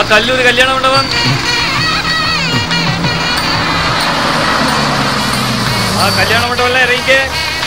കല്ലൂര് കല്യാണ മണ്ഡപം ആ കല്യാണ മണ്ഡപം ഇറങ്ങിക്കേ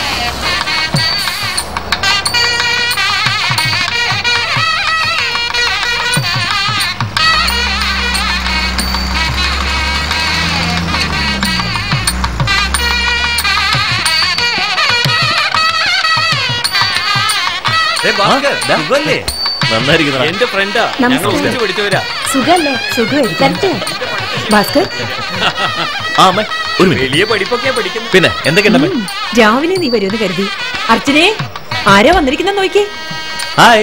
ഏ, ഭാസ്കർ, സുഖല്ലേ? നന്നായിരിക്കുന്ന എന്റെ ഫ്രണ്ടാ ഞങ്ങൾ നമസ്കാരം. ഒന്നിച്ച് പഠിച്ചവരാ സുഖല്ലേ സുഖമായിരിക്കും ഭാസ്കർ ആ അമ്മ ഒരു മിനിറ്റ് വലിയ പഠിപ്പൊക്കെയാ പഠിക്കുന്നത് പിന്നെ എന്തൊക്കെയുണ്ടമ്മേ ഉം, രാവിലെ നീ വരുമെന്ന് കരുതി അർച്ചനെ ആരാ വന്നിരിക്കുന്ന നോക്കി ഹായ്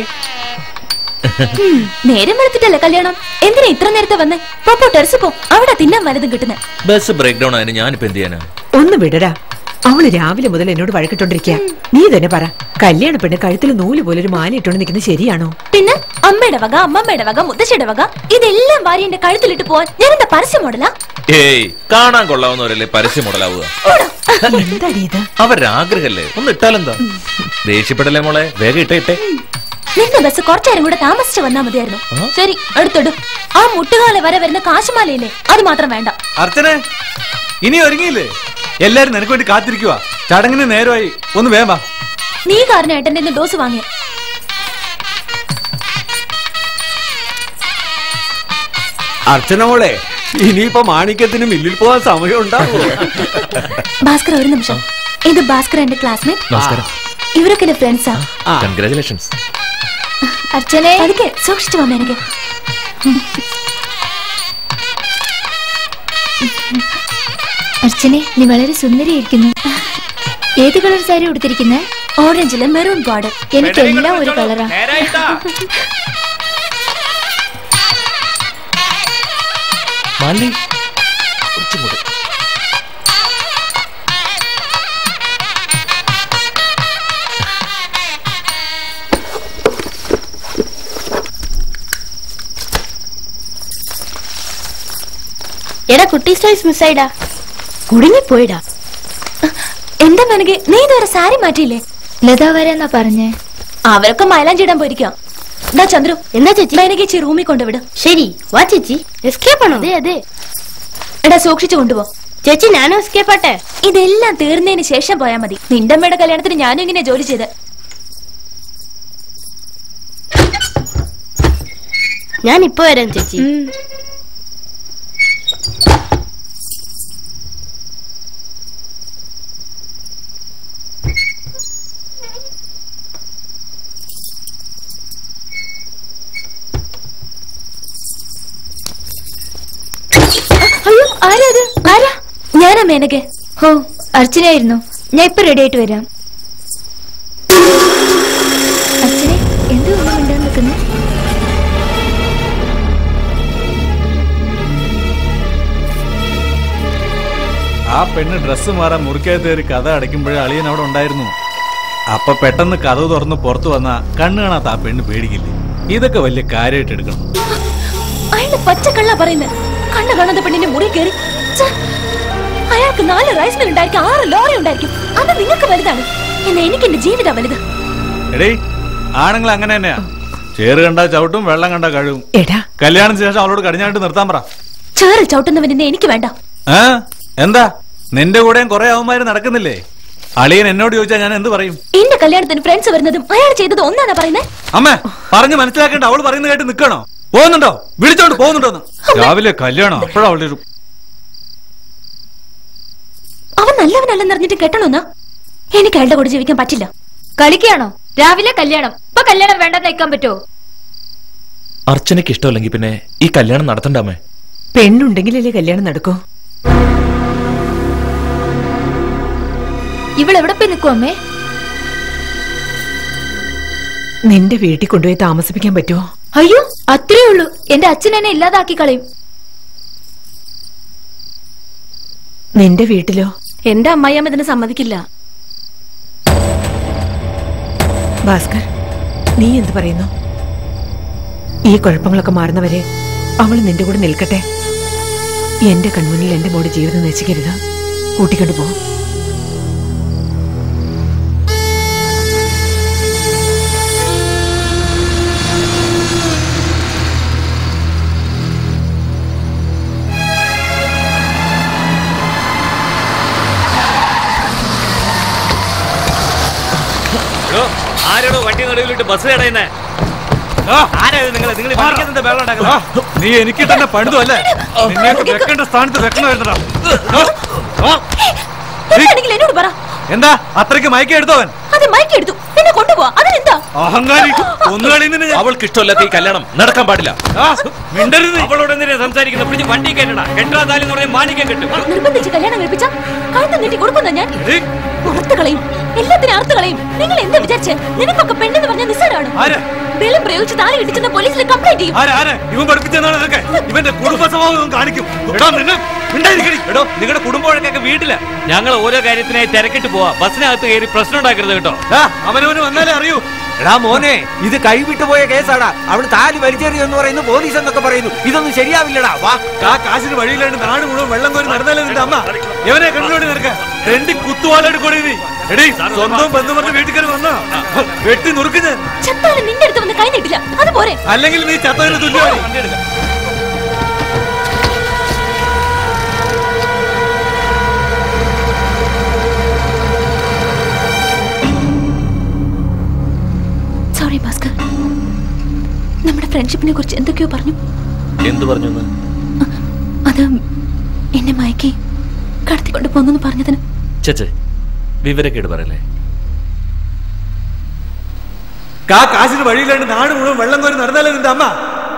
നേരം വെളുത്തിട്ടല്ലേ കല്യാണം എന്തിനാ ഇത്ര നേരത്തെ വന്നേ പോ ടെറസ് പോ അവിടെ തിന്നാൻ വലതും കിട്ടുന്നേ ബസ് ബ്രേക്ക് ഡൗൺ ആയതിന് ഞാനിപ്പോ എന്ത് ചെയ്യാനാ ഒന്ന് വിടടാ അവള് രാവിലെ മുതൽ എന്നോട് വഴക്കിട്ടോണ്ടിരിക്കുക നീ തന്നെ പറ കല്യാണ പെണ്ണ് കഴുത്തിൽ നൂല് പോലെ ഒരു മാല ഇട്ടോണ്ട് നിൽക്കുന്നത് ശരിയാണോ പിന്നെ അമ്മയുടെ വക അമ്മമ്മയുടെ വക മുത്തശ്ശിയുടെ വക ഇതെല്ലാം വാരി എന്റെ കഴുത്തിലിട്ട് പോവാൻ ഞാൻ എന്താ പരസ്യ മോഡലാ ഏയ് കാണാൻ കൊള്ളാവുന്നവരല്ലേ പരസ്യം മുതലാവുക എന്താടി ഇത് അവരുടെ ആഗ്രഹല്ലേ ഒന്ന് ഇട്ടാലെന്താ ദേഷ്യപ്പെടല്ലേ മോളെ വേഗം ഇട്ടേ ഇട്ടേ നിന്റെ ബസ് കുറച്ചേരം കൂടെ താമസിച്ച് വന്നാ മതിയായിരുന്നു ശരി എടുത്തിടും ആ മുട്ടുകാലെ വരെ വരുന്ന കാശുമാലയില്ലേ അത് മാത്രം വേണ്ട അർച്ചനെ ഇനി ഒരുങ്ങിയില്ലേ എല്ലാരും നിനക്ക് വേണ്ടി കാത്തിരിക്കുക ചടങ്ങിന് നേരമായി ഒന്ന് വേഗം വാ നീ കാരണം ഏട്ടന്റെ കയ്യിന്ന് ഡോസ് വാങ്ങിയ അർച്ചന മോളെ ഇനിയിപ്പോ മാണിക്യത്തിന് മില്ലിൽ പോകാൻ സമയം ഉണ്ടാവോ ഭാസ്കർ ഒരു നിമിഷം ഇത് ഭാസ്കർ എന്റെ ക്ലാസ്മേറ്റ് നമസ്കാരം ഇവരൊക്കെ എന്റെ ഫ്രണ്ട്സാ കൺഗ്രാചുലേഷൻസ് അർച്ചനെ അതൊക്കെ സൂക്ഷിച്ചു വന്നേ എനിക്ക് അർച്ചനെ നീ വളരെ സുന്ദരിയായിരിക്കുന്നു ഏത് കളർ സാരി ഉടുത്തിരിക്കുന്നേ ഓറഞ്ചില് മെറൂൺ ബോർഡർ എനിക്കെല്ലാം ഒരു കളറാ നേരായിട്ടാ മാലി കുറച്ചും കൂടി എടാ കുട്ടി സ്റ്റൈൽസ് മിസ്സായിടാ കുടുങ്ങിപ്പോയിടാ എന്താ മെനകെ നീ ഇതുവരെ സാരി മാറ്റിയില്ലേ ലതാ വരെന്നാ പറഞ്ഞേ അവരൊക്കെ മൈലാഞ്ചി ഇടാൻ പോയിരിക്കാം ദാ ചന്ദ്രു എന്താ ചേച്ചി മെനകേച്ചി റൂമിൽ കൊണ്ടുവിടും ശരി വാ ചേച്ചി എസ്കേപ്പ് ആണോ അതെ അതെ എടാ സൂക്ഷിച്ചു കൊണ്ടുപോ ചേച്ചി ഞാനും എസ്കേപ്പ് ആട്ടെ ഇതെല്ലാം തീർന്നതിന് ശേഷം പോയാ മതി നിന്റെ അമ്മയുടെ കല്യാണത്തിന് ഞാനും ഇങ്ങനെ ജോലി ചെയ്ത് ഞാൻ ഇപ്പൊ വരാം ചേച്ചി അയ്യോ ആരാ അത് ആരാ ഞാനാ മേനകെ ഹോ അർച്ചനയായിരുന്നു ഞാൻ ഇപ്പൊ റെഡി ആയിട്ട് വരാം അർച്ചനെ എന്ത് ഒന്നും മിണ്ടാൻ നിൽക്കുന്നേ ആ പെണ്ണ് ഡ്രസ്സ് മാറാൻ മുറിക്കകത്ത് കയറി കഥ അടയ്ക്കുമ്പോഴേ അളിയൻ അവിടെ ഉണ്ടായിരുന്നു അപ്പൊ പെട്ടെന്ന് കഥ തുറന്ന് പുറത്തു വന്ന കണ്ണ് കാണാത്ത ആ പെണ്ണ് പേടിക്കില്ലേ ഇതൊക്കെ വലിയ കാര്യമായിട്ട് എടുക്കണം അയാള് പച്ചക്കള്ള പറയുന്നത് കണ്ണ കാണാത്ത പെണ്ണിന്റെ മുറി കയറി ഛെ, അയാൾക്ക് നാല് റൈസ് മിൽ ഉണ്ടായിരിക്കും ആറ് ലോറി ഉണ്ടായിരിക്കും അത് നിങ്ങൾക്ക് വലുതാണ് എന്നാ എനിക്ക് എന്റെ ജീവിതം വലുത് എടേ ആണുങ്ങൾ അങ്ങനെ തന്നെയാ ചേറ് കണ്ടാ ചവിട്ടും വെള്ളം കണ്ടാ കഴുകും എടാ കല്യാണത്തിന് ശേഷം അവളോട് കടിഞ്ഞായിട്ട് നിർത്താൻ പറ ചേറിൽ ചവിട്ടുന്നവനെ എനിക്ക് വേണ്ട ആ എന്താ നിന്റെ കൂടെയും കുറെ അവന്മാര് നടക്കുന്നില്ലേ അളിയൻ എന്നോട് ചോദിച്ചാൽ ഞാൻ എന്ത് പറയും എന്റെ കല്യാണത്തിന് ഫ്രണ്ട്സ് വരുന്നതും അയാൾ ചെയ്തത് ഒന്നാണ് പറയുന്നത് അമ്മ പറഞ്ഞു മനസ്സിലാക്കേണ്ട അവള് പറയുന്നത് കേട്ട് നിക്കണോ പോകുന്നുണ്ടോ വിളിച്ചോണ്ട് പോകുന്നുണ്ടോന്ന് രാവിലെ കല്യാണം അപ്പോഴാ അവളുടെ ഒരു അവൻ നല്ലവനല്ലെന്ന് അറിഞ്ഞിട്ട് കെട്ടണമെന്നാ എനിക്ക് അയാളുടെ കൂടെ ജീവിക്കാൻ പറ്റില്ല കളിക്കുകയാണോ രാവിലെ കല്യാണം ഇപ്പൊ കല്യാണം വേണ്ടെന്ന് നിൽക്കാൻ പറ്റുമോ അർച്ചനയ്ക്ക് ഇഷ്ടമല്ലെങ്കിൽ പിന്നെ ഈ കല്യാണം നടത്തണ്ടാമേ പെണ്ണുണ്ടെങ്കിലല്ലേ കല്യാണം നടക്കൂ ഇവളെവിടെ പോയി നിൽക്കും അമ്മേ നിന്റെ വീട്ടിൽ കൊണ്ടുപോയി താമസിപ്പിക്കാൻ പറ്റുമോ അയ്യോ അത്രേ ഉള്ളൂ എന്റെ അച്ഛൻ എന്നെ ഇല്ലാതാക്കി കളയും നിന്റെ വീട്ടിലോ എന്റെ അമ്മായിയമ്മ ഇതിന് സമ്മതിക്കില്ല ഭാസ്കർ നീ എന്ത് പറയുന്നു ഈ കുഴപ്പങ്ങളൊക്കെ മാറുന്നവരെ അവൾ നിന്റെ കൂടെ നിൽക്കട്ടെ എന്റെ കൺമുന്നിൽ എന്റെ മോടെ ജീവിതം നശിക്കരുത് കൂട്ടിക്കൊണ്ടു പോ ആരോടോ വണ്ടി നടുവിലിട്ട് ബസ് തടയുന്നേ നിങ്ങൾ നിങ്ങൾ വണ്ടിക്കെന്താ വെള്ളം ആ, ഉണ്ടാക്കുന്നത് നീ എനിക്ക് തന്നെ പണിതു അല്ലേ നിന്നെയൊക്കെ വെക്കേണ്ട സ്ഥാനത്ത് വെക്കണമായിരുന്നടാ ആ, ആ, എന്താണെങ്കിൽ എന്നോട് പറ എന്താ അത്രയ്ക്ക് മയക്കി എടുത്തവൻ അത് മയക്കി എടുത്തു എന്നെ കൊണ്ടുപോവാ അതിനെന്താ അഹങ്കാരി ഒന്നുകളി നിന്നെ ഞാൻ- അവൾക്ക് ഇഷ്ടമല്ലാത്ത ഈ കല്യാണം നടക്കാൻ പാടില്ല ആ, മിണ്ടരുത് നീ. അവളോട് എന്തിനാ സംസാരിക്കുന്നത് പിടിച്ച് വണ്ടി കെട്ടടാ കെട്ടാ താലി എന്ന് പറഞ്ഞാൽ മാനിക്കാൻ കെട്ടും നിർബന്ധിച്ച് കല്യാണം കഴിപ്പിച്ച കഴുത്ത് നീട്ടി കൊടുക്കുന്ന ഞാൻ എടീ, പുറത്ത് കളയും എല്ലാത്തിനും അറുത്ത് കളയും നിങ്ങൾ എന്താ വിചാരിച്ച് നിനക്കൊക്കെ പെണ്ണെന്ന് പറഞ്ഞ നിസ്സാരാണ് ആര്? ബലം പ്രയോഗിച്ച് താലി കിട്ടിച്ചെന്ന പോലീസിൽ കംപ്ലൈന്റ് ചെയ്യും ആരാ ആരാ ഇവൻ പഠിപ്പിച്ചെന്നാണ് ഇതൊക്കെ ഇവന്റെ കുടുംബ സ്വഭാവം ഇവൻ കാണിക്കും എടാ നിന്നെ മിണ്ടായിരിക്കടി എടോ നിങ്ങളുടെ കുടുംബമൊക്കെ വീട്ടില ഞങ്ങൾ ഓരോ കാര്യത്തിനായി തിരക്കിട്ട് പോവാ ബസ്സിനകത്ത് കയറി പ്രശ്നം ഉണ്ടാക്കരുത് കേട്ടോ ആ, അവനവന് വന്നാലേ അറിയൂ എടാ മോനെ ഇത് കൈവിട്ടു പോയ കേസാടാ അവിടെ താലി വലിച്ചെറിയോ എന്ന് പറയുന്നു പോലീസ് എന്നൊക്കെ പറയുന്നു ഇതൊന്നും ശരിയാവില്ലടാ വാ ആ കാശിന് വഴിയിലാണ്ട് നാട് മുഴുവൻ വെള്ളം കോരി നടന്നാലേ നിന്റെ അമ്മ എവനെ കണ്ടിലോടി നിനക്ക് രണ്ടി കുത്തുവാളോട് കൂടി നീ എടീ സ്വന്തം ബന്ധു പറഞ്ഞ് വീട്ടിൽ കയറി വന്നാ വെട്ടി നുറുക്ക് ഞാൻ ചത്താലും നിന്റെ അടുത്ത് വന്ന് കൈ നീട്ടില്ല അത് പോരെ അല്ലെങ്കിൽ നീ ചത്തതിന് തുല്യമായി സോറി ഭാസ്കർ നമ്മുടെ ഫ്രണ്ട്ഷിപ്പിനെ കുറിച്ച് എന്തൊക്കെയോ പറഞ്ഞു എന്തു പറഞ്ഞു എന്ന്? അത് എന്നെ മയക്കി കടത്തിക്കൊണ്ട് പോന്നു പറഞ്ഞതിന് ചേച്ചേ വിവരക്കേട് പറയല്ലേ ആ കാശിന് വഴിയിലാണ്ട് നാട് മുഴുവൻ വെള്ളം കോരി നടന്നാലേ നിന്റെ അമ്മ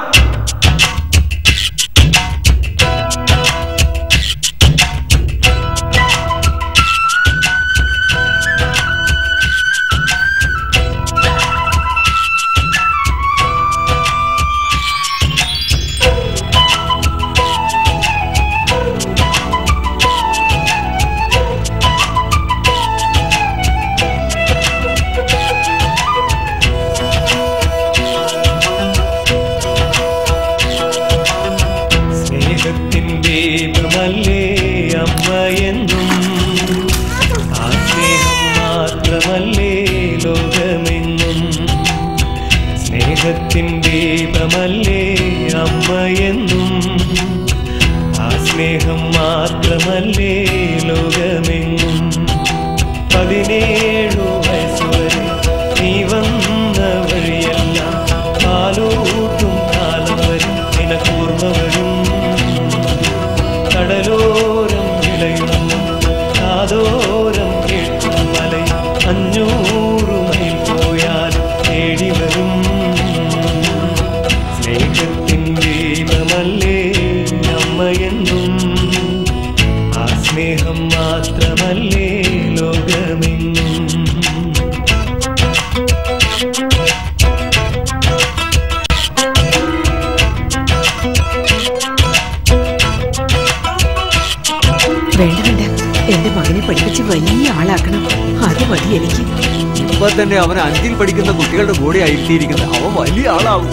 സ്നേഹത്തിൻ ദീപമല്ലേ അമ്മയെന്നും ആ സ്നേഹം മാത്രമല്ലേ ലോകമെങ്ങും സ്നേഹത്തിൻ ദീപമല്ലേ അമ്മയെന്നും ആ സ്നേഹം മാത്രമല്ലേ ലോകമെങ്ങും പതിനേഴു വയസ്സുവരെ നീ വന്ന വഴിയെല്ലാം കാലൂട്ടും കാലം വരും നിനക്കൂർമ്മ വരും കടലോരം വിളയുന്നു കാതോരം കേൾക്കും മലയും അഞ്ഞൂറ് മൈൽ പോയാൽ തേടി വരും സ്നേഹത്തിൻ ദീപമല്ലേ അമ്മയെന്നും ആ സ്നേഹം മാത്രമല്ലേ ലോകമെങ്ങും വേണ്ട വേണ്ട എന്റെ മകനെ പഠിപ്പിച്ച് വലിയ ആളാക്കണം അത് മതി എനിക്ക് ഇപ്പൊ തന്നെ അവൻ അഞ്ചിൽ പഠിക്കുന്ന കുട്ടികളുടെ കൂടെ ആയിരുത്തിയിരിക്കുന്നത് അവൻ വലിയ ആളാവും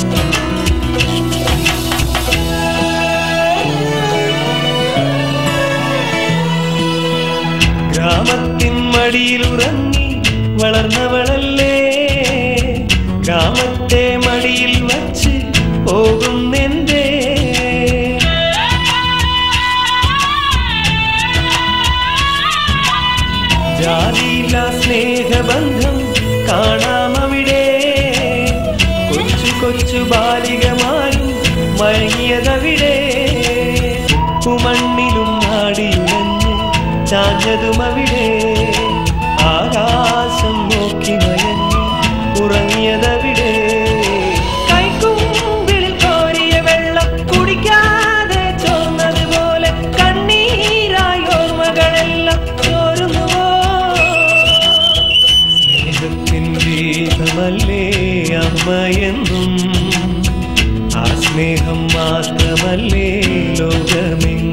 ഗ്രാമത്തിൻ മടിയിലുറങ്ങി വളർന്നവളല്ലേ ഗ്രാമത്തെ മടിയിൽ വച്ച് പോകുന്നെന്തേ ജാതിയില്ല സ്നേഹബന്ധം കാണാമവിടെ കൊച്ചു കൊച്ചു ബാലികമാരും മയങ്ങിയതവിടെ ഉമണ്ണിലും നാടിയുലഞ്ഞ് ചാഞ്ഞതുമവിടെ ആകാശം നോക്കി മയങ്ങി ഉറങ്ങിയതവിടെ കൈക്കുമ്പിളിൽ കോരിയ വെള്ളം കുടിക്കാതെ ചോർന്നതുപോലെ കണ്ണീരായി ഓർമ്മകളെല്ലാം ചോരുന്നുവോ സ്നേഹത്തിൻ ദീപമല്ലേ അമ്മയെന്നും ആ സ്നേഹം മാത്രമല്ലേ ലോകമെങ്ങും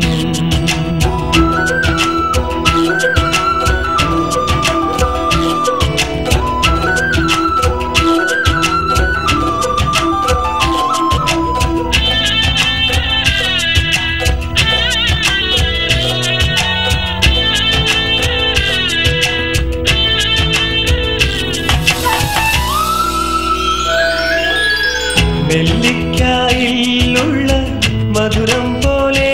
നെല്ലിക്കായിലുള്ള മധുരം പോലെ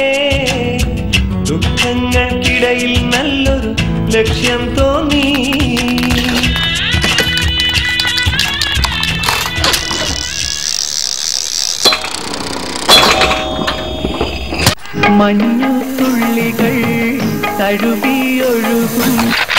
ദുഃഖങ്ങൾക്കിടയിൽ നല്ലൊരു ലക്ഷ്യം തോന്നി മഞ്ഞു തുള്ളികൾ തഴുകിയൊഴുകും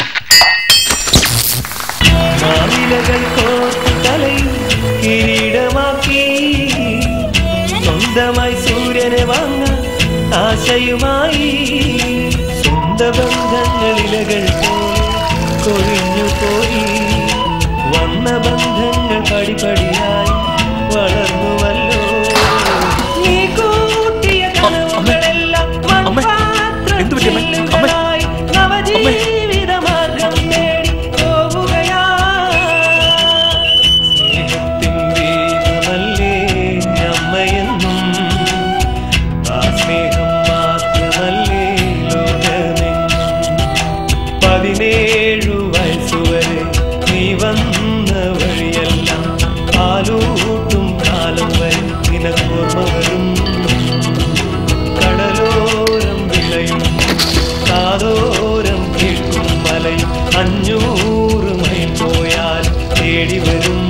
മാവിലകൾ കോർത്തു തലയിൽ കിരീടമാക്കി സ്വന്തമായി സൂര്യനെ വാങ്ങാൻ ആശയുമായി സ്വന്ത ബന്ധങ്ങളിലകൾ പോലെ കൊഴിഞ്ഞു പോയി വന്ന ബന്ധങ്ങൾ പടിപടിയായി വളർന്നുവല്ലോ നീ കൂട്ടിയ കനവുകളെല്ലാം എന്ത് പറ്റി അമ്മേ? അമ്മേ? മൺപാത്രച്ചില്ലുകളായി നവജീവിത മാർഗം തേടി പോവുകയാ സ്നേഹത്തിൻ ദീപമല്ലേ അമ്മയെന്നും ആ സ്നേഹം മാത്രമല്ലേ ലോകമെന്നും പതിനേഴു വയസ്സുവരെ നീ വന്ന വഴിയെല്ലാം പാലൂട്ടും കാലം വരെ നിനക്കോർമ്മ വരും കടലോരം വിളയും കാതോരം കേൾക്കും മലയും അഞ്ഞൂറ് മൈൽ പോയാൽ തേടി വരും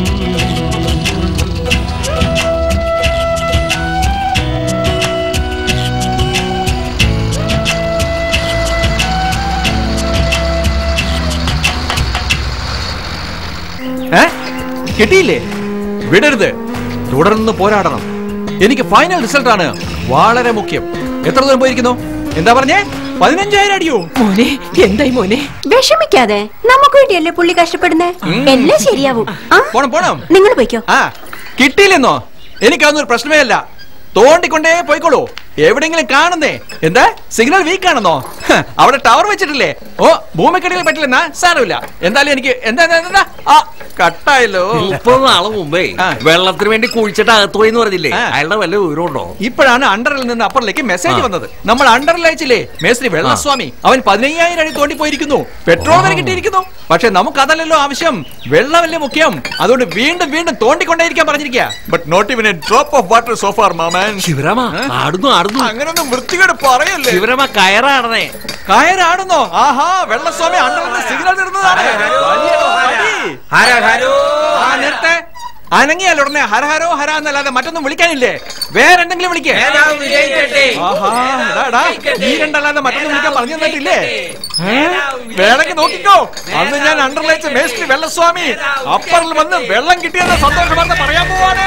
ഏ കിട്ടിയില്ലേ വിടരുത് തുടർന്ന് പോരാടണം എനിക്ക് ഫൈനൽ റിസൾട്ട് ആണ് വളരെ മുഖ്യം എത്ര ദൂരം പോയിരിക്കുന്നു എന്താ പറഞ്ഞേ പതിനഞ്ചായിരം അടിയോ മോനെ എന്തായി മോനെ വിഷമിക്കാതെ നമുക്ക് വേണ്ടിയല്ലേ പുള്ളി കഷ്ടപ്പെടുന്നേ എല്ലാം ശരിയാവും ആ പോണം പോണം നിങ്ങൾ പോയിക്കോ ആ കിട്ടിയില്ലെന്നോ എനിക്കതൊന്നും ഒരു പ്രശ്നമേ അല്ല തോണ്ടിക്കൊണ്ടേ പോയിക്കോളൂ എവിടെയെങ്കിലും കാണുന്നേ എന്താ സിഗ്നൽ വീക്ക് ആണെന്നോ ഹ, അവിടെ ടവർ വെച്ചിട്ടില്ലേ ഓ ഭൂമിക്കടിയിൽ പറ്റില്ലെന്നാ സാരമില്ല എന്തായാലും എനിക്ക് എന്താ എന്താ, എന്താ ആ കട്ടായല്ലോ മുപ്പത് നാള് മുമ്പേ ആ. വെള്ളത്തിന് വേണ്ടി കുഴിച്ചിട്ട് അകത്ത് പോയി എന്ന് പറഞ്ഞില്ലേ ആ. അയാളുടെ വല്ല വിവരമുണ്ടോ ഇപ്പോഴാണ് അണ്ടറിൽ നിന്ന് അപ്പറിലേക്ക് മെസ്സേജ് ആ. വന്നത് നമ്മൾ അണ്ടറിൽ അയച്ചില്ലേ മേസ്ത്രി വെള്ളസ്വാമി അവൻ പതിനയ്യായിരം അടി തോണ്ടി പോയിരിക്കുന്നു പെട്രോൾ വരെ കിട്ടിയിരിക്കുന്നു പക്ഷെ നമുക്ക് അതല്ലല്ലോ ആവശ്യം വെള്ളമല്ലേ മുഖ്യം അതുകൊണ്ട് വീണ്ടും വീണ്ടും തോണ്ടിക്കൊണ്ടേയിരിക്കാൻ പറഞ്ഞിരിക്കുക ബട്ട് നോട്ട് ഇവൻ drop of water so far മാമൻ ശിവരാമ ആടുന്നു ആടുന്നു അങ്ങനൊന്നും വൃത്തികേട് പറയല്ലേ ശിവരാമ കയറാടണേ കയറാടുന്നോ ആഹാ വെള്ളസ്വാമി അണ്ടറിൽ സിഗ്നൽ തരുന്നതാണ് വലിയ പടി. ഹര ഹരോ ആ നേരത്തെ അനങ്ങിയാൽ ഉടനെ ഹരഹരോ ഹര എന്നല്ലാതെ മറ്റൊന്നും വിളിക്കാനില്ലേ വേറെ എന്തെങ്കിലും വിളിക്കേ ആഹാ, എടാ, എടാ, ഈ രണ്ടല്ലാതെ മറ്റൊന്നും വിളിക്കാൻ പറഞ്ഞു തന്നിട്ടില്ലേ ഏ? വേണമെങ്കിൽ നോക്കിക്കോ അന്ന് ഞാൻ അണ്ടർലൈച്ച് മേസ്ത്രി വെള്ളസ്വാമി അപ്പറിൽ വന്ന് വെള്ളം കിട്ടിയെന്ന സന്തോഷം വാർത്ത പറയാൻ പോവാണ്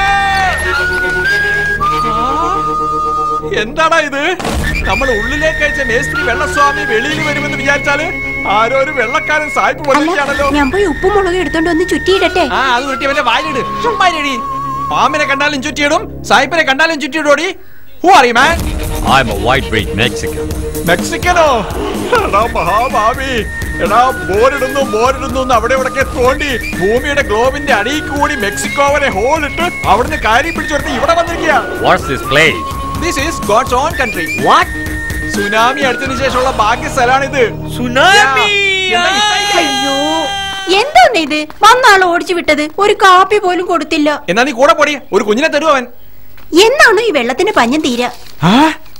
ആ, എന്താടാ ഇത് നമ്മൾ ഉള്ളിലേക്ക് അയച്ച മേസ്ത്രി വെള്ളസ്വാമി വെളിയിൽ വരുമെന്ന് വിചാരിച്ചാല് ആരോ ഒരു വെള്ളക്കാരൻ സായിപ്പ് അല്ല പോലെയാണല്ലോ ഞാൻ പോയി ഉപ്പും മുളകും എടുത്തോണ്ട് ഒന്ന് ചുറ്റിയിടട്ടെ ആ അത് കിട്ടി അവന്റെ വായിലിട് ചുമ്മാരി പാമ്പിനെ കണ്ടാലും ചുറ്റിയിടും സായിപ്പിനെ കണ്ടാലും ചുറ്റിയിടോടി who are you man I'm a white weight Mexican. മെക്സിക്കനോ എടാ മഹാഭാവി എടാ ബോരിടുന്നു ബോരിടുന്നു എന്ന് അവിടെ ഇവിടൊക്കെ തോണ്ടി ഭൂമിയുടെ ഗ്ലോബിന്റെ അടിയിൽ കൂടി മെക്സിക്കോ വരെ ഹോൾ ഇട്ട് അവിടുന്ന് കാരി പിടിച്ചെടുത്ത് ഇവിടെ വന്നിരിക്കുക What's this place? This is God's own country tsunami അടിച്ചതിന് ശേഷമുള്ള ഭാഗ്യ സ്ഥലമാണിത് സുനാമി അയ്യോ എന്താന്ന് ഇത് വന്നാള് ഓടിച്ചു വിട്ടത് ഒരു കാപ്പി പോലും കൊടുത്തില്ല എന്നാ നീ കൂടെ പൊടി ഒരു കുഞ്ഞിനെ തരുവോ അവൻ എന്നാണ് ഈ വെള്ളത്തിന് പഞ്ഞം തീര ആ?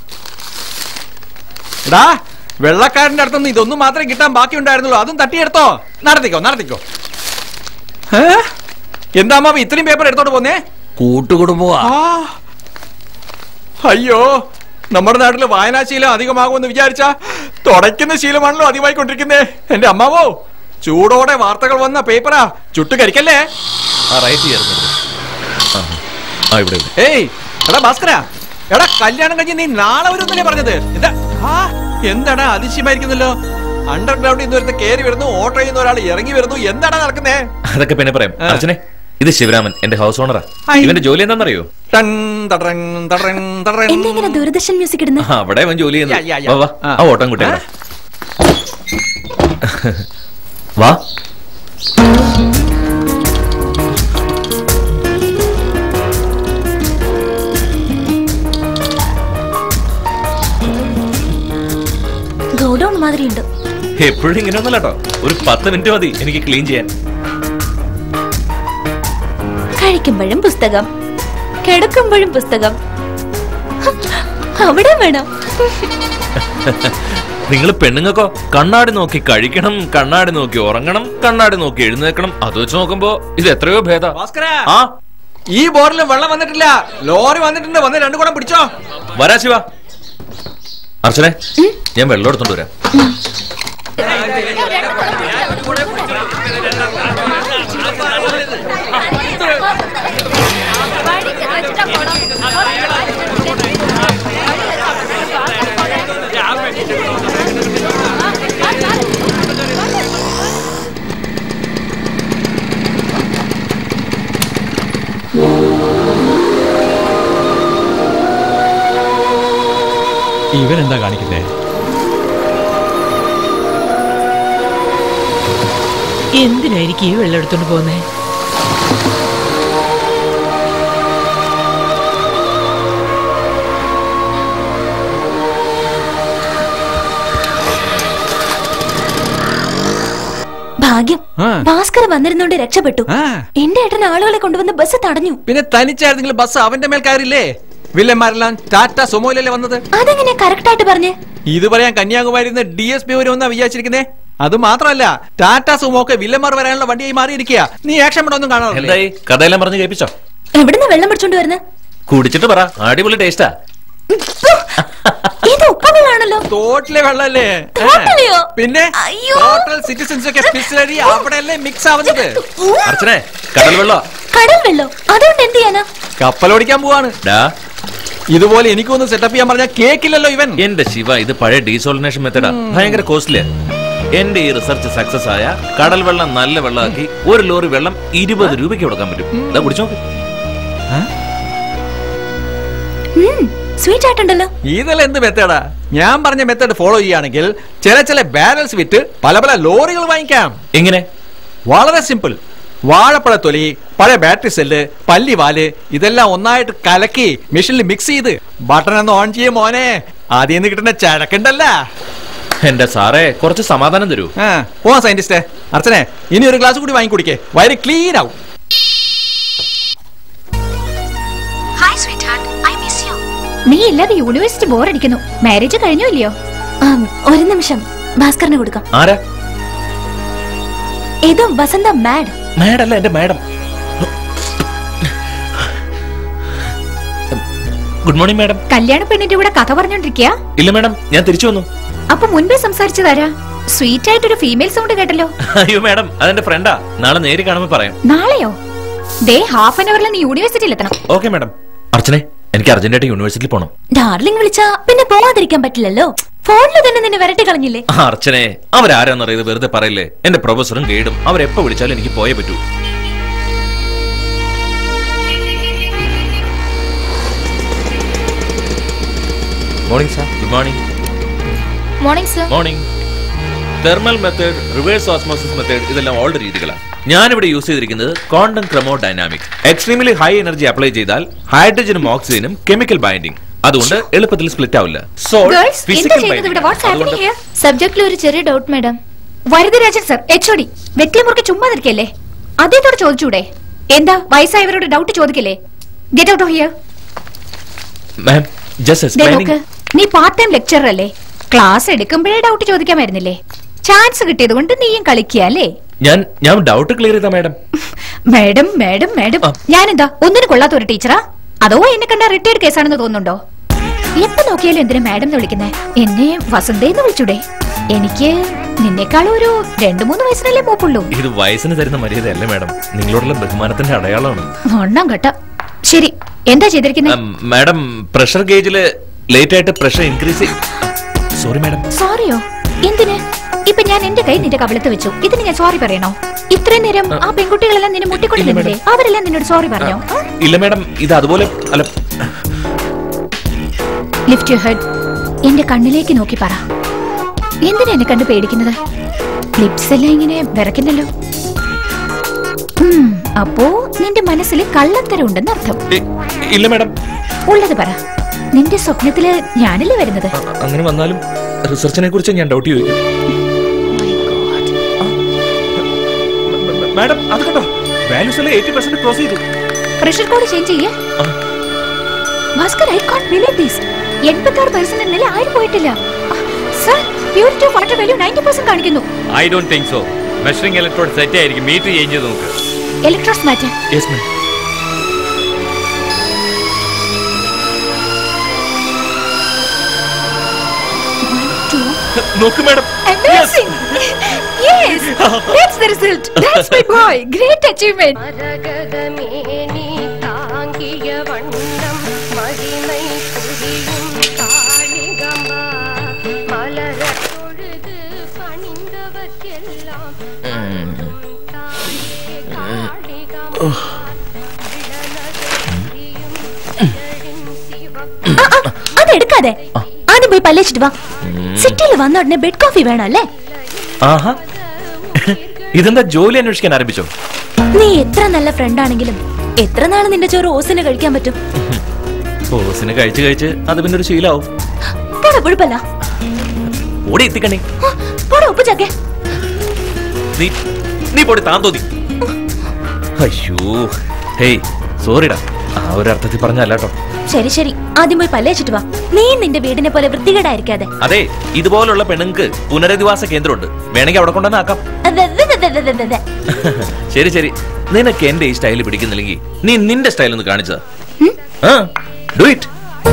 എടാ വെള്ളക്കാരന്റെ അടുത്തുനിന്ന് ഇതൊന്നും മാത്രമേ കിട്ടാൻ ബാക്കി ഉണ്ടായിരുന്നുള്ളൂ അതും തട്ടിയെടുത്തോ നടത്തിക്കോ നടത്തിക്കോ ഏ? എന്താ അമ്മാവ ഇത്രയും പേപ്പർ എടുത്തോണ്ട് പോന്നേ കൂട്ടുകുടുംബമാ ആ. അയ്യോ നമ്മുടെ നാട്ടില് വായനാശീലം അധികമാകുമെന്ന് വിചാരിച്ച തുടയ്ക്കുന്ന ശീലമാണല്ലോ അധികമായിക്കൊണ്ടിരിക്കുന്നേ എന്റെ അമ്മാവോ ചൂടോടെ വാർത്തകൾ വന്ന പേപ്പറാ ചുട്ടു കരിക്കല്ലേ ആ റൈറ്റ് ചേർന്നത് ആ ആ, ഇവിടെ ഇവിടെ. ഏയ് എടാ ഭാസ്കര എടാ കല്യാണം കഴിഞ്ഞ് നീ നാളെ വരുമെന്നല്ലേ പറഞ്ഞത് എന്താ ആ എന്താടാ അതിശയമായിരിക്കുന്നല്ലോ അണ്ടർഗ്രൗണ്ടിൽ നിന്ന് ഒരുത്ത കയറി വരുന്നു ഓട്ടോ ചെയ്യുന്ന ഒരാൾ ഇറങ്ങി വരുന്നു എന്താടാ നടക്കുന്നേ അതൊക്കെ പിന്നെ പറയാം ആ. അർച്ചനെ ഇത് ശിവരാമൻ എന്റെ ഹൗസ് ഓണറാ ഹായ്. ഇവന്റെ ജോലി എന്താണെന്നറിയോ ടൺ തടറൻ തടറൻ തടറൻ. എന്താ ഇങ്ങനെ ദൂരദർശൻ മ്യൂസിക് ഇടുന്നത് ആ, അവിടെ അവൻ ജോലി യാ, യാ, ചെയ്യുന്നത് യാ. വാ, വാ ആ. ആ ഓട്ടം കുട്ടിയാ വാ ഗോഡൌൺ മാതിരി ഉണ്ട് എപ്പോഴും ഇങ്ങനെ ഒന്നല്ല കേട്ടോ ഒരു പത്ത് മിനിറ്റ് മതി എനിക്ക് ക്ലീൻ ചെയ്യാൻ കഴിക്കുമ്പോഴും പുസ്തകം കിടക്കുമ്പോഴും പുസ്തകം അവിടെ വേണം നിങ്ങൾ പെണ്ണുങ്ങൾക്കോ കണ്ണാടി നോക്കി കഴിക്കണം കണ്ണാടി നോക്കി ഉറങ്ങണം കണ്ണാടി നോക്കി എഴുന്നേക്കണം അത് വെച്ച് നോക്കുമ്പോ ഇത് എത്രയോ ഭേദ ഭാസ്കര ആ ഈ ബോറിലും വെള്ളം വന്നിട്ടില്ല ലോറി വന്നിട്ടുണ്ട് വന്ന് രണ്ടു കൂടെ പിടിച്ചോ വരാ ശിവ അർച്ചനെ ഞാൻ വെള്ളം എടുത്തോണ്ട് വരാം ഇവരെന്താ കാണിക്കുന്നേ എന്തിനായിരിക്കും ഈ വെള്ളം എടുത്തോണ്ട് പോകുന്നേ ഭാഗ്യം ആ. ഭാസ്കർ വന്നിരുന്നോണ്ട് രക്ഷപ്പെട്ടു ആ. എന്റെ ഏട്ടൻ ആളുകളെ കൊണ്ടുവന്ന് ബസ് തടഞ്ഞു പിന്നെ തനിച്ചായിരുന്നെങ്കിൽ ബസ് അവന്റെ മേൽ കയറില്ലേ വില്ലന്മാരെല്ലാം ടാറ്റ സുമോയിലല്ലേ വന്നത് അതെങ്ങനെ കറക്റ്റ് ആയിട്ട് പറഞ്ഞ് ഇത് പറയാൻ കന്യാകുമാരി ഡി എസ് പി വരുമെന്നാ വിചാരിച്ചിരിക്കുന്നേ അത് മാത്രമല്ല ടാറ്റ സുമോക്ക് വില്ലന്മാർ വരാനുള്ള വണ്ടിയായി മാറിയിരിക്കുക നീ ആക്ഷൻ പടം ഒന്നും കാണാറില്ലേ എന്തായി കഥയെല്ലാം പറഞ്ഞ് കേൾപ്പിച്ചോ എവിടുന്ന് വെള്ളം പിടിച്ചോണ്ട് വരുന്നത് കുടിച്ചിട്ട് പറ അടിപൊളി ടേസ്റ്റാ ഇത് ഉപ്പവെള്ളാണല്ലോ തോട്ടിലെ വെള്ളല്ലേ തോട്ടിലെയോ? പിന്നെ അയ്യോ. ടോട്ടൽ സിറ്റിസൺസ് ഒക്കെ സ്പെഷ്യലി അവിടെയല്ലേ മിക്സ് ആവുന്നത് അർച്ചനെ കടൽ വെള്ളോ കടൽ വെള്ളം അതുകൊണ്ട് എന്ത് ചെയ്യാനാ കപ്പലോടിക്കാൻ പോവാണ് ഡാ ഇതുപോലെ എനിക്കൊന്ന് സെറ്റപ്പ് ചെയ്യാൻ പറഞ്ഞാൽ കേക്കില്ലല്ലോ ഇവൻ എന്റെ ശിവ ഇത് പഴയ ഡീസോളിനേഷൻ മെത്തഡാ ഭയങ്കര കോസ്റ്റ്ലിയാ എന്റെ ഈ റിസർച്ച് സക്സസ് ആയ കടൽ വെള്ളം നല്ല വെള്ളമാക്കി ഒരു ലോറി വെള്ളം ഇരുപത് രൂപയ്ക്ക് കൊടുക്കാൻ പറ്റും ഇതാ കുടിച്ചോ സ്വീറ്റ് ആയിട്ടുണ്ടല്ലോ ഇതെല്ലാം എന്ത് മെത്തേഡാ ഞാൻ പറഞ്ഞ മെത്തേഡ് ഫോളോ ചെയ്യുകയാണെങ്കിൽ ചില ചില ബാരൽസ് വിറ്റ് പല പല ലോറികൾ വാങ്ങിക്കാം എങ്ങനെ വളരെ സിമ്പിൾ വാഴപ്പഴത്തൊലി പഴയ ബാറ്ററി സെല്ല് പല്ലിവാല് ഇതെല്ലാം ഒന്നായിട്ട് കലക്കി മെഷീനിൽ മിക്സ് ചെയ്ത് ബട്ടൺ ഒന്ന് ഓൺ ചെയ്യും മോനെ ആദ്യം നിന്ന് കിട്ടുന്ന ചരക്കുണ്ടല്ല എന്റെ സാറേ കുറച്ച് സമാധാനം തരൂ ആ പോവാ സയന്റിസ്റ്റേ അർച്ചനെ ഇനി ഒരു ഗ്ലാസ് കൂടി വാങ്ങി കുടിക്കേ വയറ് ക്ലീൻ ആവും hi sweet heart I miss you നീ ഇല്ലാതെ യൂണിവേഴ്സിറ്റി ബോർ അടിക്കുന്നു മാരേജ് കഴിഞ്ഞോ ഇല്ലയോ ആം, ഒരു നിമിഷം ഭാസ്കറിന് കൊടുക്കാം ആരാ ഇത് വസന്ത മാഡ് മാഡല്ല എന്റെ മാഡം ഗുഡ് മോർണിംഗ് മാഡം കല്യാണ പെണ്ണിന്റെ കൂടെ കഥ പറഞ്ഞോണ്ടിരിക്കുക ഇല്ല മാഡം ഞാൻ തിരിച്ചു വന്നു അപ്പൊ മുൻപേ സംസാരിച്ചതാരാ സ്വീറ്റ് ആയിട്ടൊരു ഫീമെയിൽ സൗണ്ട് കേട്ടല്ലോ അയ്യോ മാഡം അതെന്റെ ഫ്രണ്ടാ നാളെ നേരി കാണുമ്പോ പറയാം നാളെയോ ദേ ഹാഫ് ആൻ അവറിൽ നീ യൂണിവേഴ്സിറ്റിയിൽ എത്തണം ഓക്കെ മാഡം അർച്ചനെ എനിക്ക് അർജന്റായിട്ട് യൂണിവേഴ്സിറ്റിയിൽ പോകണം ഡാർലിംഗ് വിളിച്ചാ പിന്നെ പോവാതിരിക്കാൻ പറ്റില്ലല്ലോ ഫോണിൽ തന്നെ നിന്നെ വരട്ടി കളഞ്ഞില്ലേ ആ, അർച്ചനെ അവരാരാന്നറിയത് വെറുതെ പറയില്ലേ എന്റെ പ്രൊഫസറും ഗൈഡും അവരെപ്പോ വിളിച്ചാലും എനിക്ക് പോയേ പറ്റൂ morning sir good morning morning sir morning thermal method reverse osmosis method ഇതെല്ലാം ഓൾഡ് രീതികളാണ് ഞാനിവിടെ യൂസ് ചെയ്തിരിക്കുന്നത് quantum chromodynamic extremely high energy apply ചെയ്താൽ ഹൈഡ്രജനും ഓക്സിജനും കെമിക്കൽ ബൈൻഡിങ് അതുകൊണ്ട് എളുപ്പത്തിൽ സ്പ്ലിറ്റ് ആവില്ല സോ ഗേൾസ് എന്താ ചെയ്യുന്നത് ഇവിടെ വാട്ട്സ് ഹാപ്പനിങ് ഹിയർ സബ്ജക്റ്റിൽ ഒരു ചെറിയ doubt madam Varadarajan sir H O D വെറ്റിലെ മുറുക്കെ ചുമ്മാതിരിക്കല്ലേ അദ്ദേഹത്തോട് ചോദിച്ചൂടെ എന്താ വയസ്സായവരോട് ഡൗട്ട് ചോദിക്കല്ലേ get out of here ma'am just ദേ നോക്ക് എക്സ്പ്ലൈനിങ് നീ പാർട്ട് ടൈം ലെക്ചറർ അല്ലേ ക്ലാസ് എടുക്കുമ്പോഴേ ഡൗട്ട് ചോദിക്കാമായിരുന്നില്ലേ ചാൻസ് കിട്ടിയത് കൊണ്ട് നീയും കളിക്കുക അല്ലേ ഞാൻ ഞാൻ ഡൗട്ട് ക്ലിയർ ചെയ്താ മാഡം മാഡം മാഡം മാഡം ആ. ഞാനെന്താ ഒന്നിനും കൊള്ളാത്ത ഒരു ടീച്ചറാ അതോ എന്നെ കണ്ട റിട്ടയർഡ് കേസാണെന്ന് തോന്നുന്നുണ്ടോ എപ്പോ നോക്കിയാലും എന്തിനാ മാഡം എന്ന് വിളിക്കുന്നേ എന്നെ വസന്തേന്ന് വിളിച്ചൂടെ എനിക്ക് നിന്നെക്കാളും ഒരു രണ്ടു മൂന്ന് വയസ്സിനല്ലേ മൂപ്പുള്ളൂ ഇത് വയസ്സിന് തരുന്ന മര്യാദയല്ല മാഡം നിങ്ങളോടുള്ള ബഹുമാനത്തിന്റെ അടയാളമാണ് ഒന്നാം ഘട്ട ശരി എന്താ ചെയ്തിരിക്കുന്നത് ഉം, മാഡം പ്രഷർ ഗേജില് ലേറ്റ് ആയിട്ട് പ്രഷർ ഇൻക്രീസ് സോറി മാഡം സോറിയോ എന്തിന് ഇപ്പൊ ഞാൻ എന്റെ കൈ നിന്റെ കവിളത്ത് വെച്ചു ഇതിന് ഞാൻ സോറി പറയണോ ഇത്രയും നേരം ആ പെൺകുട്ടികളെല്ലാം നിന്നെ മുട്ടിക്കൊണ്ട് ഇല്ല, നിന്നില്ലേ അവരെല്ലാം നിന്നോട് സോറി പറഞ്ഞോ ഇല്ല മാഡം ഇത് അതുപോലെ അല്ല ലിഫ്റ്റ് യു ഹെഡ് എന്റെ കണ്ണിലേക്ക് നോക്കി പറ എന്തിനാ എന്നെ കണ്ട് പേടിക്കുന്നത് ലിപ്സ് എല്ലാം ഇങ്ങനെ വിറയ്ക്കുന്നല്ലോ ഉം, അപ്പോ നിന്റെ മനസ്സിൽ കള്ളത്തരം ഉണ്ടെന്ന് അർത്ഥം ഇ- ഇല്ല മാഡം ഉള്ളത് പറ നിന്റെ സ്വപ്നത്തില് ഞാനല്ലേ വരുന്നത് അ- അങ്ങനെ വന്നാലും റിസർച്ചിനെ കുറിച്ച് ഞാൻ ഡൗട്ട് ചോദിക്കും മാഡം അത് കണ്ടോ വാല്യൂസ് എല്ലാം എയ്റ്റി പെർസെന്റ് ക്രോസ് ചെയ്തു പ്രഷർ കോഡ് ചേഞ്ച് ചെയ്യേ ആ. Bhaskar I can believe this എൺപത്തി ആറ് പെർസെന്റ് നില ആരും പോയിട്ടില്ല sir purity of water value ninety percent കാണിക്കുന്നു I don't think so measuring electrode set ആയിരിക്കും മീറ്റർ ചേഞ്ച് ചെയ്ത് നോക്ക് ഇലക്ട്രോസ് മാറ്റർ യെസ് മാം നോക്ക് madam Amazing! Yes! That's the result! That's my boy! Great achievement! மரகதமேனி தாங்கிய வண்ணம் மகிமை புரியும் காளிகமா மலர பொழுது பணிந்தவர்க்கெல்லாம் தாயே காளிகமா ആ, ആ, അത് എടുക്കാതെ ആദ്യം പോയി പല്ലേച്ചിട്ട് വാ സിറ്റിയിൽ വന്ന ഉടനെ ബെഡ് കോഫി വേണം അല്ലേ ആഹാ ഇതെന്താ ജോലി അന്വേഷിക്കാൻ ആരംഭിച്ചോ നീ എത്ര നല്ല ഫ്രണ്ട് ആണെങ്കിലും എത്ര നാള് നിന്റെ ചോറ് ഓസിന് കഴിക്കാൻ പറ്റും ഓസിന് കഴിച്ച് കഴിച്ച് അത് പിന്നെ ഒരു ശീലാവും പോടാ പുഴുപ്പല്ല ഓടി എത്തിക്കണേ ആ, പോടാ ഉപ്പ് ചാക്കേ നീ നീ പോടി താൻ തോന്നി അയ്യോ ഹേയ് സോറിടാ ആ ഒരു അർത്ഥത്തിൽ പറഞ്ഞല്ല കേട്ടോ ശരി ശരി ആദ്യം പോയി പല്ലേച്ചിട്ട് വാ നീ നിന്റെ വീടിനെ പോലെ വൃത്തികേടായിരിക്കാതെ അതെ ഇതുപോലുള്ള പെണ്ണുങ്ങൾക്ക് പുനരധിവാസ കേന്ദ്രമുണ്ട് വേണമെങ്കിൽ അവിടെ കൊണ്ടുവന്ന് ആക്കാം അതെ ശരി ശരി നിനക്ക് എന്റെ ഈ സ്റ്റൈൽ പിടിക്കുന്നില്ലെങ്കിൽ നീ നിന്റെ സ്റ്റൈൽ ഒന്ന് കാണിച്ചതാ ആ ഡു ഇറ്റ്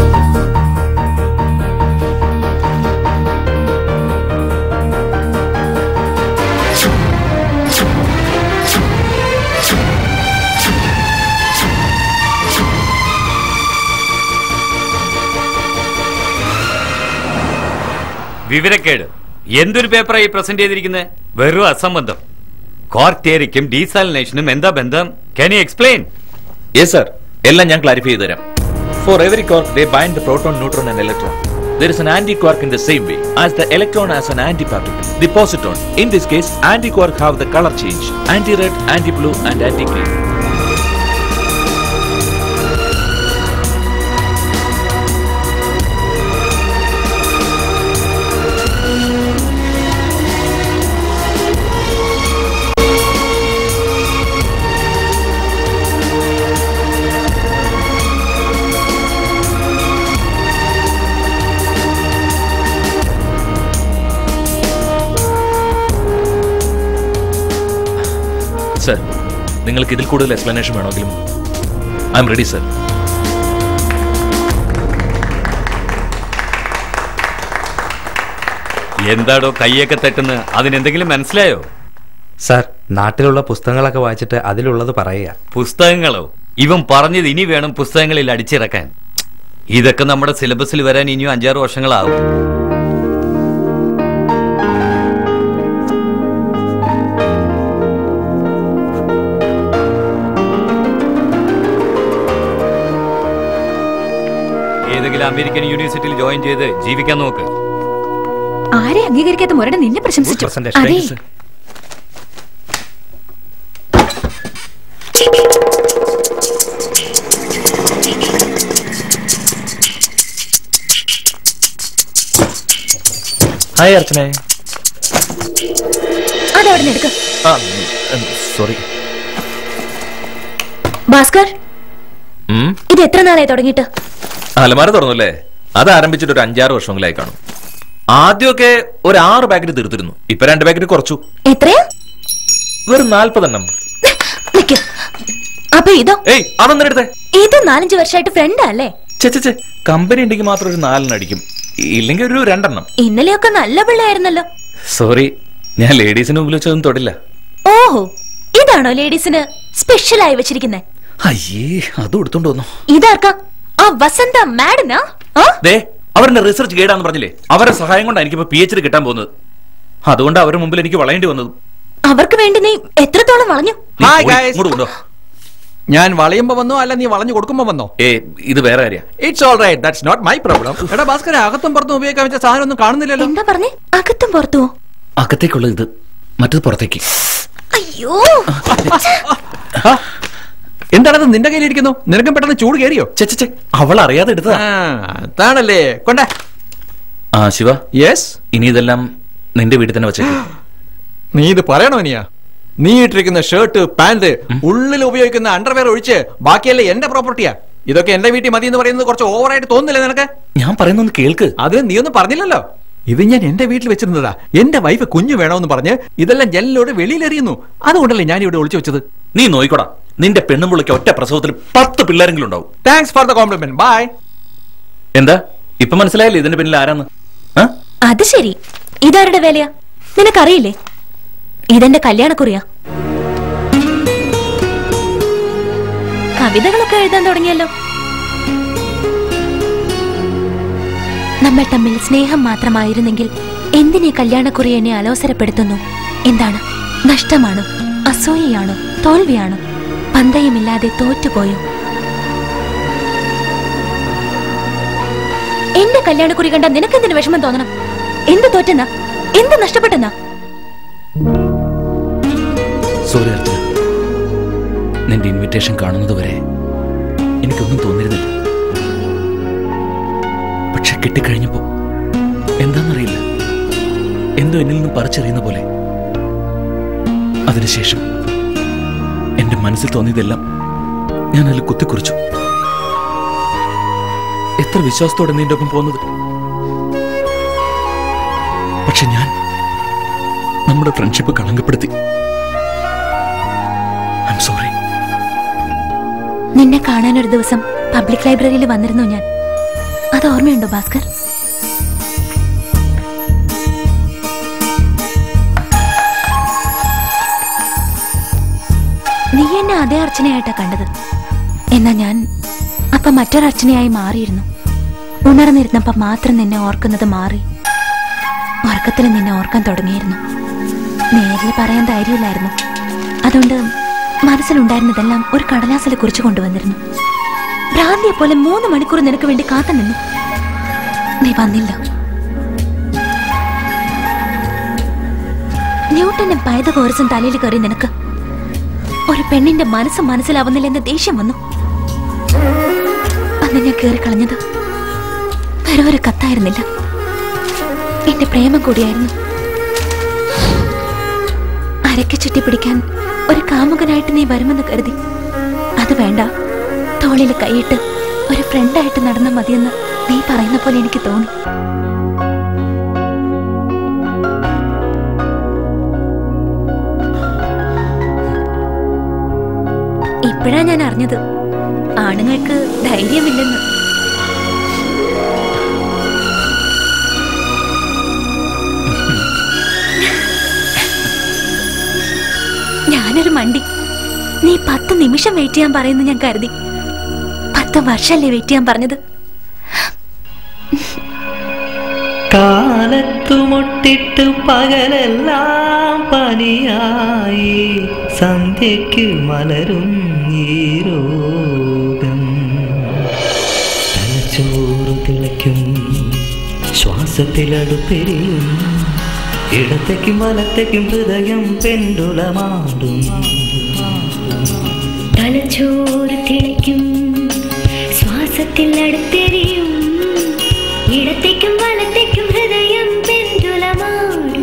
വിവരക്കേട് എന്തൊരു പേപ്പറായി പ്രസന്റ് ചെയ്തിരിക്കുന്നത് വെറും അസംബന്ധം കോർട്ടേരിക്കും ഡീസാലിനേഷനും എന്താ ബന്ധം can you explain yes sir എല്ലാം ഞാൻ ക്ലാരിഫൈ ചെയ്തു തരാം for every quark they bind the proton neutron and electron There is an anti-quark in the same way as the electron has an antiparticle. The positron, in this case, anti-quark have the color change: anti-red, anti-blue, and anti-green. Sir നിങ്ങൾക്ക് ഇതിൽ കൂടുതൽ explanation വേണമെങ്കിലും I am ready sir എന്താടോ കൈയൊക്കെ തട്ടുന്ന അതിനെന്തെങ്കിലും മനസ്സിലായോ sir നാട്ടിലുള്ള പുസ്തകങ്ങളൊക്കെ വായിച്ചിട്ട് അതിലുള്ളത് പറയുക പുസ്തകങ്ങളോ ഇവൻ പറഞ്ഞത് ഇനി വേണം പുസ്തകങ്ങളിൽ അടിച്ചിറക്കാൻ ഇതൊക്കെ നമ്മുടെ സിലബസിൽ വരാൻ ഇനിയും അഞ്ചാറ് വർഷങ്ങളാവും ഏതെങ്കിലും അമേരിക്കൻ യൂണിവേഴ്സിറ്റിയിൽ ജോയിൻ ചെയ്ത് ജീവിക്കാൻ നോക്ക് ആരെ അംഗീകരിക്കാത്ത മുരട് നിന്നെ പ്രശംസിച്ചു presentation. അതെ Thank you, sir. Hi Archana അതവിടെ നിന്ന് എടുക്ക ആ സോറി ഭാസ്കർ ഇത് എത്ര നാളായി തുടങ്ങിയിട്ട് അലമാര തുറന്നല്ലേ അത് ആരംഭിച്ചിട്ട് ഒരു അഞ്ചാറ് വർഷങ്ങളായി കാണും ആദ്യമൊക്കെ ഒരു ആറ് പാക്കറ്റ് തീർത്തിരുന്നു ഇപ്പൊ രണ്ട് പാക്കറ്റ് കുറച്ചു എത്രയാ വെറും നാൽപ്പതെണ്ണം നിക്ക് അപ്പൊ ഇതോ ഏയ് അതൊന്നും എടുത്തേ ഇത് നാലഞ്ച് വർഷമായിട്ട് ഫ്രണ്ടാ അല്ലേ ചെ കമ്പനി ഉണ്ടെങ്കിൽ മാത്രം ഒരു നാലെണ്ണം അടിക്കും ഇല്ലെങ്കിൽ ഒരു രണ്ടെണ്ണം ഇന്നലെയൊക്കെ നല്ല പിള്ളയായിരുന്നല്ലോ സോറി ഞാൻ ലേഡീസിന് മുമ്പിൽ വെച്ചൊന്നും തൊടില്ല ഓഹോ ഇതാണോ ലേഡീസിന് സ്പെഷ്യൽ ആയി വെച്ചിരിക്കുന്നത് അയ്യേ അത് എടുത്തോണ്ട് വന്നു ഇതാർക്കാ ആ വസന്ത മാഡനാ ആ ദേ അവരുടെ റിസർച്ച് ഗൈഡാന്ന് പറഞ്ഞില്ലേ അവരുടെ സഹായം കൊണ്ടാണ് എനിക്കിപ്പോ പി എച്ച് ഡി കിട്ടാൻ പോകുന്നത് അതുകൊണ്ട് അവരുടെ മുമ്പിൽ എനിക്ക് വളയേണ്ടി വന്നത് അവർക്ക് വേണ്ടി നീ എത്രത്തോളം വളഞ്ഞു നീ Hi, പോയി guys. ഇങ്ങോട്ട് കൊണ്ടോ ഞാൻ വളയുമ്പോ വന്നോ അല്ല നീ വളഞ്ഞു കൊടുക്കുമ്പോ വന്നോ ഏ ഇത് വേറെ കാര്യ it's all right that's not my problem എടാ ഭാസ്കര അകത്തും പുറത്തും ഉപയോഗിക്കാൻ വെച്ച സാധനം ഒന്നും കാണുന്നില്ലല്ലോ എന്താ പറഞ്ഞേ അകത്തും പുറത്തുമോ അകത്തേക്കുള്ള ഇത് മറ്റത് പുറത്തേക്ക് അയ്യോ ആ, എന്താണത് നിന്റെ കയ്യിലിരിക്കുന്നു നിനക്കും പെട്ടെന്ന് ചൂട് കയറിയോ ചെ ചെ, ചെ, അവൾ അറിയാതെ എടുത്തതാ ആ, അതാണല്ലേ കൊണ്ടേ ആ ശിവ യെസ് ഇനി ഇതെല്ലാം നിന്റെ വീട്ടിൽ തന്നെ വെച്ചേക്ക് നീ ഇത് പറയണോ നീയാ നീ ഇട്ടിരിക്കുന്ന ഷർട്ട് പാന്റ് ഉള്ളിൽ ഉപയോഗിക്കുന്ന അണ്ടർവെയർ ഒഴിച്ച് ബാക്കിയല്ലേ എന്റെ പ്രോപ്പർട്ടിയാ ഇതൊക്കെ എന്റെ വീട്ടിൽ മതി എന്ന് പറയുന്നത് കുറച്ച് ഓവറായിട്ട് തോന്നുന്നില്ലേ നിനക്ക് ഞാൻ പറയുന്നൊന്ന് കേൾക്ക് അത് നീ ഒന്നും പറഞ്ഞില്ലല്ലോ ഇത് ഞാൻ എന്റെ വീട്ടിൽ വെച്ചിരുന്നതാ എന്റെ വൈഫ് കുഞ്ഞു വേണമെന്ന് പറഞ്ഞ് ഇതെല്ലാം ജനലിലൂടെ വെളിയിലെറിയുന്നു അതുകൊണ്ടല്ലേ ഞാൻ ഇവിടെ ഒളിച്ചു വെച്ചത് നീ നോയിക്കോടാ നിന്റെ പെണ്ണുമ്പുള്ളിക്ക് ഒറ്റ പ്രസവത്തിൽ പത്ത് പിള്ളേരെങ്കിലും ഉണ്ടാവും thanks for the compliment bye എന്താ ഇപ്പൊ മനസ്സിലായില്ലേ ഇതിന്റെ പിന്നിൽ ആരാന്ന് ആ? അത് ശരി ഇതാരുടെ വേലയാ നിനക്കറിയില്ലേ ഇതെന്റെ കല്യാണക്കുറിയാ കവിതകളൊക്കെ എഴുതാൻ തുടങ്ങിയല്ലോ നമ്മൾ തമ്മിൽ സ്നേഹം മാത്രമായിരുന്നെങ്കിൽ എന്തിനീ കല്യാണക്കുറി എന്നെ അലോസരപ്പെടുത്തുന്നു എന്താണ് നഷ്ടമാണോ അസൂയയാണോ തോൽവിയാണോ പന്തയമില്ലാതെ തോറ്റുപോയോ എന്റെ കല്യാണക്കുറി കണ്ട നിനക്കെന്തിന് വിഷമം തോന്നണം എന്ത് തോറ്റെന്നാ എന്ത് നഷ്ടപ്പെട്ടെന്നാ സോറി അർച്ചന നിന്റെ ഇൻവിറ്റേഷൻ കാണുന്നത് വരെ എനിക്കൊന്നും തോന്നിയിരുന്നില്ല പക്ഷെ കിട്ടിക്കഴിഞ്ഞപ്പോ എന്താണെന്നറിയില്ല എന്തോ എന്നിൽ നിന്ന് പറിച്ചെറിയുന്ന പോലെ അതിനുശേഷം എന്റെ മനസ്സിൽ തോന്നിയതെല്ലാം ഞാൻ അതിൽ കുത്തിക്കുറിച്ചു എത്ര വിശ്വാസത്തോടെ നിന്റെ ഒപ്പം പോകുന്നത് പക്ഷെ ഞാൻ നമ്മുടെ ഫ്രണ്ട്ഷിപ്പ് കളങ്കപ്പെടുത്തി ഐ എം സോറി നിന്നെ കാണാൻ ഒരു ദിവസം പബ്ലിക് ലൈബ്രറിയിൽ വന്നിരുന്നു ഞാൻ അത് ഓർമ്മയുണ്ടോ ഭാസ്കർ നീ എന്നെ അതേ അർച്ചനയായിട്ടാ കണ്ടത് എന്നാ ഞാൻ അപ്പൊ മറ്റൊരർച്ചനയായി മാറിയിരുന്നു ഉണർന്നിരുന്നപ്പോ മാത്രം നിന്നെ ഓർക്കുന്നത് മാറി ഉറക്കത്തിൽ നിന്നെ ഓർക്കാൻ തുടങ്ങിയിരുന്നു നേരിൽ പറയാൻ ധൈര്യമില്ലായിരുന്നു അതുകൊണ്ട് മനസ്സിലുണ്ടായിരുന്നതെല്ലാം ഒരു കടലാസിൽ കുറിച്ചു കൊണ്ടുവന്നിരുന്നു ഭ്രാന്തിയെ പോലെ മൂന്ന് മണിക്കൂർ നിനക്ക് വേണ്ടി കാത്തു നിന്നു നീ വന്നില്ല ന്യൂട്ടന്റെ പൈതകോരസം തലയിൽ കയറി നിനക്ക് ഒരു പെണ്ണിന്റെ മനസ്സ് മനസ്സിലാവുന്നില്ലെന്ന് ദേഷ്യം വന്നു അന്ന് ഞാൻ കയറി കളഞ്ഞത് വേറെ ഒരു കത്തായിരുന്നില്ല എന്റെ പ്രേമം കൂടിയായിരുന്നു അരയ്ക്ക് ചുറ്റി പിടിക്കാൻ ഒരു കാമുകനായിട്ട് നീ വരുമെന്ന് കരുതി അത് വേണ്ട തോളിൽ കൈയിട്ട് ഒരു ഫ്രണ്ടായിട്ട് നടന്നാൽ മതിയെന്ന് നീ പറയുന്ന പോലെ എനിക്ക് തോന്നി ഇപ്പോഴാ ഞാൻ അറിഞ്ഞത് ആണുങ്ങൾക്ക് ധൈര്യമില്ലെന്ന് ഞാനൊരു മണ്ടി നീ പത്ത് നിമിഷം വെയിറ്റ് ചെയ്യാൻ പറയുന്നു ഞാൻ കരുതി പത്ത് വർഷല്ലേ വെയിറ്റ് ചെയ്യാൻ പറഞ്ഞത് കാലത്തു മുട്ടിട്ട് പകലെല്ലാം പനിയായി സന്ധ്യയ്ക്ക് മലരും ഈ രോഗം തലച്ചോറ് തിളയ്ക്കും ശ്വാസത്തിലടുപ്പെരിയും ഇടത്തേക്കും വലത്തേക്കും ഹൃദയം പെണ്ടുലമാടും തലച്ചോറ് തിളയ്ക്കും ശ്വാസത്തിൽ അടുത്തെരിയും ഇടത്തേക്കും വലത്തേക്കും ഹൃദയം പെണ്ടുലമാടും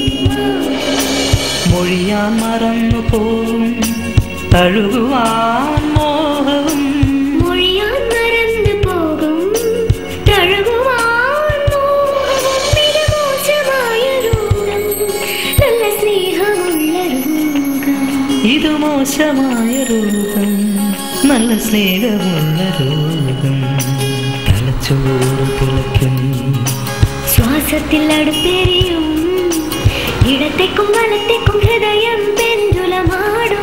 മൊഴിയാൻ മറന്നു പോവും തഴുകുവാൻ മോഹവും മൊഴിയാൻ മറന്നു പോകും തഴുകുവാൻ മോഹവും. ഇത് മോശമായ രോഗം നല്ല സ്നേഹമുള്ള രോഗം ഇത് മോശമായ രോഗം നല്ല സ്നേഹമുള്ള രോഗം തലച്ചോറ് തിളയ്ക്കും ശ്വാസത്തിൽ അടുത്തെരിയും ഇടത്തേക്കും വലത്തേക്കും ഹൃദയം പെണ്ടുലമാടും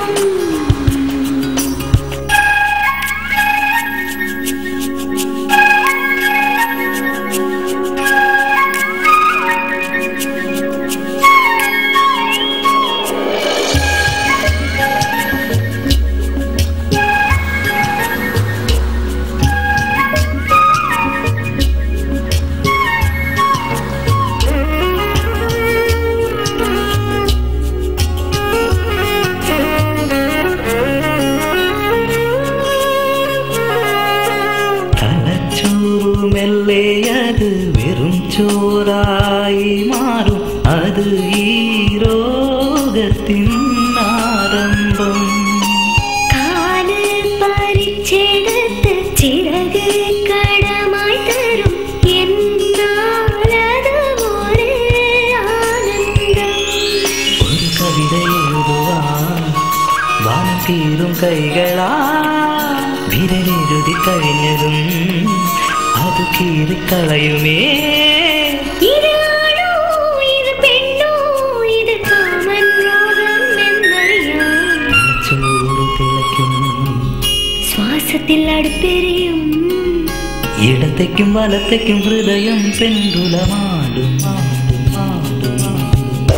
തലച്ചോറു മെല്ലെ അത് വെറും ചോറായി മാറും അത് ഈ രോഗത്തിൻ ആരംഭം കാല് പറിച്ചെടുത്ത് ചിറക് കടമായി തരും എന്നാലത് ഒരു ആനന്ദം ഒരു കവിത എഴുതുവാൻ വാനം തീരും കൈകളാ വിരലെഴുതി കഴിഞ്ഞതും അത് കീറിക്കളയുമേ ഇതാണോ ഈ സ്വാസത്തിലടുപ്പെരിയും ഇടത്തേക്കും വലത്തേക്കും ഹൃദയം പെണ്ടുലമാടും ആടും, ആടും, ആടും.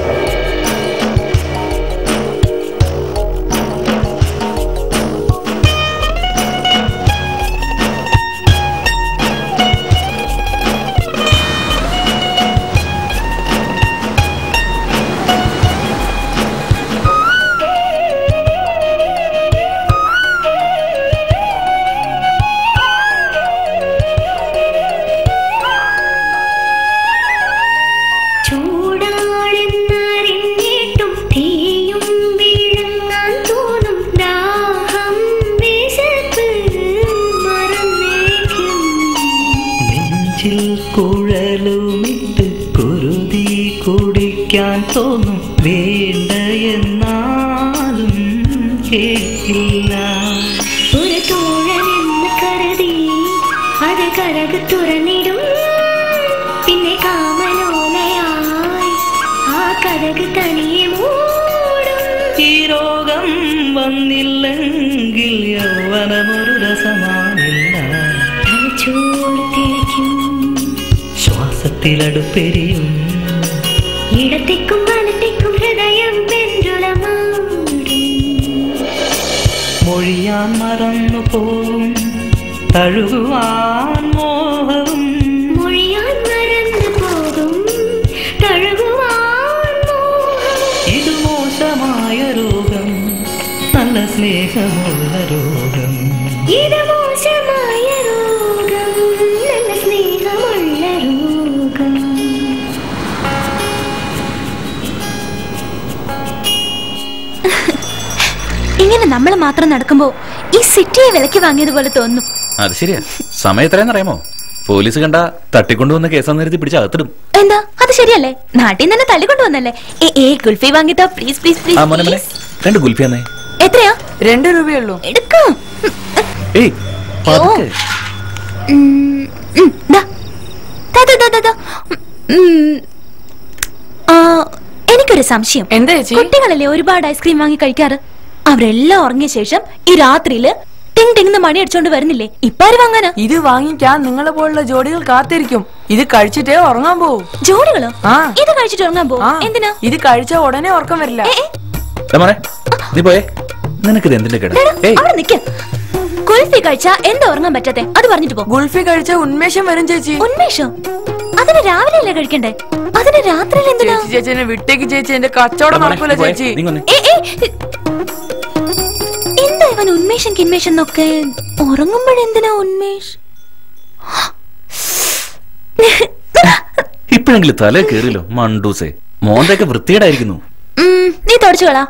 ചൂടാണെന്നറിഞ്ഞിട്ടും തീയും വിഴുങ്ങാൻ തോന്നും ദാഹം വിശപ്പ് മറന്നേക്കും നെഞ്ചിൽ കുഴലുമിട്ട് കുരുതി കുടിക്കാൻ തോന്നും വേണ്ട എന്നാലും കേൾക്കില്ല ഒരു തോഴനെന്ന് കരുതി അത് കരക് തുറന്നിടും പിന്നെ കാമലോലയായി ആ കഥക് തനിയെ മൂടും ഈ രോഗം വന്നില്ലെങ്കിൽ യൗവനമൊരു രസമാനില്ല തലച്ചോറ് തിളയ്ക്കും ശ്വാസത്തിലടുപ്പെരിയും ഇടത്തേക്കും വലത്തേക്കും ഹൃദയം പെണ്ടുളമാടും മൊഴിയാൻ മറന്നു പോവും തഴുകുവാൻ മോഹവും മൊഴിയാൻ മറന്നു പോകും തഴുകുവാൻ മോഹം ഇത് മോശമായ രോഗം നല്ല സ്നേഹമുള്ള രോഗം ഇത് മോശമായ രോഗം നല്ല സ്നേഹമുള്ള രോഗം ഇങ്ങനെ നമ്മൾ മാത്രം നടക്കുമ്പോ ഈ സിറ്റിയെ വിലക്ക് വാങ്ങിയതുപോലെ തോന്നുന്നു അത് ശരിയാ സമയം എത്രയെന്ന് അറിയാമോ പോലീസ് കണ്ട തട്ടിക്കൊണ്ടുവന്ന കേസാന്ന് കരുതി പിടിച്ച് അകത്തിടും എന്താ അത് ശരിയല്ലേ നാട്ടിൽ നിന്ന് തന്നെ തള്ളിക്കൊണ്ടു വന്നല്ലേ ഏ ഏ കുൽഫി വാങ്ങിത്താ പ്ലീസ് പ്ലീസ് ആ മോനെ മോനെ പ്ലീസ് രണ്ട് ഗുൽഫിയാന്നേ എത്രയാ രണ്ട് രൂപയുള്ളൂ എടുക്കാം ഏയ് പതുക്കെ. ഉം, ഉം, ദാ. ദാ, ദാ, ദാ, ദാ, ദാ. ഉം. ആ, എനിക്കൊരു സംശയം എന്താ ചേച്ചി കുട്ടികളല്ലേ ഒരുപാട് ഐസ്ക്രീം വാങ്ങി കഴിക്കാറ് അവരെല്ലാം ഉറങ്ങിയ ശേഷം ഈ രാത്രിയില് ടിങ് ടിങ് മണി അടിച്ചോണ്ട് വരുന്നില്ലേ ഇപ്പാര് വാങ്ങാനാ ഇത് വാങ്ങിക്കാൻ നിങ്ങളെ പോലുള്ള ജോഡികൾ കാത്തിരിക്കും ഇത് കഴിച്ചിട്ടേ ഉറങ്ങാൻ പോവും ജോഡികളോ ആ. ഇത് കഴിച്ചിട്ട് ഉറങ്ങാൻ പോ ആ എന്തിനാ ഇത് കഴിച്ച ഉടനെ ഉറക്കം വരില്ല ഏ, ഏ, ദാ മോനെ നീ പോയേ നിനക്കിത് എന്തിന്റെ കേടാ ഡാ, ഏയ് അവിടെ നിക്ക കുൽഫി കഴിച്ചാ എന്താ ഉറങ്ങാൻ പറ്റാത്തെ അത് പറഞ്ഞിട്ട് പോ ഗുൾഫി കഴിച്ച ഉന്മേഷം വരും ചേച്ചി ഉന്മേഷം അതിന് രാവിലെ അല്ലേ കഴിക്കണ്ടേ അതിന് രാത്രിയിൽ എന്തിനാ ചേച്ചി ചേച്ചി എന്നെ വിട്ടേക്ക് ചേച്ചി എന്റെ കച്ചവടം ദാ മോനെ, നടക്കൂല നീ പോയേ. ചേച്ചി നീ വന്നേ. ഏ, ഏ, എന്താ ഇവൻ ഉന്മേഷം കിന്മേഷം എന്നൊക്കെ ഉറങ്ങുമ്പോഴെന്തിനാ ഉന്മേഷ് ഇപ്പോഴെങ്കിലും തല കേറിയല്ലോ മണ്ടൂസേ മോന്തൊക്കെ വൃത്തികേടായിരിക്കുന്നു ഉം, നീ തുടച്ചു കളാ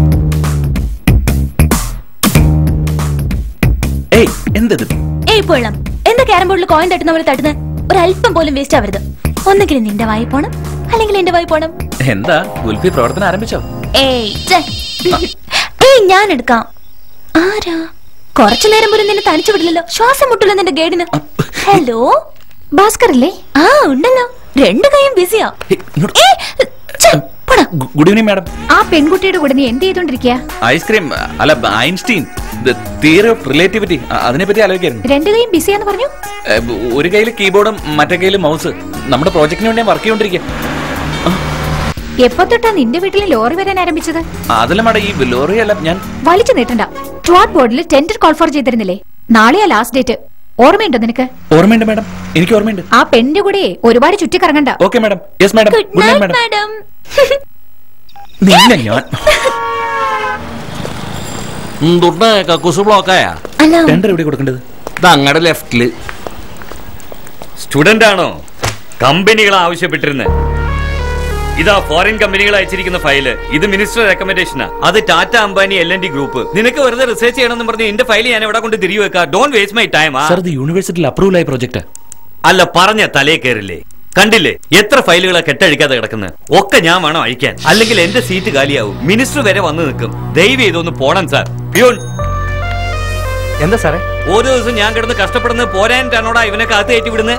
ഏയ് എന്തത് ഏയ് പൊള്ളം എന്താ ക്യാരം ബോർഡിൽ കോയിൻ തട്ടുന്ന പോലെ തട്ടുന്നത് ഒരല്പം പോലും വേസ്റ്റ് ആവരുത് ഒന്നെങ്കിൽ നിന്റെ വായി പോണം അല്ലെങ്കിൽ എന്റെ വായി പോണം എന്താ ഗുൽഫി പ്രവർത്തനം ആരംഭിച്ചോ ഏയ് ഛെ. ഏയ് ഞാൻ എടുക്കാം ആരാ കുറച്ചു നേരം പോലും നിന്നെ തനിച്ചു വിടില്ലല്ലോ ശ്വാസം മുട്ടില്ല നിന്റെ ഗൈഡിന് ഹലോ ഭാസ്കർ അല്ലേ ആ ഉണ്ടല്ലോ രണ്ടു കൈയും ബിസിയാ ഏയ്, ഇങ്ങോട്ട്. ഏയ്, ഛെ, പോടാ. ഗു- ഗുഡ് ഈവനിങ് മാഡം ആ പെൺകുട്ടിയുടെ കൂടെ നീ എന്ത് ചെയ്തോണ്ടിരിക്കുക ഐസ്ക്രീം അല്ല ഐൻസ്റ്റീൻ തിയറി ഓഫ് റിലേറ്റിവിറ്റി അതിനെ പറ്റി ആലോചിക്കായിരുന്നു രണ്ടു കൈയും ബിസിയാന്ന് പറഞ്ഞു ഏ, ഒരു കയ്യിൽ കീബോർഡും മറ്റേ കയ്യിൽ മൗസ് നമ്മുടെ പ്രോജക്റ്റിന് വേണ്ടി വർക്ക് ചെയ്തോണ്ടിരിക്കുക എപ്പോ തൊട്ടാ നിന്റെ വീട്ടിൽ ലോറി വരാൻ ആരംഭിച്ചത് അതല്ല മാഡം ഈ ലോറി അല്ല ഞാൻ വലിച്ചു നീട്ടണ്ട ട്വാട്ട് ബോർഡിൽ ടെൻഡർ കോൾ ഫോർ ചെയ്തിരുന്നില്ലേ നാളെയാ ലാസ്റ്റ് ഡേറ്റ് ഓർമ്മയുണ്ടോ നിനക്ക് ഓർമ്മയുണ്ട് മാഡം എനിക്ക് ഓർമ്മയുണ്ട് ആ പെണ്ണിന്റെ കൂടെ ഒരുപാട് ചുറ്റിക്കറങ്ങണ്ട okay madam yes madam good good night night madam madam നിന്നെ ഞാൻ ദുർണ്ണ കക്കൂസ് ബ്ലോക്കായാ അല്ല ടെൻഡർ എവിടെ കൊടുക്കേണ്ടത് അങ്ങടെ ലെഫ്റ്റില് സ്റ്റുഡന്റ് ആണോ കമ്പനികൾ ആവശ്യപ്പെട്ടിരുന്നത് ഇതാ ഫോറിൻ കമ്പനികൾ അയച്ചിരിക്കുന്ന ഫയല് ഇത് മിനിസ്റ്റർ റെക്കമെൻഡേഷനാ അത് Tata Ambani L N D group നിനക്ക് വെറുതെ റിസർച്ച് ചെയ്യണമെന്ന് പറഞ്ഞ് എന്റെ ഫയൽ ഞാൻ എവിടെ കൊണ്ട് തിരികെ വെക്കാം don't waste my time sir ഇത് യൂണിവേഴ്സിറ്റിയിൽ അപ്രൂവൽ ആയ പ്രോജക്റ്റ് അല്ല പറഞ്ഞ തലേ കയറില്ലേ കണ്ടില്ലേ എത്ര ഫയലുകളാ കെട്ടഴിക്കാതെ കിടക്കുന്നത് ഒക്കെ ഞാൻ വേണം അഴിക്കാൻ അല്ലെങ്കിൽ എന്റെ സീറ്റ് കാലിയാവും മിനിസ്റ്റർ വരെ വന്ന് നിൽക്കും ദയവ് ചെയ്തൊന്ന് പോണം സാർ പ്യൂൺ എന്താ സാറേ ഓരോ ദിവസം ഞാൻ കിടന്ന് കഷ്ടപ്പെടുന്നത് പോരാനിട്ടാണോടാ ഇവനെ കാത്തു കയറ്റി വിടുന്നത്